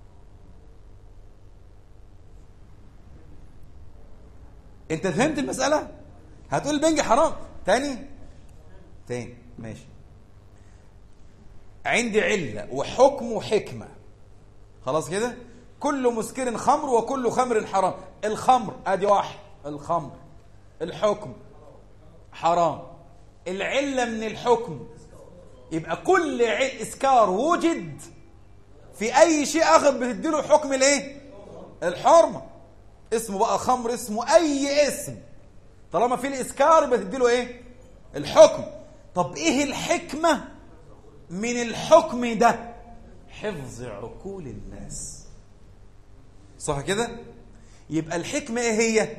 انت فهمت المسألة هتقول البنج حرام تاني تاني ماشي عندي علة وحكم وحكمة خلاص كده كل مسكر خمر وكل خمر حرام الخمر ادي واحد الخمر الحكم حرام العلة من الحكم يبقى كل اسكار وجد في اي شيء اخر بتديله حكم الايه الحرمه اسمه بقى خمر اسمه اي اسم طالما في الاسكار بتديله ايه الحكم طب ايه الحكمه من الحكم ده حفظ عقول الناس صح كده يبقى الحكمه ايه هي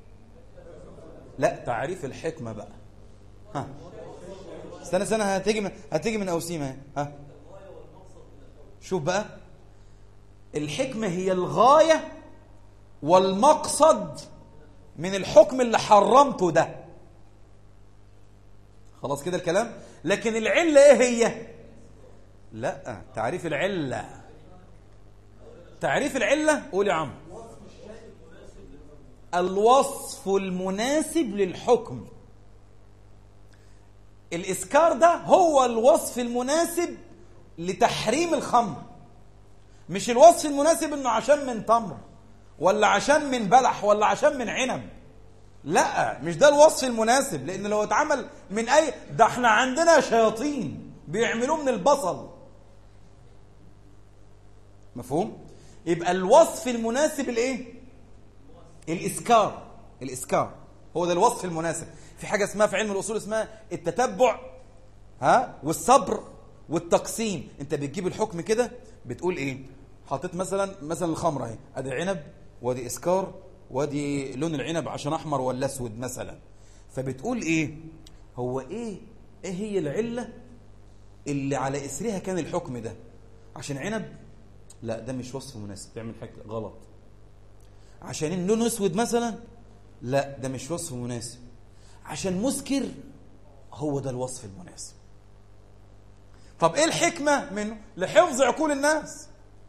لا تعريف الحكمة بقى ها استنى استنى هتيجي من هتيجي من اوسيمه ها شوف بقى الحكمة هي الغاية والمقصد من الحكم اللي حرمته ده خلاص كده الكلام لكن العلة ايه هي لا تعريف العلة تعريف العلة قول يا عم الوصف المناسب للحكم الإسكار ده هو الوصف المناسب لتحريم الخمر مش الوصف المناسب انه عشان من تمر ولا عشان من بلح ولا عشان من عنب لا مش ده الوصف المناسب لان لو اتعمل من اي ده احنا عندنا شياطين بيعملوه من البصل مفهوم يبقى الوصف المناسب الايه الاسكار الاسكار هو ده الوصف المناسب في حاجه اسمها في علم الاصول اسمها التتبع ها والصبر والتقسيم انت بتجيب الحكم كده بتقول ايه حطيت مثلا مثلا الخمره اهي ادي عنب وادي اسكار وادي لون العنب عشان احمر ولا اسود مثلا فبتقول ايه هو ايه ايه هي العله اللي على اثرها كان الحكم ده عشان عنب لا ده مش وصف مناسب تعمل حاجه غلط عشان اللون اسود مثلا لا ده مش وصف مناسب عشان مسكر هو ده الوصف المناسب طب ايه الحكمه منه لحفظ عقول الناس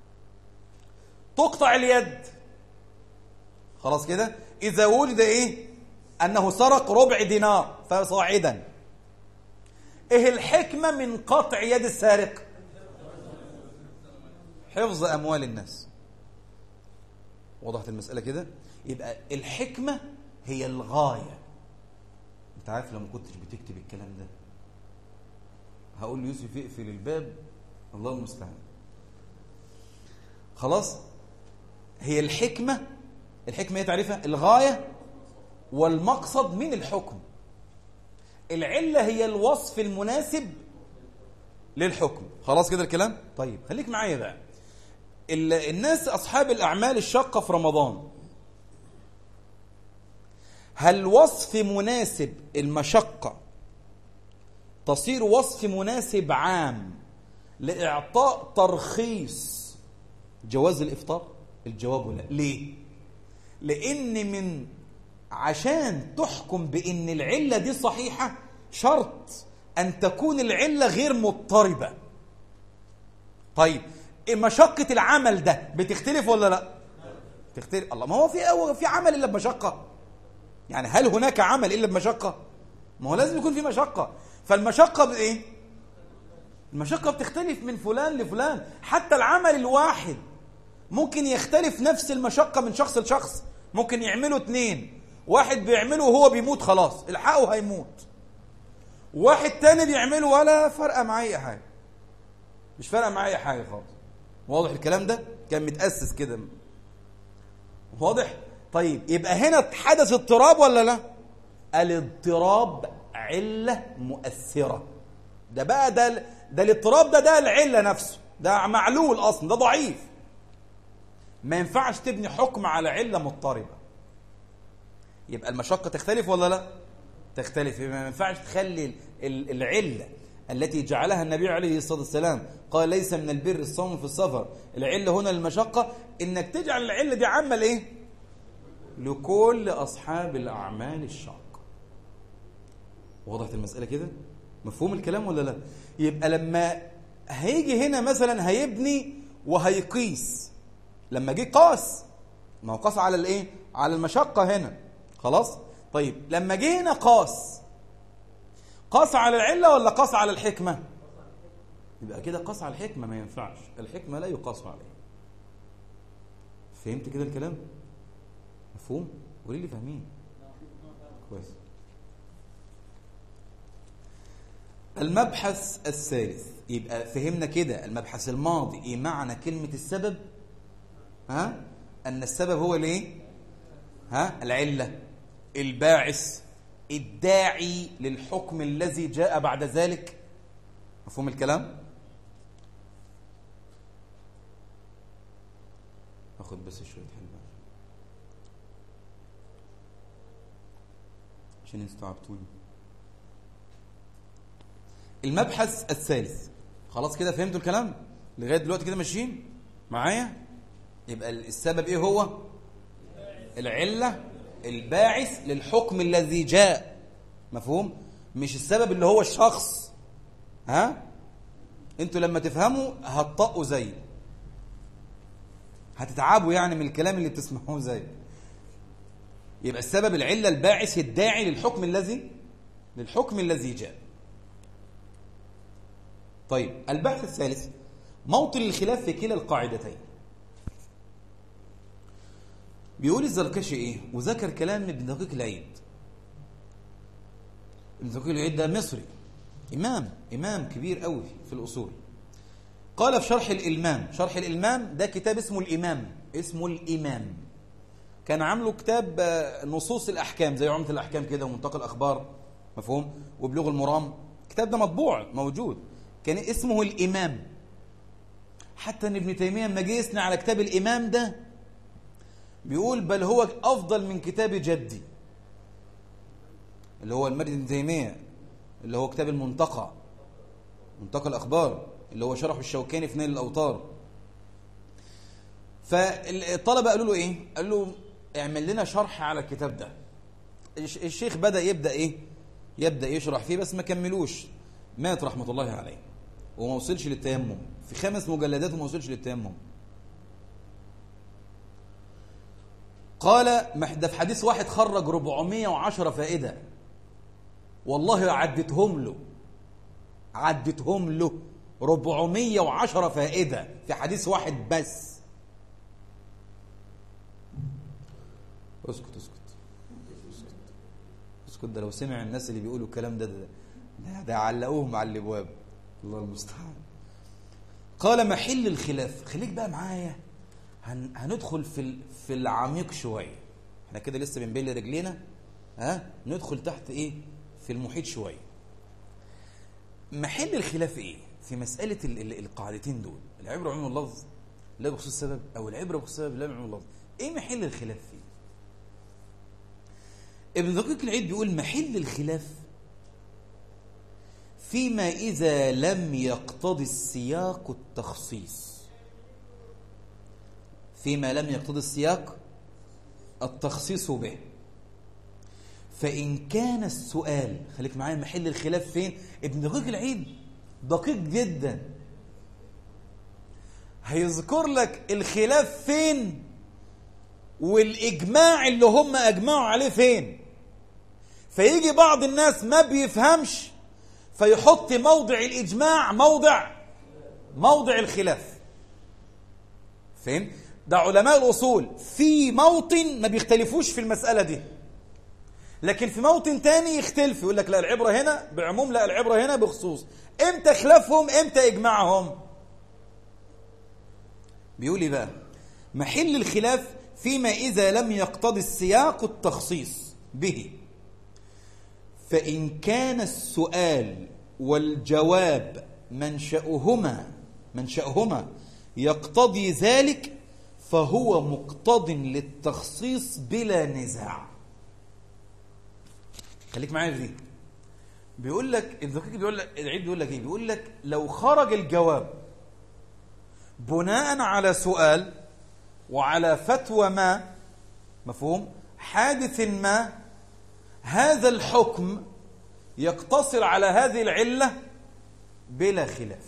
تقطع اليد خلاص كده اذا ولد ايه انه سرق ربع دينار فصاعدا ايه الحكمه من قطع يد السارق حفظ اموال الناس وضحت المساله كده يبقى الحكمه هي الغايه انت عارف لو ما كنتش بتكتب الكلام ده هقول ليوسف يقفل الباب الله المستعان خلاص هي الحكمه الحكمه هي تعرفها الغايه والمقصد من الحكم العله هي الوصف المناسب للحكم خلاص كده الكلام طيب خليك معايا بقى الناس اصحاب الاعمال الشاقه في رمضان هل وصف مناسب المشقة تصير وصف مناسب عام لإعطاء ترخيص جواز الإفطار الجواب لا ليه لأن من عشان تحكم بأن العلة دي صحيحة شرط أن تكون العلة غير مضطربة طيب مشقة العمل ده بتختلف ولا لا تختلف الله ما هو في في عمل إلا بمشقة يعني هل هناك عمل إلا بمشقة ما هو لازم يكون في مشقة فالمشقة بإيه المشقة بتختلف من فلان لفلان حتى العمل الواحد ممكن يختلف نفس المشقة من شخص لشخص ممكن يعملوا اتنين واحد بيعمله وهو بيموت خلاص الحقه هيموت واحد تاني بيعمله ولا فرقة معاه أي حاجة مش فارقة معاه أي حاجة خالص واضح الكلام ده كان متأسس كده واضح طيب يبقى هنا حدث اضطراب ولا لا الاضطراب علة مؤثرة ده بقى ده ده الاضطراب ده ده العلة نفسه ده معلول أصلا ده ضعيف ما ينفعش تبني حكم على علة مضطربة يبقى المشقة تختلف ولا لا تختلف ما ينفعش تخلي العلة التي جعلها النبي عليه الصلاة والسلام قال ليس من البر الصوم في السفر العلة هنا المشقة انك تجعل العلة دي عامة لايه لكل أصحاب الأعمال الشاقة وضحت المسألة كده مفهوم الكلام ولا لا يبقى لما هيجي هنا مثلا هيبني وهيقيس لما جه قاس ما هو قاس على الايه على المشقة هنا خلاص طيب لما جه هنا قاس قاس على العلة ولا قاس على الحكمة يبقى كده قاس على الحكمة ما ينفعش الحكمة لا يقاس عليها فهمت كده الكلام مفهوم قولي لي فاهمين كويس المبحث الثالث يبقى فهمنا كده المبحث الماضي ايه معنى كلمة السبب ها ان السبب هو الايه ها العلة الباعث الداعي للحكم الذي جاء بعد ذلك مفهوم الكلام اخد بس شويه حلوه عشان يستوعبتوني المبحث الثالث خلاص كده فهمتوا الكلام لغايه دلوقتي كده ماشيين معايا يبقى السبب ايه هو العله الباعث للحكم الذي جاء مفهوم مش السبب اللي هو الشخص ها انتوا لما تفهموا هتطقوا زي هتتعبوا يعني من الكلام اللي بتسمعوه زي يبقى السبب العلة الباعث الداعي للحكم الذي للحكم الذي جاء طيب البحث الثالث موطن الخلاف في كلا القاعدتين بيقول الزركشي ايه وذكر كلام ابن دقيق العيد ابن دقيق العيد ده مصري إمام إمام كبير قوي في الأصول قال في شرح الإلمام شرح الإلمام ده كتاب اسمه الإمام اسمه الإمام كان عامله كتاب آه، نصوص الأحكام زي عمدة الأحكام كده ومنطق الأخبار مفهوم وبلوغ المرام الكتاب ده مطبوع موجود كان اسمه الإمام حتى ان ابن تيمية لما جه يثني على كتاب الإمام ده بيقول بل هو أفضل من كتاب جدي اللي هو المجد ابن تيمية اللي هو كتاب المنتقى منتقى الأخبار اللي هو شرح الشوكاني في نيل الأوطار فالطلبة قالوا له إيه؟ قال له اعمل لنا شرح على الكتاب ده الشيخ بدأ يبدأ إيه؟ يبدأ يشرح فيه بس ما كملوش مات رحمة الله عليه وما وصلش للتيمم في خمس مجلدات وما وصلش للتيمم قال ده في حديث واحد خرج 410 فائدة والله عدتهم له عدتهم له 410 فائدة في حديث واحد بس اسكت اسكت اسكت اسكت ده لو سمع الناس اللي بيقولوا الكلام ده ده, ده, ده علقوهم على الابواب الله المستعان قال محل الخلاف خليك بقى معايا هن هندخل في في العميق شويه احنا كده لسه بنبل رجلينا ها ندخل تحت ايه في المحيط شويه محل الخلاف ايه في مساله القاعدتين دول العبره بعموم اللفظ لا بخصوص السبب او العبره بخصوص السبب لا بعموم اللفظ ايه محل الخلاف فيه ابن دقيق العيد بيقول محل الخلاف فيما إذا لم يقتضي السياق التخصيص فيما لم يقتضي السياق التخصيص به فإن كان السؤال خليك معايا محل الخلاف فين ابن دقيق العيد دقيق جدا هيذكر لك الخلاف فين والإجماع اللي هم أجمعوا عليه فين فيجي بعض الناس ما بيفهمش فيحط موضع الإجماع موضع موضع الخلاف فهم؟ ده علماء الأصول في موطن ما بيختلفوش في المسألة دي لكن في موطن تاني يختلف يقول لك لا العبرة هنا بعموم لا العبرة هنا بخصوص امتى خلافهم امتى إجماعهم بيقول لي بقى محل الخلاف فيما إذا لم يقتضي السياق التخصيص به فإن كان السؤال والجواب منشأهما منشأهما يقتضي ذلك فهو مقتض للتخصيص بلا نزاع خليك معايا في دي بيقول لك الدقيق بيقول لك العيد بيقول لك ايه بيقول لك لو خرج الجواب بناء على سؤال وعلى فتوى ما مفهوم حادث ما هذا الحكم يقتصر على هذه العلة بلا خلاف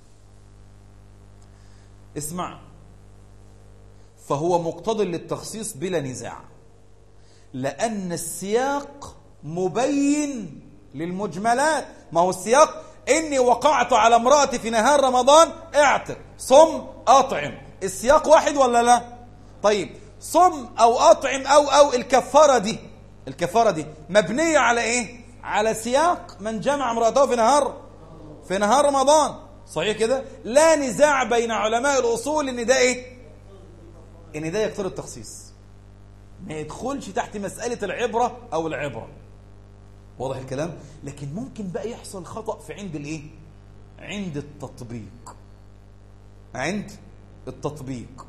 اسمع فهو مقتض للتخصيص بلا نزاع لأن السياق مبين للمجملات ما هو السياق إني وقعت على امرأتي في نهار رمضان اعتق صم أطعم السياق واحد ولا لا طيب صم أو أطعم أو أو الكفارة دي الكفارة دي مبنية على إيه على سياق من جمع امرأته في نهار في نهار رمضان صحيح كده لا نزاع بين علماء الأصول إن ده إيه إن ده يقتضي التخصيص ما يدخلش تحت مسألة العبرة أو العبرة واضح الكلام لكن ممكن بقى يحصل خطأ في عند الإيه عند التطبيق عند التطبيق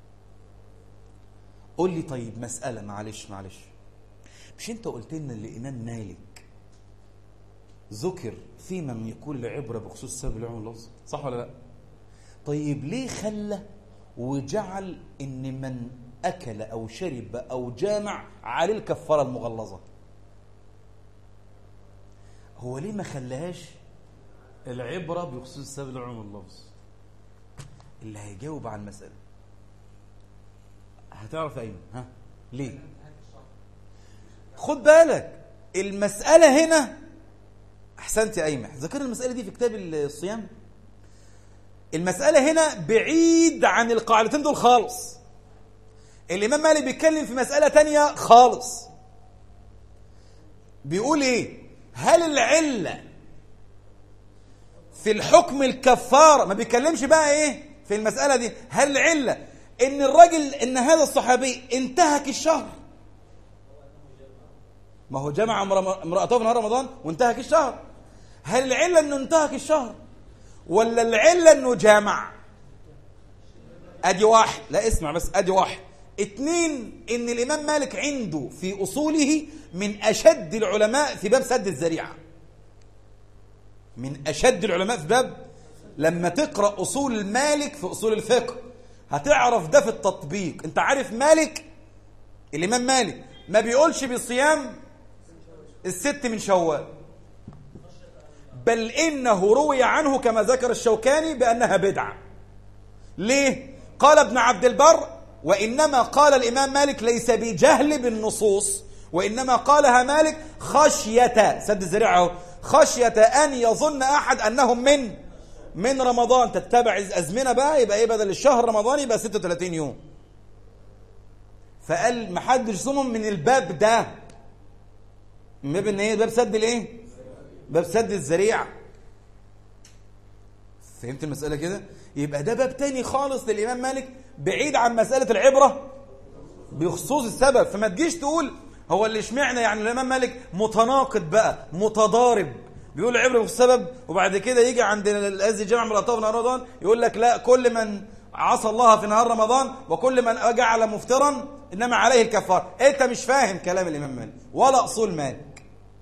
قول لي طيب مسألة معلش معلش مش انت قلت لنا الامام مالك ذكر في من يقول العبره بخصوص سبب العلم اللفظ صح ولا لا طيب ليه خلى وجعل ان من اكل او شرب او جامع عليه الكفاره المغلظه هو ليه ما خلاهاش العبره بخصوص سبب العلم اللفظ اللي هيجاوب على المساله هتعرف ايمن ها ليه خد بالك المسألة هنا أحسنت يا أيمح ذكر المسألة دي في كتاب الصيام المسألة هنا بعيد عن القاعدتين دول خالص الإمام مالك بيتكلم في مسألة تانية خالص بيقول إيه هل العلة في الحكم الكفارة ما بيتكلمش بقى ايه في المسألة دي هل العلة ان الراجل ان هذا الصحابي انتهك الشهر ما هو جمع امرأته في نهار رمضان وانتهك الشهر هل العلة انه انتهك الشهر ولا العلة انه جامع ادي واحد لا اسمع بس ادي واحد اتنين ان الامام مالك عنده في اصوله من اشد العلماء في باب سد الذريعه من اشد العلماء في باب لما تقرا اصول مالك في اصول الفقه هتعرف ده في التطبيق انت عارف مالك الامام مالك ما بيقولش بصيام الست من شوال بل انه روي عنه كما ذكر الشوكاني بانها بدعه ليه قال ابن عبد البر وإنما قال الإمام مالك ليس بجهل بالنصوص وإنما قالها مالك خشية سد الزريعة خشية أن يظن أحد أنهم من من رمضان تتبع الأزمنة بقى يبقى إيه بدل الشهر رمضان يبقى 36 يوم فقال ما حدش صمم من الباب ده من باب ان ايه باب سد الايه باب سد الذريعه فهمت المساله كده يبقى ده باب تاني خالص للإمام مالك بعيد عن مسألة العبرة بخصوص السبب فما تجيش تقول هو اللي اشمعنى يعني الإمام مالك متناقض بقى متضارب بيقول عبرة بخصوص السبب وبعد كده يجي عند الأزي جمع من في نهار رمضان يقول لك لا كل من عصى الله في نهار رمضان وكل من جعل مفطرا إنما عليه الكفار أنت مش فاهم كلام الإمام مالك ولا أصول مالك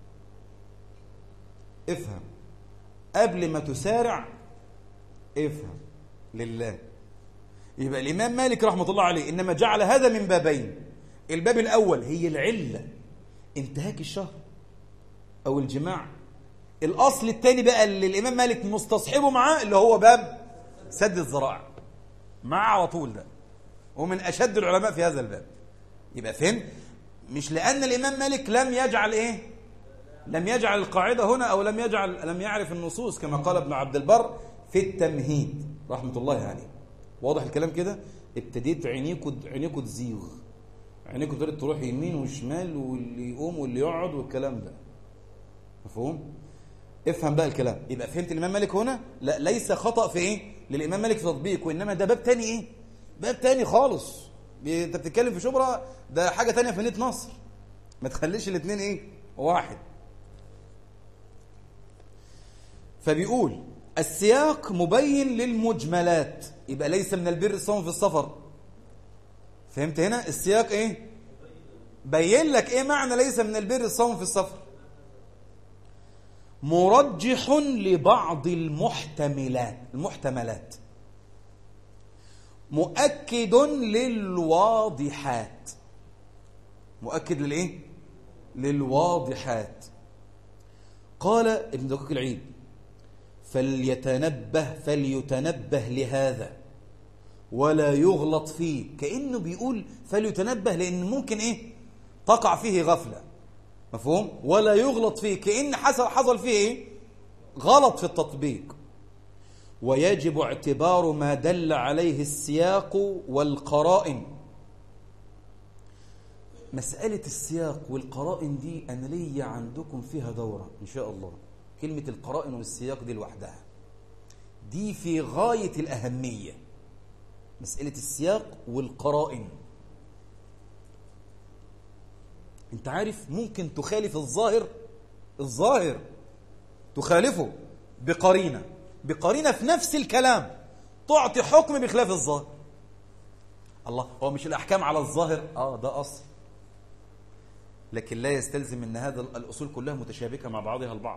افهم قبل ما تسارع افهم لله يبقى الإمام مالك رحمة الله عليه إنما جعل هذا من بابين الباب الأول هي العلة انتهاك الشهر أو الجماع الأصل الثاني بقى اللي الإمام مالك مستصحبه معاه اللي هو باب سد الذراع مع على طول ده ومن أشد العلماء في هذا الباب يبقى فهم مش لأن الإمام مالك لم يجعل إيه لم يجعل القاعدة هنا أو لم يجعل لم يعرف النصوص كما قال ابن عبد البر في التمهيد رحمة الله عليه واضح الكلام كده ابتديت عينيكوا عينيكوا تزيغ عينيكوا ابتدت تروح يمين وشمال واللي يقوم واللي يقعد والكلام ده مفهوم افهم بقى الكلام يبقى فهمت الامام مالك هنا لا ليس خطأ في ايه للامام مالك في تطبيق وانما ده باب تاني ايه باب تاني خالص انت بتتكلم في شبرا ده حاجة تانية في مدينة نصر ما تخليش الاثنين ايه واحد فبيقول السياق مبين للمجملات يبقى ليس من البر الصوم في السفر فهمت هنا السياق ايه بين لك ايه معنى ليس من البر الصوم في السفر مرجح لبعض المحتملات المحتملات مؤكد للواضحات مؤكد للايه للواضحات قال ابن دقيق العيد فليتنبه فليتنبه لهذا ولا يغلط فيه كأنه بيقول فليتنبه لأن ممكن إيه تقع فيه غفلة مفهوم ولا يغلط فيه كأن حصل حصل فيه إيه غلط في التطبيق ويجب اعتبار ما دل عليه السياق والقرائن مسألة السياق والقرائن دي أنا لي عندكم فيها دورة إن شاء الله كلمة القرائن والسياق دي لوحدها دي في غاية الأهمية مسألة السياق والقرائن انت عارف ممكن تخالف الظاهر الظاهر تخالفه بقرينة بقرينة في نفس الكلام تعطي حكم بخلاف الظاهر الله هو مش الأحكام على الظاهر آه ده أصل لكن لا يستلزم أن هذا الأصول كلها متشابكة مع بعضها البعض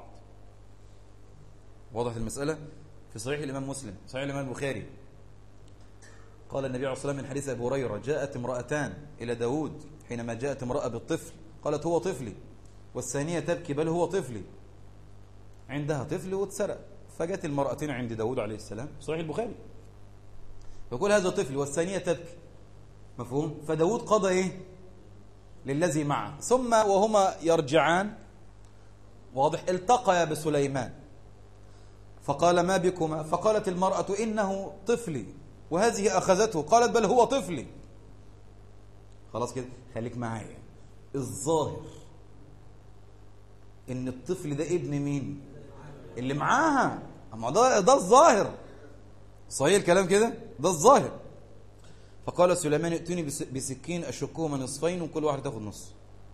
واضح المسألة في صحيح الإمام مسلم صحيح الإمام البخاري قال النبي عليه الصلاة والسلام من حديث أبو هريرة جاءت امرأتان إلى داود حينما جاءت امرأة بالطفل قالت هو طفلي والثانية تبكي بل هو طفلي عندها طفل واتسرق فجت المرأتين عند داود عليه السلام صحيح البخاري يقول هذا طفل والثانية تبكي مفهوم فداود قضى إيه للذي معه ثم وهما يرجعان واضح التقيا بسليمان فقال ما بكما فقالت المرأة إنه طفلي وهذه أخذته قالت بل هو طفلي خلاص كده خليك معايا الظاهر ان الطفل ده ابن مين اللي معاها اما ده ده الظاهر صحيح الكلام كده ده الظاهر فقال سليمان ائتوني بسكين اشقهما نصفين وكل واحد تاخد نص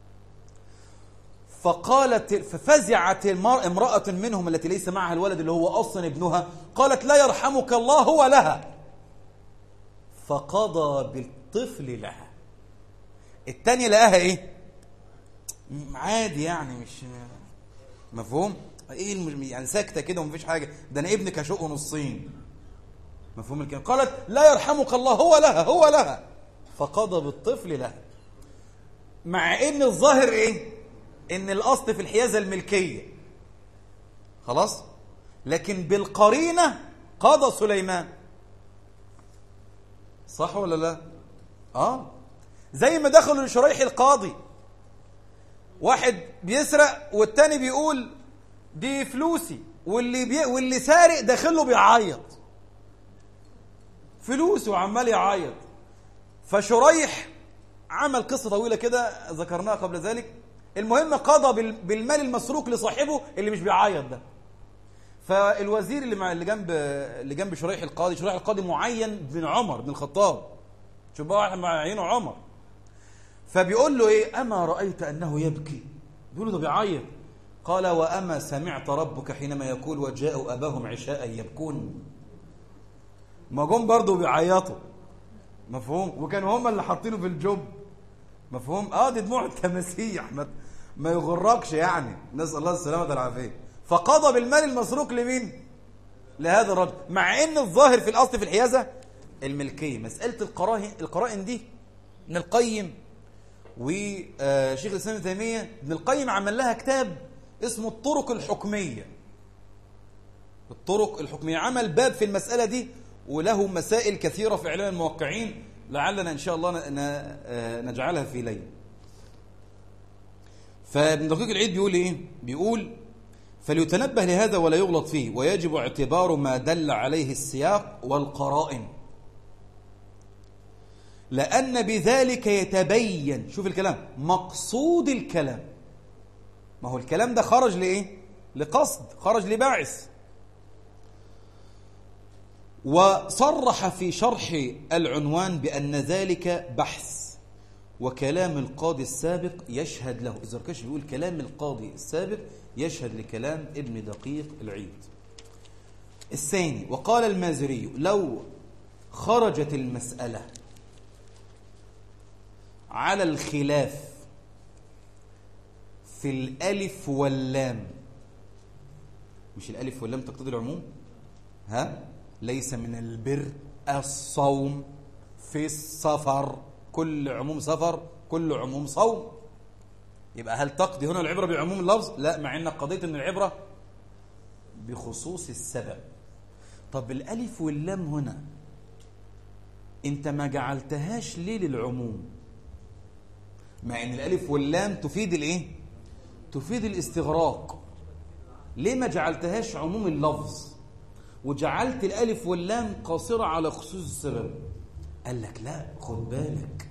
فقالت ففزعت امرأة منهم التي ليس معها الولد اللي هو أصلا ابنها قالت لا يرحمك الله هو لها فقضى بالطفل لها التانية لقاها ايه عادي يعني مش مفهوم ايه يعني ساكته كده ومفيش حاجه ده انا ابنك هشقه نصين مفهوم الكلام قالت لا يرحمك الله هو لها هو لها فقضى بالطفل لها مع ان الظاهر ايه ان الاصل في الحيازه الملكيه خلاص لكن بالقرينه قضى سليمان صح ولا لا اه زي ما دخلوا لشريح القاضي واحد بيسرق والتاني بيقول دي فلوسي واللي بي... واللي سارق داخله بيعيط فلوسه وعمال يعيط فشريح عمل قصه طويله كده ذكرناها قبل ذلك المهم قضى بالمال المسروق لصاحبه اللي مش بيعيط ده فالوزير اللي مع اللي جنب اللي جنب شريح القاضي شريح القاضي معين بن عمر بن الخطاب شوف بقى واحد مع عينه عمر فبيقول له ايه اما رايت انه يبكي بيقول له ده بيعيط قال واما سمعت ربك حينما يقول وجاءوا اباهم عشاء يبكون ما جم برضه بيعيطوا مفهوم وكانوا هم اللي حاطينه في الجب مفهوم اه دي دموع التماسيح ما, ما يغركش يعني نسال الله السلامه والعافيه فقضى بالمال المسروق لمين لهذا الرجل مع ان الظاهر في الاصل في الحيازه الملكيه مساله القرائن القرائن دي ابن القيم وشيخ الاسلام ابن تيميه ابن القيم عمل لها كتاب اسمه الطرق الحكميه الطرق الحكميه عمل باب في المساله دي وله مسائل كثيره في اعلام الموقعين لعلنا ان شاء الله نجعلها في ليل فابن دقيق العيد بيقول ايه بيقول فليتنبه لهذا ولا يغلط فيه ويجب اعتبار ما دل عليه السياق والقرائن لأن بذلك يتبين شوف الكلام مقصود الكلام ما هو الكلام ده خرج لإيه لقصد خرج لباعث وصرح في شرح العنوان بأن ذلك بحث وكلام القاضي السابق يشهد له الزركشي بيقول كلام القاضي السابق يشهد لكلام ابن دقيق العيد الثاني وقال المازري لو خرجت المسألة على الخلاف في الألف واللام مش الألف واللام تقتضي العموم ها ليس من البر الصوم في السفر كل عموم سفر كل عموم صوم يبقى هل تقضي هنا العبرة بعموم اللفظ لا مع انك قضيت ان العبرة بخصوص السبب طب الالف واللام هنا انت ما جعلتهاش ليه للعموم مع ان الالف واللام تفيد الايه تفيد الاستغراق ليه ما جعلتهاش عموم اللفظ وجعلت الالف واللام قاصره على خصوص السبب قال لك لا خد بالك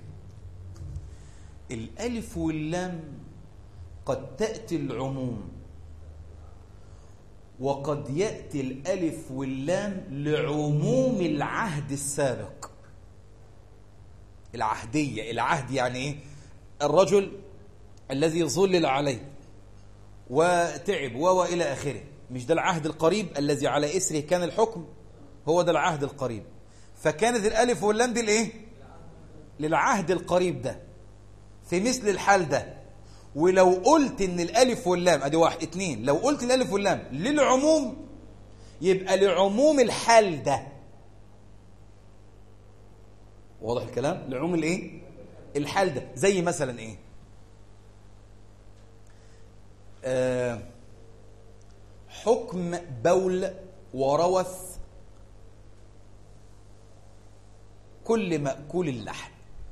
الالف واللام قد تاتي العموم وقد ياتي الالف واللام لعموم العهد السابق العهديه العهد يعني ايه الرجل الذي ظلل عليه وتعب والى اخره مش ده العهد القريب الذي على اسره كان الحكم هو ده العهد القريب فكانت الالف واللام دي الايه للعهد القريب ده في مثل الحال ده ولو قلت ان الالف واللام ادي واحد اتنين لو قلت الالف واللام للعموم يبقى لعموم الحال ده واضح الكلام لعموم الايه الحال ده زي مثلا ايه آه حكم بول وروث كل مأكول اللحم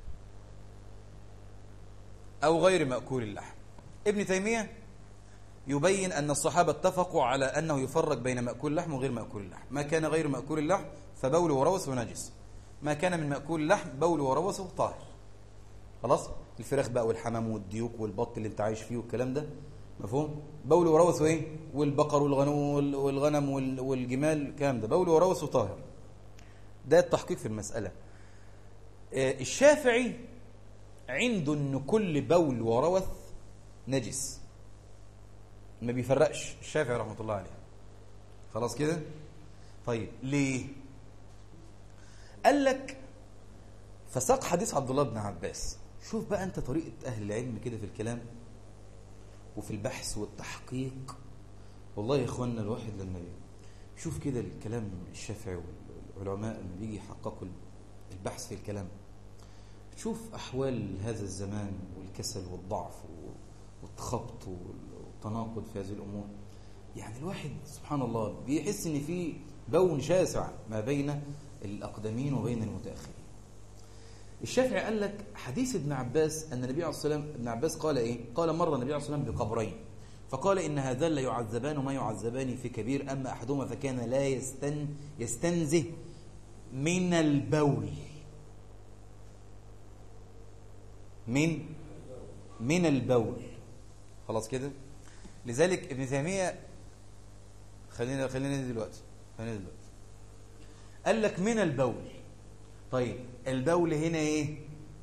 أو غير مأكول اللحم ابن تيمية يبين أن الصحابة اتفقوا على أنه يفرق بين مأكول اللحم وغير مأكول اللحم ما كان غير مأكول اللحم فبول وروث ونجس ما كان من مأكول اللحم بول وروث طاهر خلاص الفراخ بقى والحمام والديوك والبط اللي انت عايش فيه والكلام ده مفهوم بول وروث ايه والبقر والغنم والغنم والجمال الكلام ده بول وروث وطاهر ده التحقيق في المسألة آه، الشافعي عنده ان كل بول وروث نجس ما بيفرقش الشافعي رحمة الله عليه خلاص كده طيب ليه قال لك فساق حديث عبد الله بن عباس شوف بقى انت طريقة اهل العلم كده في الكلام وفي البحث والتحقيق والله يا اخوانا الواحد لما يشوف كده الكلام الشافعي والعلماء لما بيجي يحققوا البحث في الكلام تشوف أحوال هذا الزمان والكسل والضعف والخبط والتناقض في هذه الأمور يعني الواحد سبحان الله بيحس ان في بون شاسع ما بين الأقدمين وبين المتأخرين الشافعي قال لك حديث ابن عباس أن النبي عليه الصلاة والسلام ابن عباس قال إيه قال مر النبي عليه الصلاة والسلام بقبرين فقال إن هذان لا يعذبان ما يعذبان في كبير أما أحدهما فكان لا يستن يستنزه من البول من من البول خلاص كده لذلك ابن تيمية خلينا خلينا دلوقتي خلينا دلوقتي قال لك من البول طيب البول هنا ايه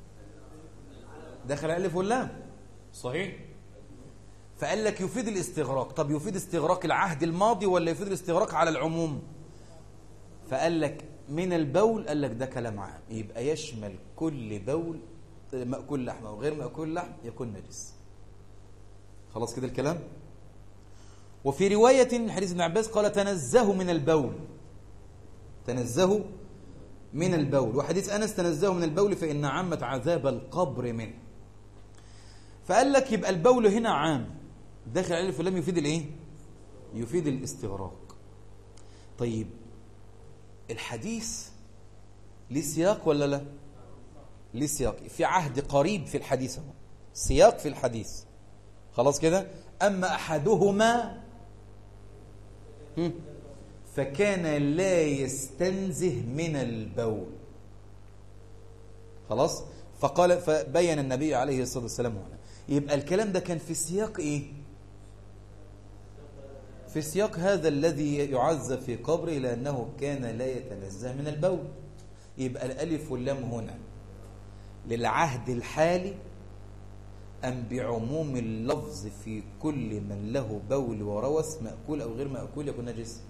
دخل الف واللام صحيح فقال لك يفيد الاستغراق طب يفيد استغراق العهد الماضي ولا يفيد الاستغراق على العموم فقال لك من البول قال لك ده كلام عام يبقى يشمل كل بول مأكول لحم أو غير مأكول لحم يكون نجس خلاص كده الكلام وفي رواية حديث ابن عباس قال تنزهوا من البول تنزهوا من البول وحديث أنس تنزهوا من البول فإن عامة عذاب القبر منه فقال لك يبقى البول هنا عام داخل عليه الفلام يفيد الايه يفيد الاستغراق طيب الحديث ليه سياق ولا لا ليه سياق في عهد قريب في الحديث هو سياق في الحديث خلاص كده أما أحدهما فكان لا يستنزه من البول خلاص فقال فبين النبي عليه الصلاة والسلام هنا يبقى الكلام ده كان في سياق ايه في سياق هذا الذي يعذب في قبره لأنه كان لا يتنزه من البول يبقى الألف واللام هنا للعهد الحالي أم بعموم اللفظ في كل من له بول وروث مأكول أو غير مأكول يكون نجس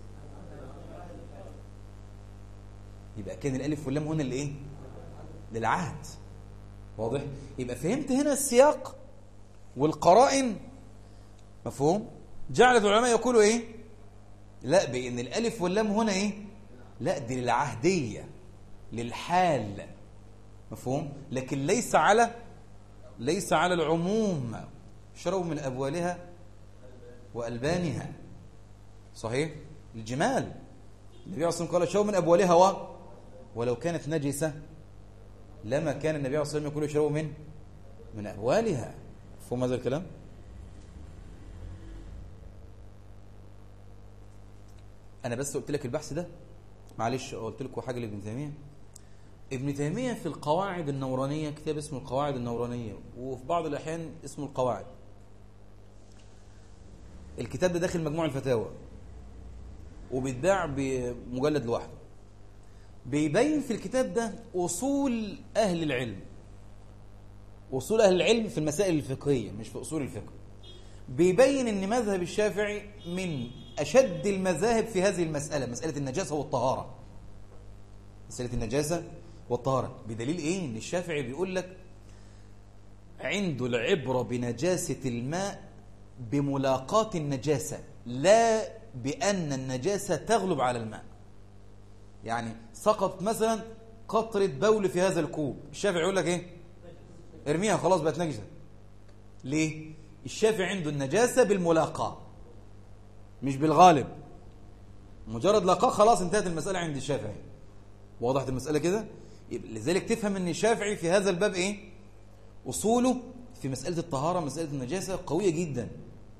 يبقى كان الألف واللام هنا لإيه للعهد واضح يبقى فهمت هنا السياق والقرائن مفهوم جعلت العلماء يقولوا ايه لا بان الالف واللام هنا ايه لا دي للعهديه للحال مفهوم لكن ليس على ليس على العموم شربوا من ابوالها والبانها صحيح الجمال النبي عليه الصلاه والسلام قال شربوا من ابوالها و ولو كانت نجسه لما كان النبي عليه الصلاه والسلام يقول اشربوا من من ابوالها مفهوم هذا الكلام انا بس قلت لك البحث ده معلش قلت لكم حاجه لابن تيميه ابن تيميه في القواعد النورانيه كتاب اسمه القواعد النورانيه وفي بعض الاحيان اسمه القواعد الكتاب ده داخل مجموع الفتاوى وبيتباع بمجلد لوحده بيبين في الكتاب ده اصول اهل العلم اصول اهل العلم في المسائل الفقهيه مش في اصول الفقه بيبين ان مذهب الشافعي من أشد المذاهب في هذه المسألة مسألة النجاسة والطهارة مسألة النجاسة والطهارة بدليل إيه؟ إن الشافعي بيقول لك عنده العبرة بنجاسة الماء بملاقاة النجاسة لا بأن النجاسة تغلب على الماء يعني سقط مثلا قطرة بول في هذا الكوب الشافعي يقول لك إيه؟ ارميها خلاص بقت نجسة ليه؟ الشافعي عنده النجاسة بالملاقاة مش بالغالب مجرد لقاء خلاص انتهت المسألة عند الشافعي وضحت المسألة كده لذلك تفهم ان الشافعي في هذا الباب ايه اصوله في مسألة الطهارة مسألة النجاسة قوية جدا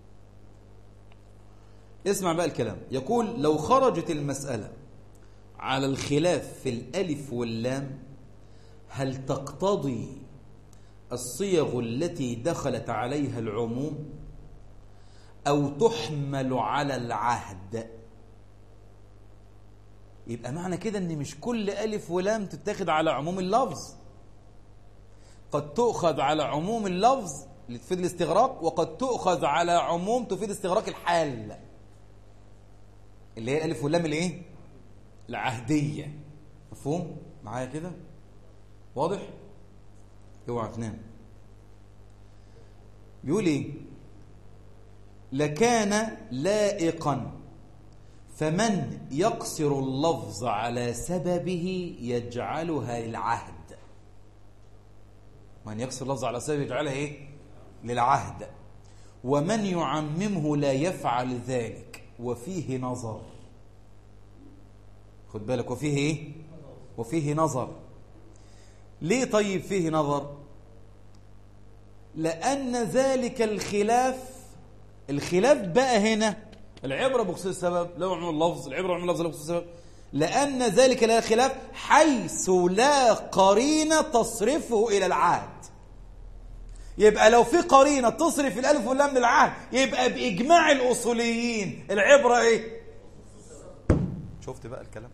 اسمع بقى الكلام يقول لو خرجت المسألة على الخلاف في الألف واللام هل تقتضي الصيغ التي دخلت عليها العموم أو تحمل على العهد يبقى معنى كده ان مش كل ألف ولام تتاخد على عموم اللفظ قد تؤخذ على عموم اللفظ لتفيد الاستغراق وقد تؤخذ على عموم تفيد استغراق الحال اللي هي الألف واللام الايه العهدية مفهوم معايا كده واضح اوعى تنام بيقول ايه لكان لائقا فمن يقصر اللفظ على سببه يجعلها للعهد من يقصر اللفظ على سببه يجعلها ايه للعهد ومن يعممه لا يفعل ذلك وفيه نظر خد بالك وفيه ايه وفيه نظر ليه طيب فيه نظر لأن ذلك الخلاف الخلاف بقى هنا العبرة بخصوص السبب لا عموم اللفظ العبرة عموم اللفظ لا بخصوص السبب لأن ذلك لا خلاف حيث لا قرينة تصرفه إلى العهد يبقى لو في قرينة تصرف الألف واللام للعهد يبقى بإجماع الأصوليين العبرة إيه شفت بقى الكلام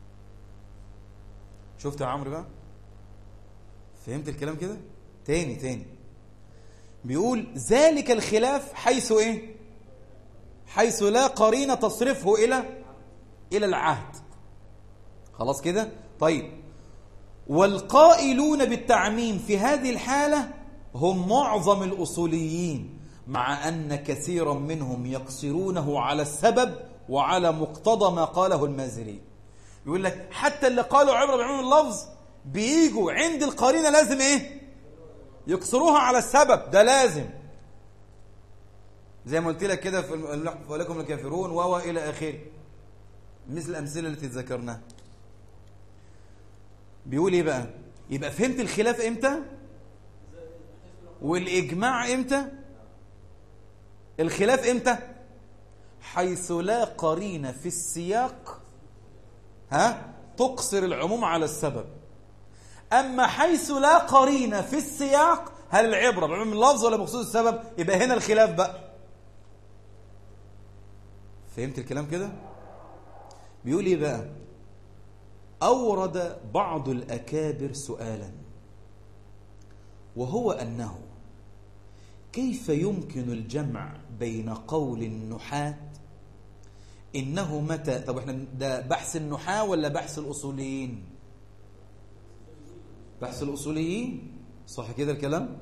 شفت يا عمرو بقى فهمت الكلام كده تاني تاني بيقول ذلك الخلاف حيث ايه حيث لا قرينه تصرفه الى الى العهد خلاص كده طيب والقائلون بالتعميم في هذه الحاله هم معظم الاصوليين مع ان كثيرا منهم يقصرونه على السبب وعلى مقتضى ما قاله المازري يقول لك حتى اللي قالوا عبره بعموم اللفظ بيجوا عند القرينه لازم ايه يقصروها على السبب ده لازم زي ما قلت لك كده في ولكم الكافرون و الى اخره مثل الامثله التي ذكرناها بيقول ايه بقى يبقى فهمت الخلاف امتى والاجماع امتى الخلاف امتى حيث لا قرينه في السياق ها تقصر العموم على السبب أما حيث لا قرينة في السياق هل العبرة بعموم اللفظ ولا بخصوص السبب يبقى هنا الخلاف بقى فهمت الكلام كده بيقول ايه بقى أورد بعض الأكابر سؤالا وهو أنه كيف يمكن الجمع بين قول النحاة إنه متى طب احنا ده بحث النحاة ولا بحث الأصوليين بحث الأصوليين صح كده الكلام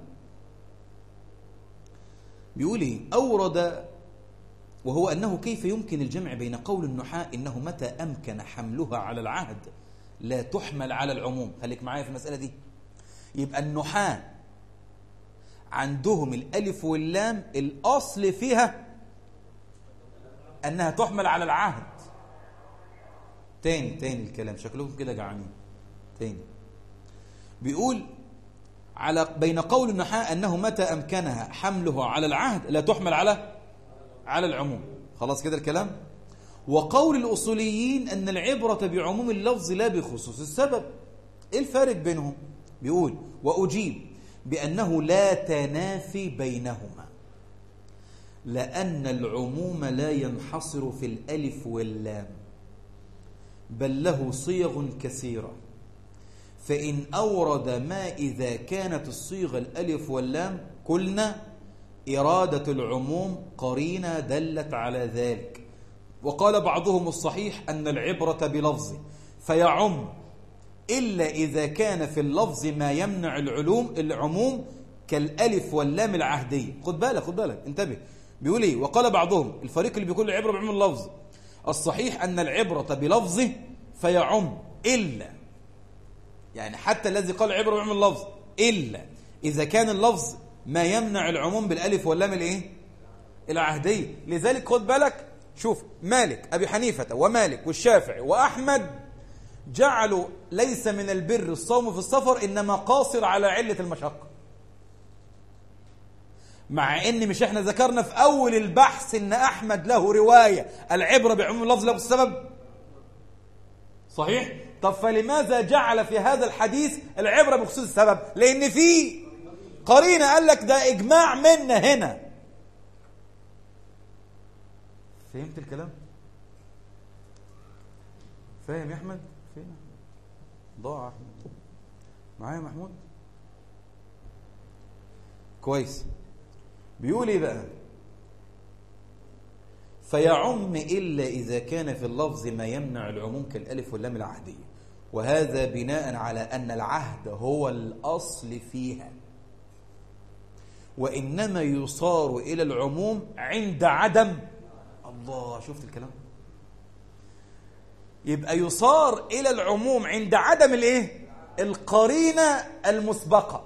بيقول ايه أورد وهو أنه كيف يمكن الجمع بين قول النحاة إنه متى أمكن حملها على العهد لا تحمل على العموم خليك معايا في المسألة دي يبقى النحاة عندهم الألف واللام الأصل فيها أنها تحمل على العهد تاني تاني الكلام شكلكم كده جعانين تاني بيقول على بين قول النحاة أنه متى أمكنها حمله على العهد لا تحمل على على العموم خلاص كده الكلام وقول الأصوليين أن العبرة بعموم اللفظ لا بخصوص السبب إيه الفارق بينهم بيقول وأجيب بأنه لا تنافي بينهما لأن العموم لا ينحصر في الألف واللام بل له صيغ كثيرة فإن أورد ما إذا كانت الصيغة الألف واللام قلنا إرادة العموم قرينة دلت على ذلك وقال بعضهم الصحيح أن العبرة بلفظ فيعم إلا إذا كان في اللفظ ما يمنع العلوم العموم كالألف واللام العهدية خد بالك خد بالك انتبه بيقول ايه وقال بعضهم الفريق اللي بيقول العبرة بعموم اللفظ الصحيح أن العبرة بلفظه فيعم إلا يعني حتى الذي قال عبرة بعموم اللفظ إلا إذا كان اللفظ ما يمنع العموم بالألف واللام الايه العهدية لذلك خد بالك شوف مالك أبي حنيفة ومالك والشافعي وأحمد جعلوا ليس من البر الصوم في السفر إنما قاصر على علة المشقة مع ان مش احنا ذكرنا في اول البحث ان احمد له روايه العبره بعموم اللفظ له السبب صحيح طب فلماذا جعل في هذا الحديث العبره بخصوص السبب لان في قرينه قال لك ده اجماع منا هنا فهمت الكلام فاهم يا احمد فين ضاع احمد معايا محمود كويس بيقول ايه بقى فيعم إلا إذا كان في اللفظ ما يمنع العموم كالألف واللام العهدية وهذا بناء على أن العهد هو الأصل فيها وإنما يصار إلى العموم عند عدم الله شفت الكلام يبقى يصار إلى العموم عند عدم الإيه القرينة المسبقة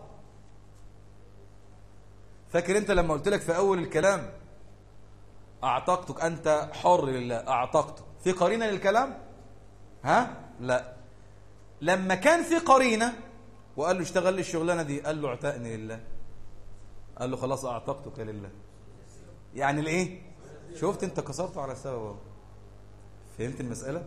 فاكر أنت لما قلت لك في أول الكلام أعتقتك أنت حر لله أعتقتك في قرينة للكلام ها لا لما كان في قرينة وقال له اشتغل لي الشغلانة دي قال له اعتقني لله قال له خلاص أعتقتك لله يعني الايه شفت انت كسرته على السبب فهمت المسألة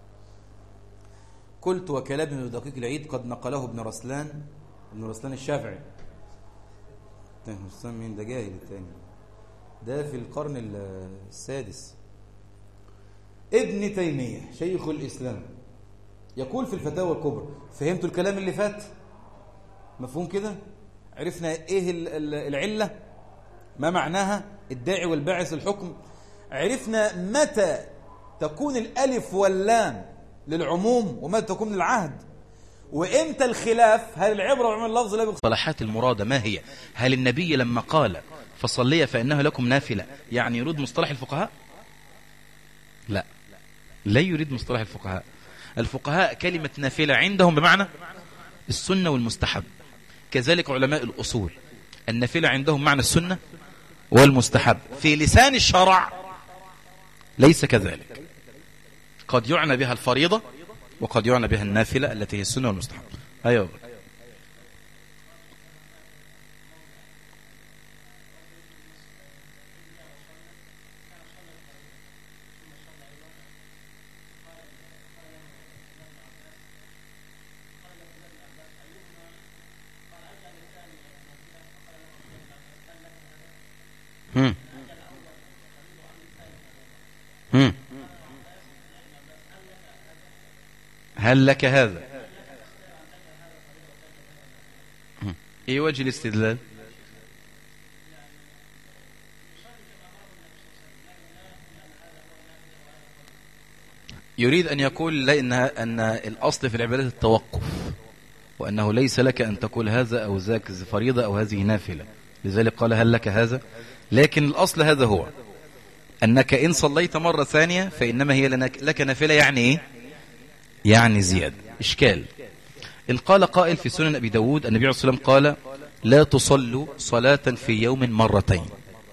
قلت وكلام ابن دقيق العيد قد نقله ابن رسلان ابن رسلان الشافعي رسلان مين ده جاهل الثاني ده في القرن السادس ابن تيمية شيخ الإسلام يقول في الفتاوى الكبرى فهمتوا الكلام اللي فات مفهوم كده عرفنا ايه العلة ما معناها الداعي والباعث الحكم عرفنا متى تكون الألف واللام للعموم ومتى تكون للعهد وإمتى الخلاف هل العبرة وعمل اللفظ لا صلاحات المرادة ما هي هل النبي لما قال فصلي فإنها لكم نافلة يعني يريد مصطلح الفقهاء لا لا يريد مصطلح الفقهاء الفقهاء كلمة نافلة عندهم بمعنى السنة والمستحب كذلك علماء الأصول النافلة عندهم معنى السنة والمستحب في لسان الشرع ليس كذلك قد يعنى بها الفريضة وقد يعنى بها النافلة التي هي السنة والمستحب أيوة هم هم هل لك هذا ايه وجه الاستدلال يريد أن يقول لأنها أن الأصل في العبادات التوقف وأنه ليس لك أن تقول هذا أو ذاك فريضة أو هذه نافلة لذلك قال هل لك هذا لكن الأصل هذا هو أنك إن صليت مرة ثانية فإنما هي لك نافلة يعني إيه يعني زيادة إشكال إن قال قائل في سنن أبي داود النبي عليه الصلاة والسلام قال لا تصلوا صلاة في يوم مرتين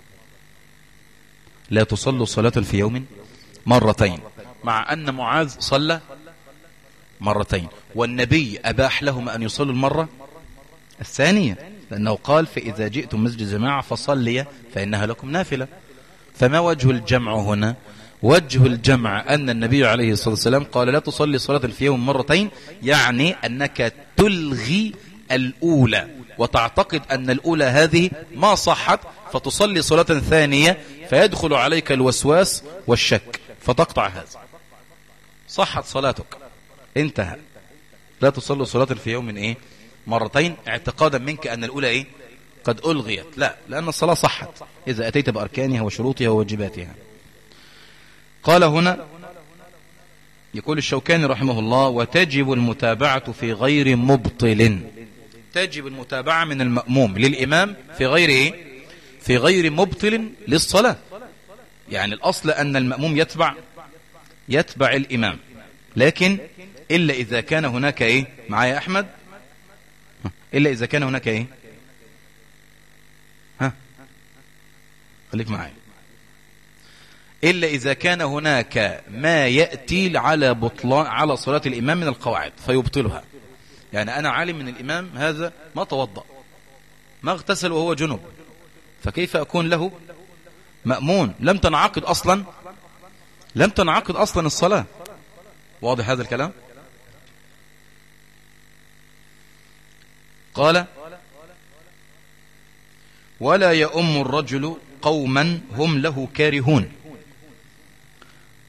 لا تصلوا صلاة في يوم مرتين مع أن معاذ صلى مرتين والنبي أباح لهم أن يصلوا المرة الثانية لأنه قال فإذا جئتم مسجد جماعة فصلي فإنها لكم نافلة فما وجه الجمع هنا وجه الجمع أن النبي عليه الصلاة والسلام قال لا تصلي صلاة في يوم مرتين يعني أنك تلغي الأولى وتعتقد أن الأولى هذه ما صحت فتصلي صلاة ثانية فيدخل عليك الوسواس والشك فتقطع هذا صحت صلاتك انتهى لا تصلي صلاة في يوم ايه مرتين اعتقادا منك أن الأولى ايه قد ألغيت لا لأن الصلاة صحت إذا أتيت بأركانها وشروطها وواجباتها قال هنا يقول الشوكاني رحمه الله وتجب المتابعة في غير مبطل تجب المتابعة من المأموم للإمام في غير إيه؟ في غير مبطل للصلاة يعني الأصل أن المأموم يتبع يتبع الإمام لكن إلا إذا كان هناك إيه معايا أحمد إلا إذا كان هناك إيه ها خليك معايا إلا إذا كان هناك ما يأتي على بطلان على صلاة الإمام من القواعد فيبطلها يعني أنا عالم من الإمام هذا ما توضأ ما اغتسل وهو جنب فكيف أكون له مأمون لم تنعقد أصلا لم تنعقد أصلا الصلاة واضح هذا الكلام قال ولا يؤم الرجل قوما هم له كارهون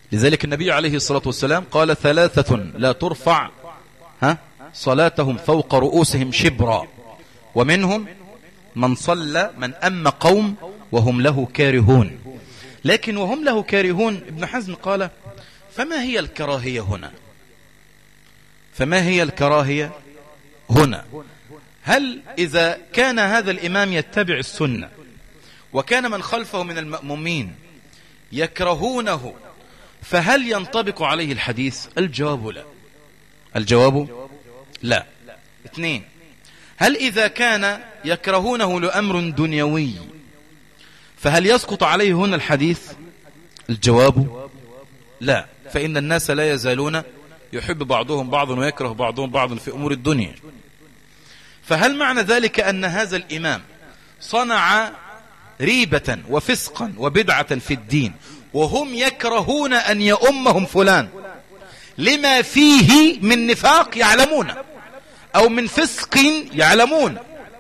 لذلك النبي عليه الصلاة والسلام قال ثلاثة لا ترفع ها صلاتهم فوق رؤوسهم شبرا ومنهم من صلى من أم قوم وهم له كارهون لكن وهم له كارهون ابن حزم قال فما هي الكراهية هنا فما هي الكراهية هنا هل إذا كان هذا الإمام يتبع السنة وكان من خلفه من المأمومين يكرهونه فهل ينطبق عليه الحديث الجواب لا الجواب لا اثنين هل إذا كان يكرهونه لأمر دنيوي فهل يسقط عليه هنا الحديث الجواب لا فإن الناس لا يزالون يحب بعضهم بعضا ويكره بعضهم بعضا في أمور الدنيا فهل معنى ذلك أن هذا الإمام صنع ريبة وفسقا وبدعة في الدين وهم يكرهون أن يؤمهم فلان لما فيه من نفاق يعلمون أو من فسق يعلمون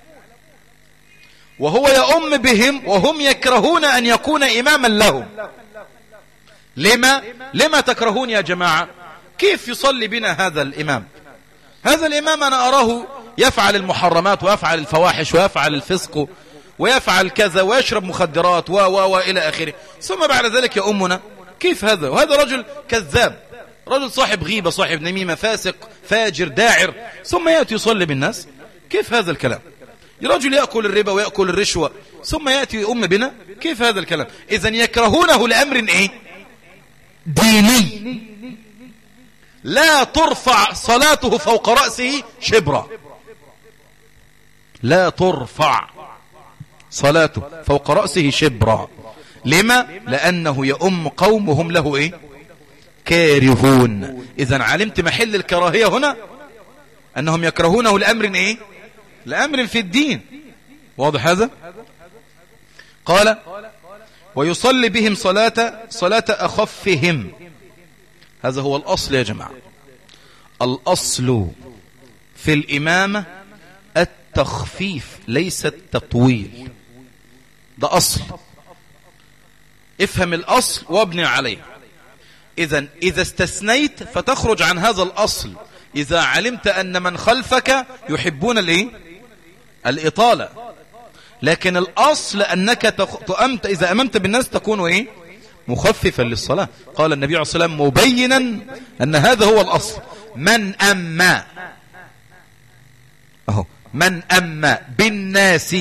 وهو يؤم بهم وهم يكرهون أن يكون إماما لهم لما لما تكرهون يا جماعة كيف يصلي بنا هذا الإمام هذا الإمام أنا أراه يفعل المحرمات ويفعل الفواحش ويفعل الفسق ويفعل كذا ويشرب مخدرات و و و إلى آخره ثم بعد ذلك يا أمنا كيف هذا وهذا رجل كذاب رجل صاحب غيبة صاحب نميمة فاسق فاجر داعر ثم يأتي يصلي بالناس كيف هذا الكلام رجل يأكل الربا ويأكل الرشوة ثم يأتي أم بنا كيف هذا الكلام إذا يكرهونه لأمر إيه ديني لا ترفع صلاته فوق رأسه شبرا لا ترفع صلاته فوق رأسه شبرا لما لأنه يؤم قوم وهم له إيه كارهون إذا علمت محل الكراهية هنا أنهم يكرهونه لأمر إيه لأمر في الدين واضح هذا قال ويصلي بهم صلاة صلاة أخفهم هذا هو الأصل يا جماعة الأصل في الإمامة التخفيف ليس التطويل ده أصل افهم الأصل وابني عليه إذا إذا استثنيت فتخرج عن هذا الأصل إذا علمت أن من خلفك يحبون الإيه؟ الإطالة لكن الأصل أنك تأمت إذا أممت بالناس تكون إيه؟ مخففا للصلاة قال النبي عليه الصلاة والسلام مبينا أن هذا هو الأصل من أما أهو من أما بالناس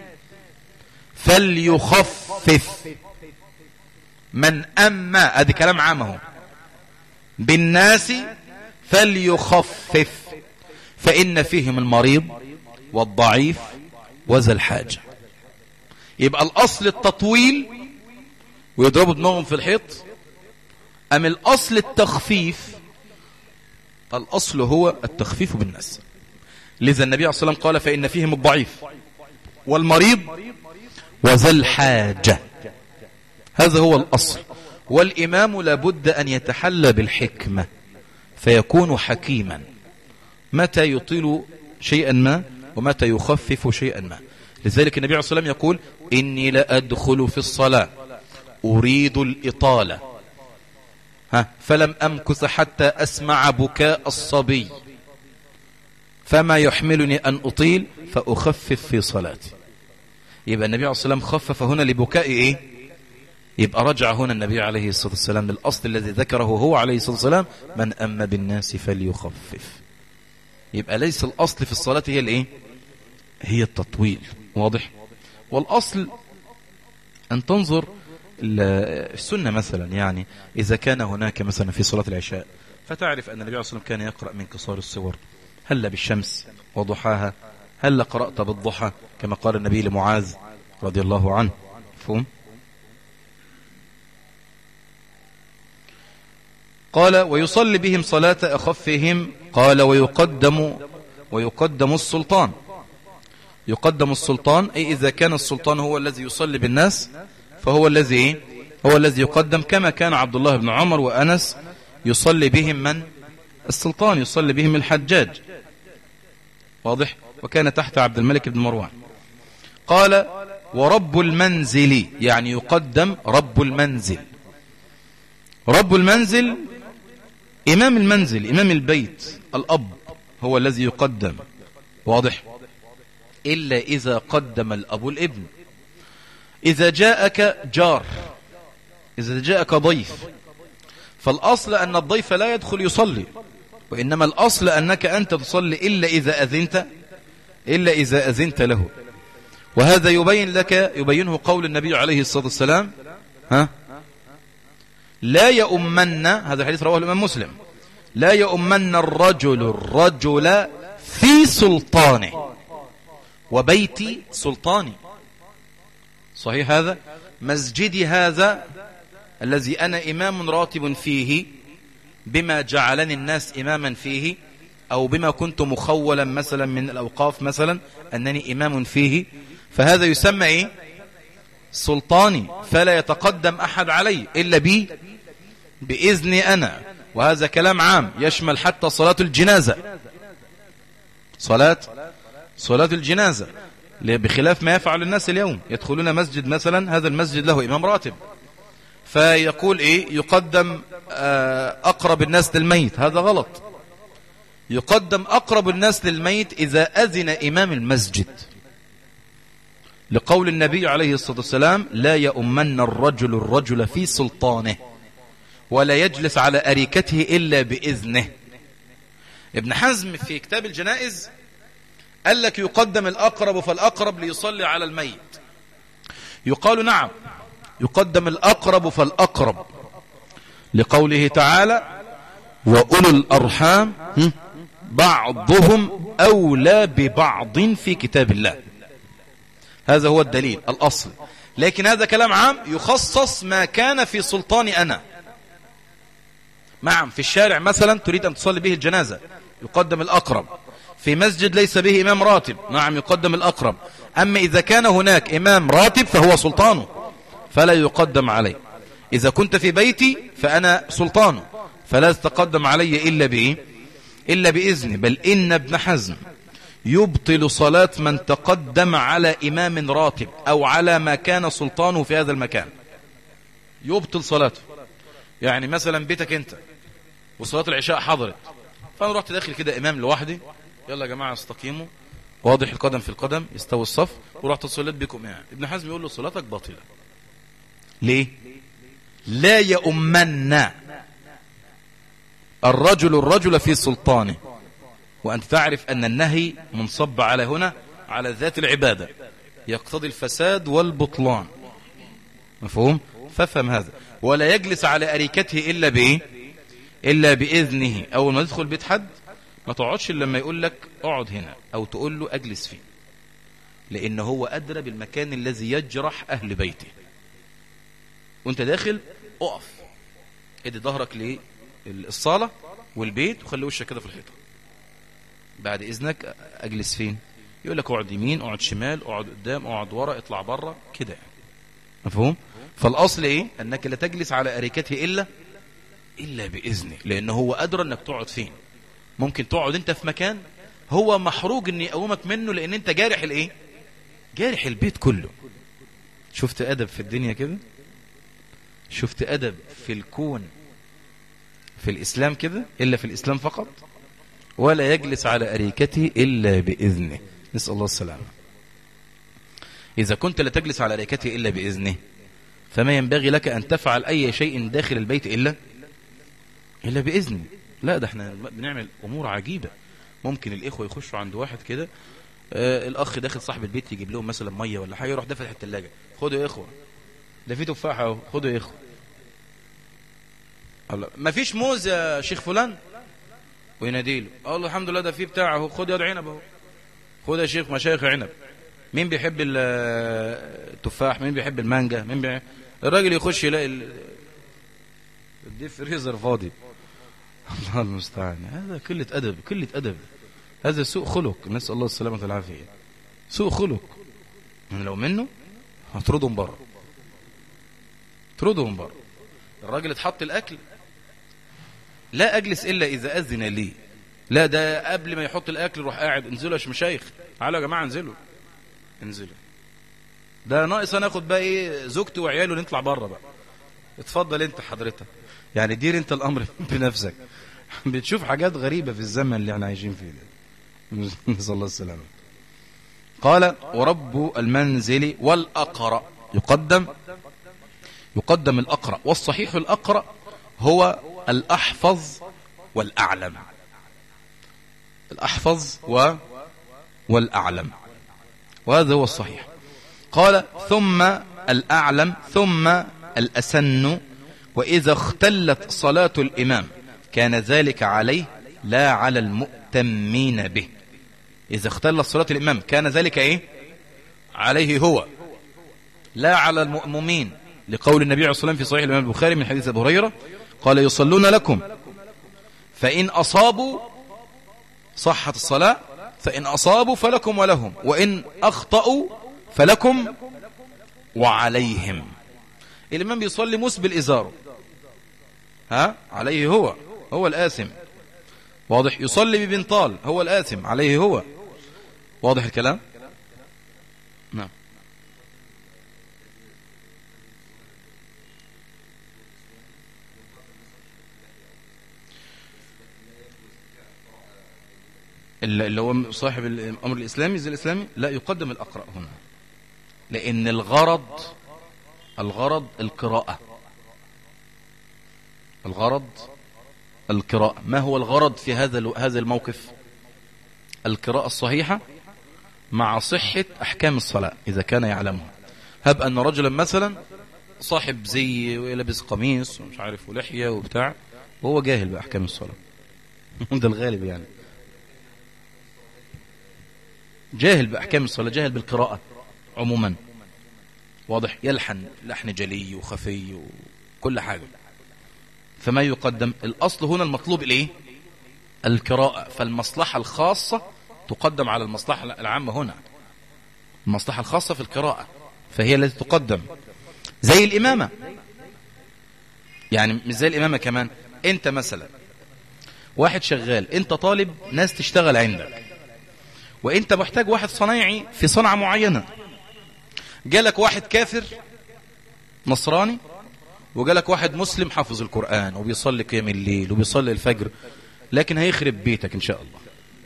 فليخفف من أما هذا كلام عامه بالناس فليخفف فإن فيهم المريض والضعيف وذا الحاجة يبقى الأصل التطويل ويضربوا دماغهم في الحيط أم الأصل التخفيف الأصل هو التخفيف بالناس لذا النبي عليه الصلاة والسلام قال فإن فيهم الضعيف والمريض وذا الحاجة هذا هو الأصل والإمام لابد أن يتحلى بالحكمة فيكون حكيما متى يطيل شيئا ما ومتى يخفف شيئا ما لذلك النبي عليه الصلاة والسلام يقول إني لأدخل في الصلاة أريد الإطالة ها فلم أمكث حتى أسمع بكاء الصبي فما يحملني أن أطيل فأخفف في صلاتي يبقى النبي عليه الصلاة والسلام خفف هنا لبكاء إيه يبقى رجع هنا النبي عليه الصلاة والسلام للأصل الذي ذكره هو عليه الصلاة والسلام من أما بالناس فليخفف يبقى ليس الأصل في الصلاة هي الإيه هي التطويل واضح والأصل أن تنظر السنة مثلا يعني إذا كان هناك مثلا في صلاة العشاء فتعرف أن النبي عليه الصلاة والسلام كان يقرأ من كسار الصور هل بالشمس وضحاها هل قرأت بالضحى كما قال النبي لمعاذ رضي الله عنه فهم قال ويصلي بهم صلاة أخفهم قال ويقدم ويقدم السلطان يقدم السلطان أي إذا كان السلطان هو الذي يصلي بالناس فهو الذي هو الذي يقدم كما كان عبد الله بن عمر وأنس يصلي بهم من السلطان يصلي بهم الحجاج واضح وكان تحت عبد الملك بن مروان قال ورب المنزل يعني يقدم رب المنزل رب المنزل إمام المنزل إمام البيت الأب هو الذي يقدم واضح إلا إذا قدم الأب الابن إذا جاءك جار إذا جاءك ضيف فالأصل أن الضيف لا يدخل يصلي وإنما الأصل أنك أنت تصلي إلا إذا أذنت إلا إذا أذنت له وهذا يبين لك يبينه قول النبي عليه الصلاة والسلام ها لا يؤمن هذا الحديث رواه الإمام مسلم لا يؤمن الرجل الرجل في سلطانه وبيت سلطاني صحيح هذا مسجدي هذا الذي أنا إمام راتب فيه بما جعلني الناس إماما فيه أو بما كنت مخولا مثلا من الأوقاف مثلا أنني إمام فيه فهذا يسمى إيه سلطاني فلا يتقدم أحد علي إلا بي بإذني أنا وهذا كلام عام يشمل حتى صلاة الجنازة صلاة صلاة الجنازة بخلاف ما يفعل الناس اليوم يدخلون مسجد مثلا هذا المسجد له إمام راتب فيقول إيه يقدم أقرب الناس للميت هذا غلط يقدم أقرب الناس للميت إذا أذن إمام المسجد لقول النبي عليه الصلاة والسلام لا يؤمن الرجل الرجل في سلطانه ولا يجلس على أريكته إلا بإذنه ابن حزم في كتاب الجنائز قال لك يقدم الأقرب فالأقرب ليصلي على الميت يقال نعم يقدم الأقرب فالأقرب لقوله تعالى وأولو الأرحام بعضهم أولى ببعض في كتاب الله هذا هو الدليل الأصل لكن هذا كلام عام يخصص ما كان في سلطان أنا نعم في الشارع مثلا تريد أن تصلي به الجنازة يقدم الأقرب في مسجد ليس به إمام راتب نعم يقدم الأقرب أما إذا كان هناك إمام راتب فهو سلطانه فلا يقدم عليه إذا كنت في بيتي فأنا سلطانه فلا تتقدم علي إلا بإيه إلا بإذني بل إن ابن حزم يبطل صلاة من تقدم على إمام راتب أو على ما كان سلطانه في هذا المكان يبطل صلاته يعني مثلا بيتك أنت وصلاة العشاء حضرت فأنا رحت داخل كده إمام لوحدي يلا يا جماعة استقيموا واضح القدم في القدم يستوي الصف ورحت صليت بكم يعني ابن حزم يقول له صلاتك باطلة ليه لا يؤمن الرجل الرجل في سلطانه وأنت تعرف أن النهي منصب على هنا على ذات العبادة يقتضي الفساد والبطلان مفهوم فافهم هذا ولا يجلس على أريكته إلا بإيه إلا بإذنه أول ما تدخل بيت حد ما تقعدش إلا لما يقول لك اقعد هنا أو تقول له أجلس فيه لأن هو أدرى بالمكان الذي يجرح أهل بيته وانت داخل اقف ادي ظهرك للصالة والبيت وخلي وشك كده في الحيطة بعد إذنك أجلس فين يقول لك اقعد يمين اقعد شمال اقعد قدام اقعد ورا اطلع بره كده يعني مفهوم فالأصل إيه أنك لا تجلس على أريكته إلا إلا بإذنه لأنه هو أدرى أنك تقعد فين ممكن تقعد أنت في مكان هو محروج أن يقومك منه لأن أنت جارح الإيه جارح البيت كله شفت أدب في الدنيا كده شفت أدب في الكون في الإسلام كده إلا في الإسلام فقط ولا يجلس على أريكته إلا بإذنه نسأل الله السلامة إذا كنت لا تجلس على أريكته إلا بإذنه فما ينبغي لك أن تفعل أي شيء داخل البيت إلا إلا بإذنه لا ده احنا بنعمل أمور عجيبة ممكن الإخوة يخشوا عند واحد كده آه الأخ داخل صاحب البيت يجيب لهم مثلا مية ولا حاجة يروح دافع الثلاجة خدوا يا إخوة ده في تفاحة اهو خدوا يا إخوة الله ما فيش موز يا شيخ فلان ويناديله الله الحمد لله ده في بتاع اهو خد يد عنب اهو خد يا شيخ مشايخ عنب مين بيحب التفاح مين بيحب المانجا مين بيحب الراجل يخش يلاقي الديب فريزر فاضي الله المستعان هذا قلة أدب قلة أدب هذا سوء خلق نسأل الله السلامة والعافية سوء خلق من لو منه هتردهم بره تردهم بره الراجل اتحط الأكل لا أجلس إلا إذا أذن لي لا ده قبل ما يحط الأكل روح قاعد انزلوا يا مشايخ تعالوا يا جماعة انزلوا انزلوا ده ناقص انا اخد بقى ايه زوجتي وعياله نطلع بره بقى اتفضل انت حضرتك يعني دير انت الامر بنفسك بتشوف حاجات غريبة في الزمن اللي احنا عايشين فيه ده نسأل الله السلامة قال ورب المنزل والأقرأ يقدم يقدم الأقرأ والصحيح الأقرأ هو الأحفظ والأعلم الأحفظ و والأعلم وهذا هو الصحيح قال ثم الأعلم ثم الأسن وإذا اختلت صلاة الإمام كان ذلك عليه لا على المؤتمين به إذا اختلت صلاة الإمام كان ذلك إيه عليه هو لا على المؤممين لقول النبي عليه الصلاة والسلام في صحيح الإمام البخاري من حديث أبو هريرة قال يصلون لكم فإن أصابوا صحت الصلاة فإن أصابوا فلكم ولهم وإن أخطأوا فلكم وعليهم الإمام بيصلي مسبل إزاره ها عليه هو هو الآثم واضح يصلي ببنطال هو الآثم عليه هو واضح الكلام نعم اللي هو صاحب الأمر الإسلامي زي الإسلامي لا يقدم الأقرأ هنا لأن الغرض الغرض القراءة الغرض القراءة ما هو الغرض في هذا هذا الموقف القراءة الصحيحة مع صحة أحكام الصلاة إذا كان يعلمها هب أن رجلا مثلا صاحب زي ويلبس قميص ومش عارف ولحية وبتاع وهو جاهل بأحكام الصلاة ده الغالب يعني جاهل بأحكام الصلاة جاهل بالقراءة عموما واضح يلحن لحن جلي وخفي وكل حاجة فما يقدم الأصل هنا المطلوب إليه القراءة فالمصلحة الخاصة تقدم على المصلحة العامة هنا المصلحة الخاصة في القراءة فهي التي تقدم زي الإمامة يعني مش زي الإمامة كمان أنت مثلا واحد شغال أنت طالب ناس تشتغل عندك وأنت محتاج واحد صنايعي في صنعة معينة جالك واحد كافر نصراني وجالك واحد مسلم حافظ القرآن وبيصلي قيام الليل وبيصلي الفجر لكن هيخرب بيتك إن شاء الله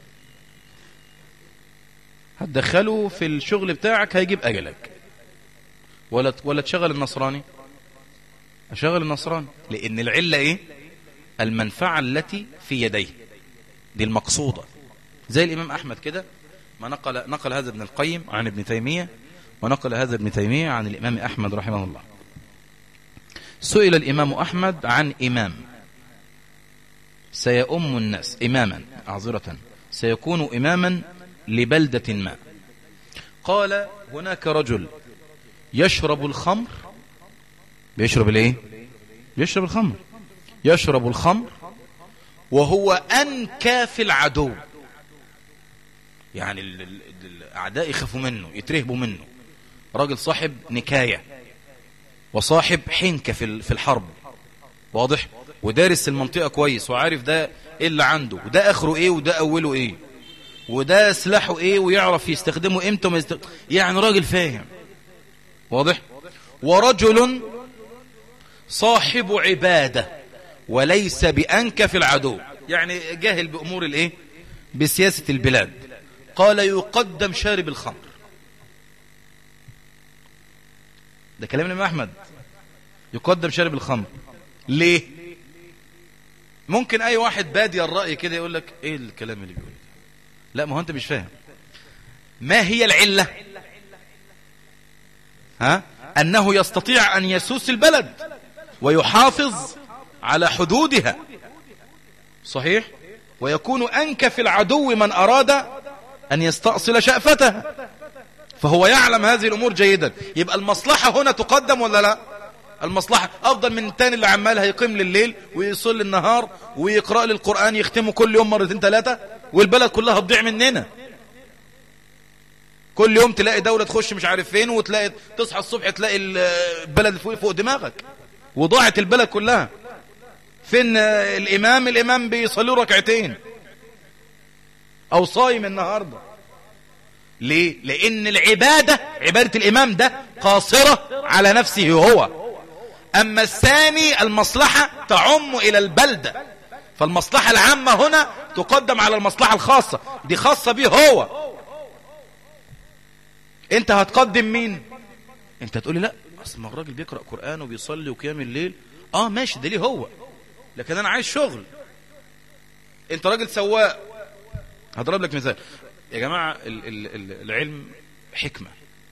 هتدخله في الشغل بتاعك هيجيب أجلك ولا ولا تشغل النصراني أشغل النصراني لأن العلة إيه المنفعة التي في يديه دي المقصودة زي الإمام أحمد كده ما نقل, نقل هذا ابن القيم عن ابن تيمية ونقل هذا ابن تيمية عن الإمام أحمد رحمه الله سئل الإمام أحمد عن إمام سيؤم الناس إماما أعذرة سيكون إماما لبلدة ما قال هناك رجل يشرب الخمر بيشرب الايه يشرب الخمر يشرب الخمر وهو أنكى في العدو يعني الأعداء يخافوا منه يترهبوا منه راجل صاحب نكاية وصاحب حنكة في الحرب واضح ودارس المنطقة كويس وعارف ده ايه اللي عنده وده اخره ايه وده اوله ايه وده سلاحه ايه ويعرف يستخدمه امتى وما يستخدمه يعني راجل فاهم واضح ورجل صاحب عبادة وليس بأنك في العدو يعني جاهل بأمور الايه بسياسة البلاد قال يقدم شارب الخمر ده كلام الإمام أحمد يقدم شارب الخمر ليه ممكن أي واحد بادي الرأي كده يقول لك إيه الكلام اللي بيقوله لا ما هو أنت مش فاهم ما هي العلة ها أنه يستطيع أن يسوس البلد ويحافظ على حدودها صحيح ويكون أنكف العدو من أراد أن يستأصل شأفتها فهو يعلم هذه الأمور جيدا يبقى المصلحة هنا تقدم ولا لا المصلحة أفضل من التاني اللي عمال هيقيم لليل ويصلي النهار ويقرأ للقرآن يختمه كل يوم مرتين ثلاثة والبلد كلها تضيع مننا كل يوم تلاقي دولة تخش مش عارف فين وتلاقي تصحى الصبح تلاقي البلد فوق, فوق دماغك وضاعت البلد كلها فين الإمام الإمام بيصلي ركعتين أو صايم النهاردة ليه لأن العبادة عبادة الإمام ده قاصرة على نفسه هو أما الثاني المصلحة تعم إلى البلدة فالمصلحة العامة هنا تقدم على المصلحة الخاصة دي خاصة به هو انت هتقدم مين انت تقولي لا اصل ما الراجل بيقرأ قرآن وبيصلي وقيام الليل اه ماشي ده ليه هو لكن انا عايز شغل انت راجل سواق هضرب لك مثال يا جماعة ال ال ال العلم حكمة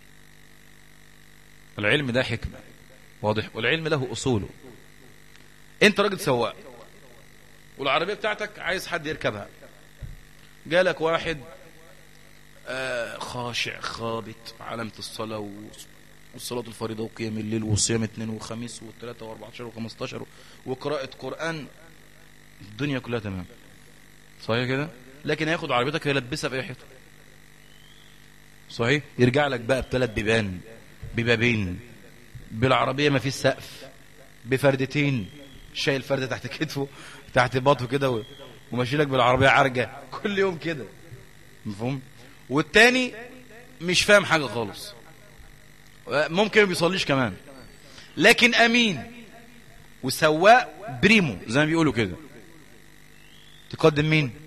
العلم ده حكمة واضح والعلم له أصوله انت راجل سواق والعربية بتاعتك عايز حد يركبها جالك واحد آه خاشع خابت علامة الصلاة و... والصلاة الفريضة وقيام الليل وصيام اثنين وخميس والثلاثة واربعة وخمستاشر وقراءة قرآن الدنيا كلها تمام صحيح كده لكن هياخد عربيتك يلبسها في اي حته صحيح يرجع لك بقى بثلاث بيبان ببابين بالعربيه ما فيش سقف بفردتين شايل فرده تحت كتفه تحت بطنه كده و... وماشي لك بالعربيه عرجه كل يوم كده مفهوم والتاني مش فاهم حاجه خالص ممكن ما بيصليش كمان لكن امين وسواق بريمو زي ما بيقولوا كده تقدم مين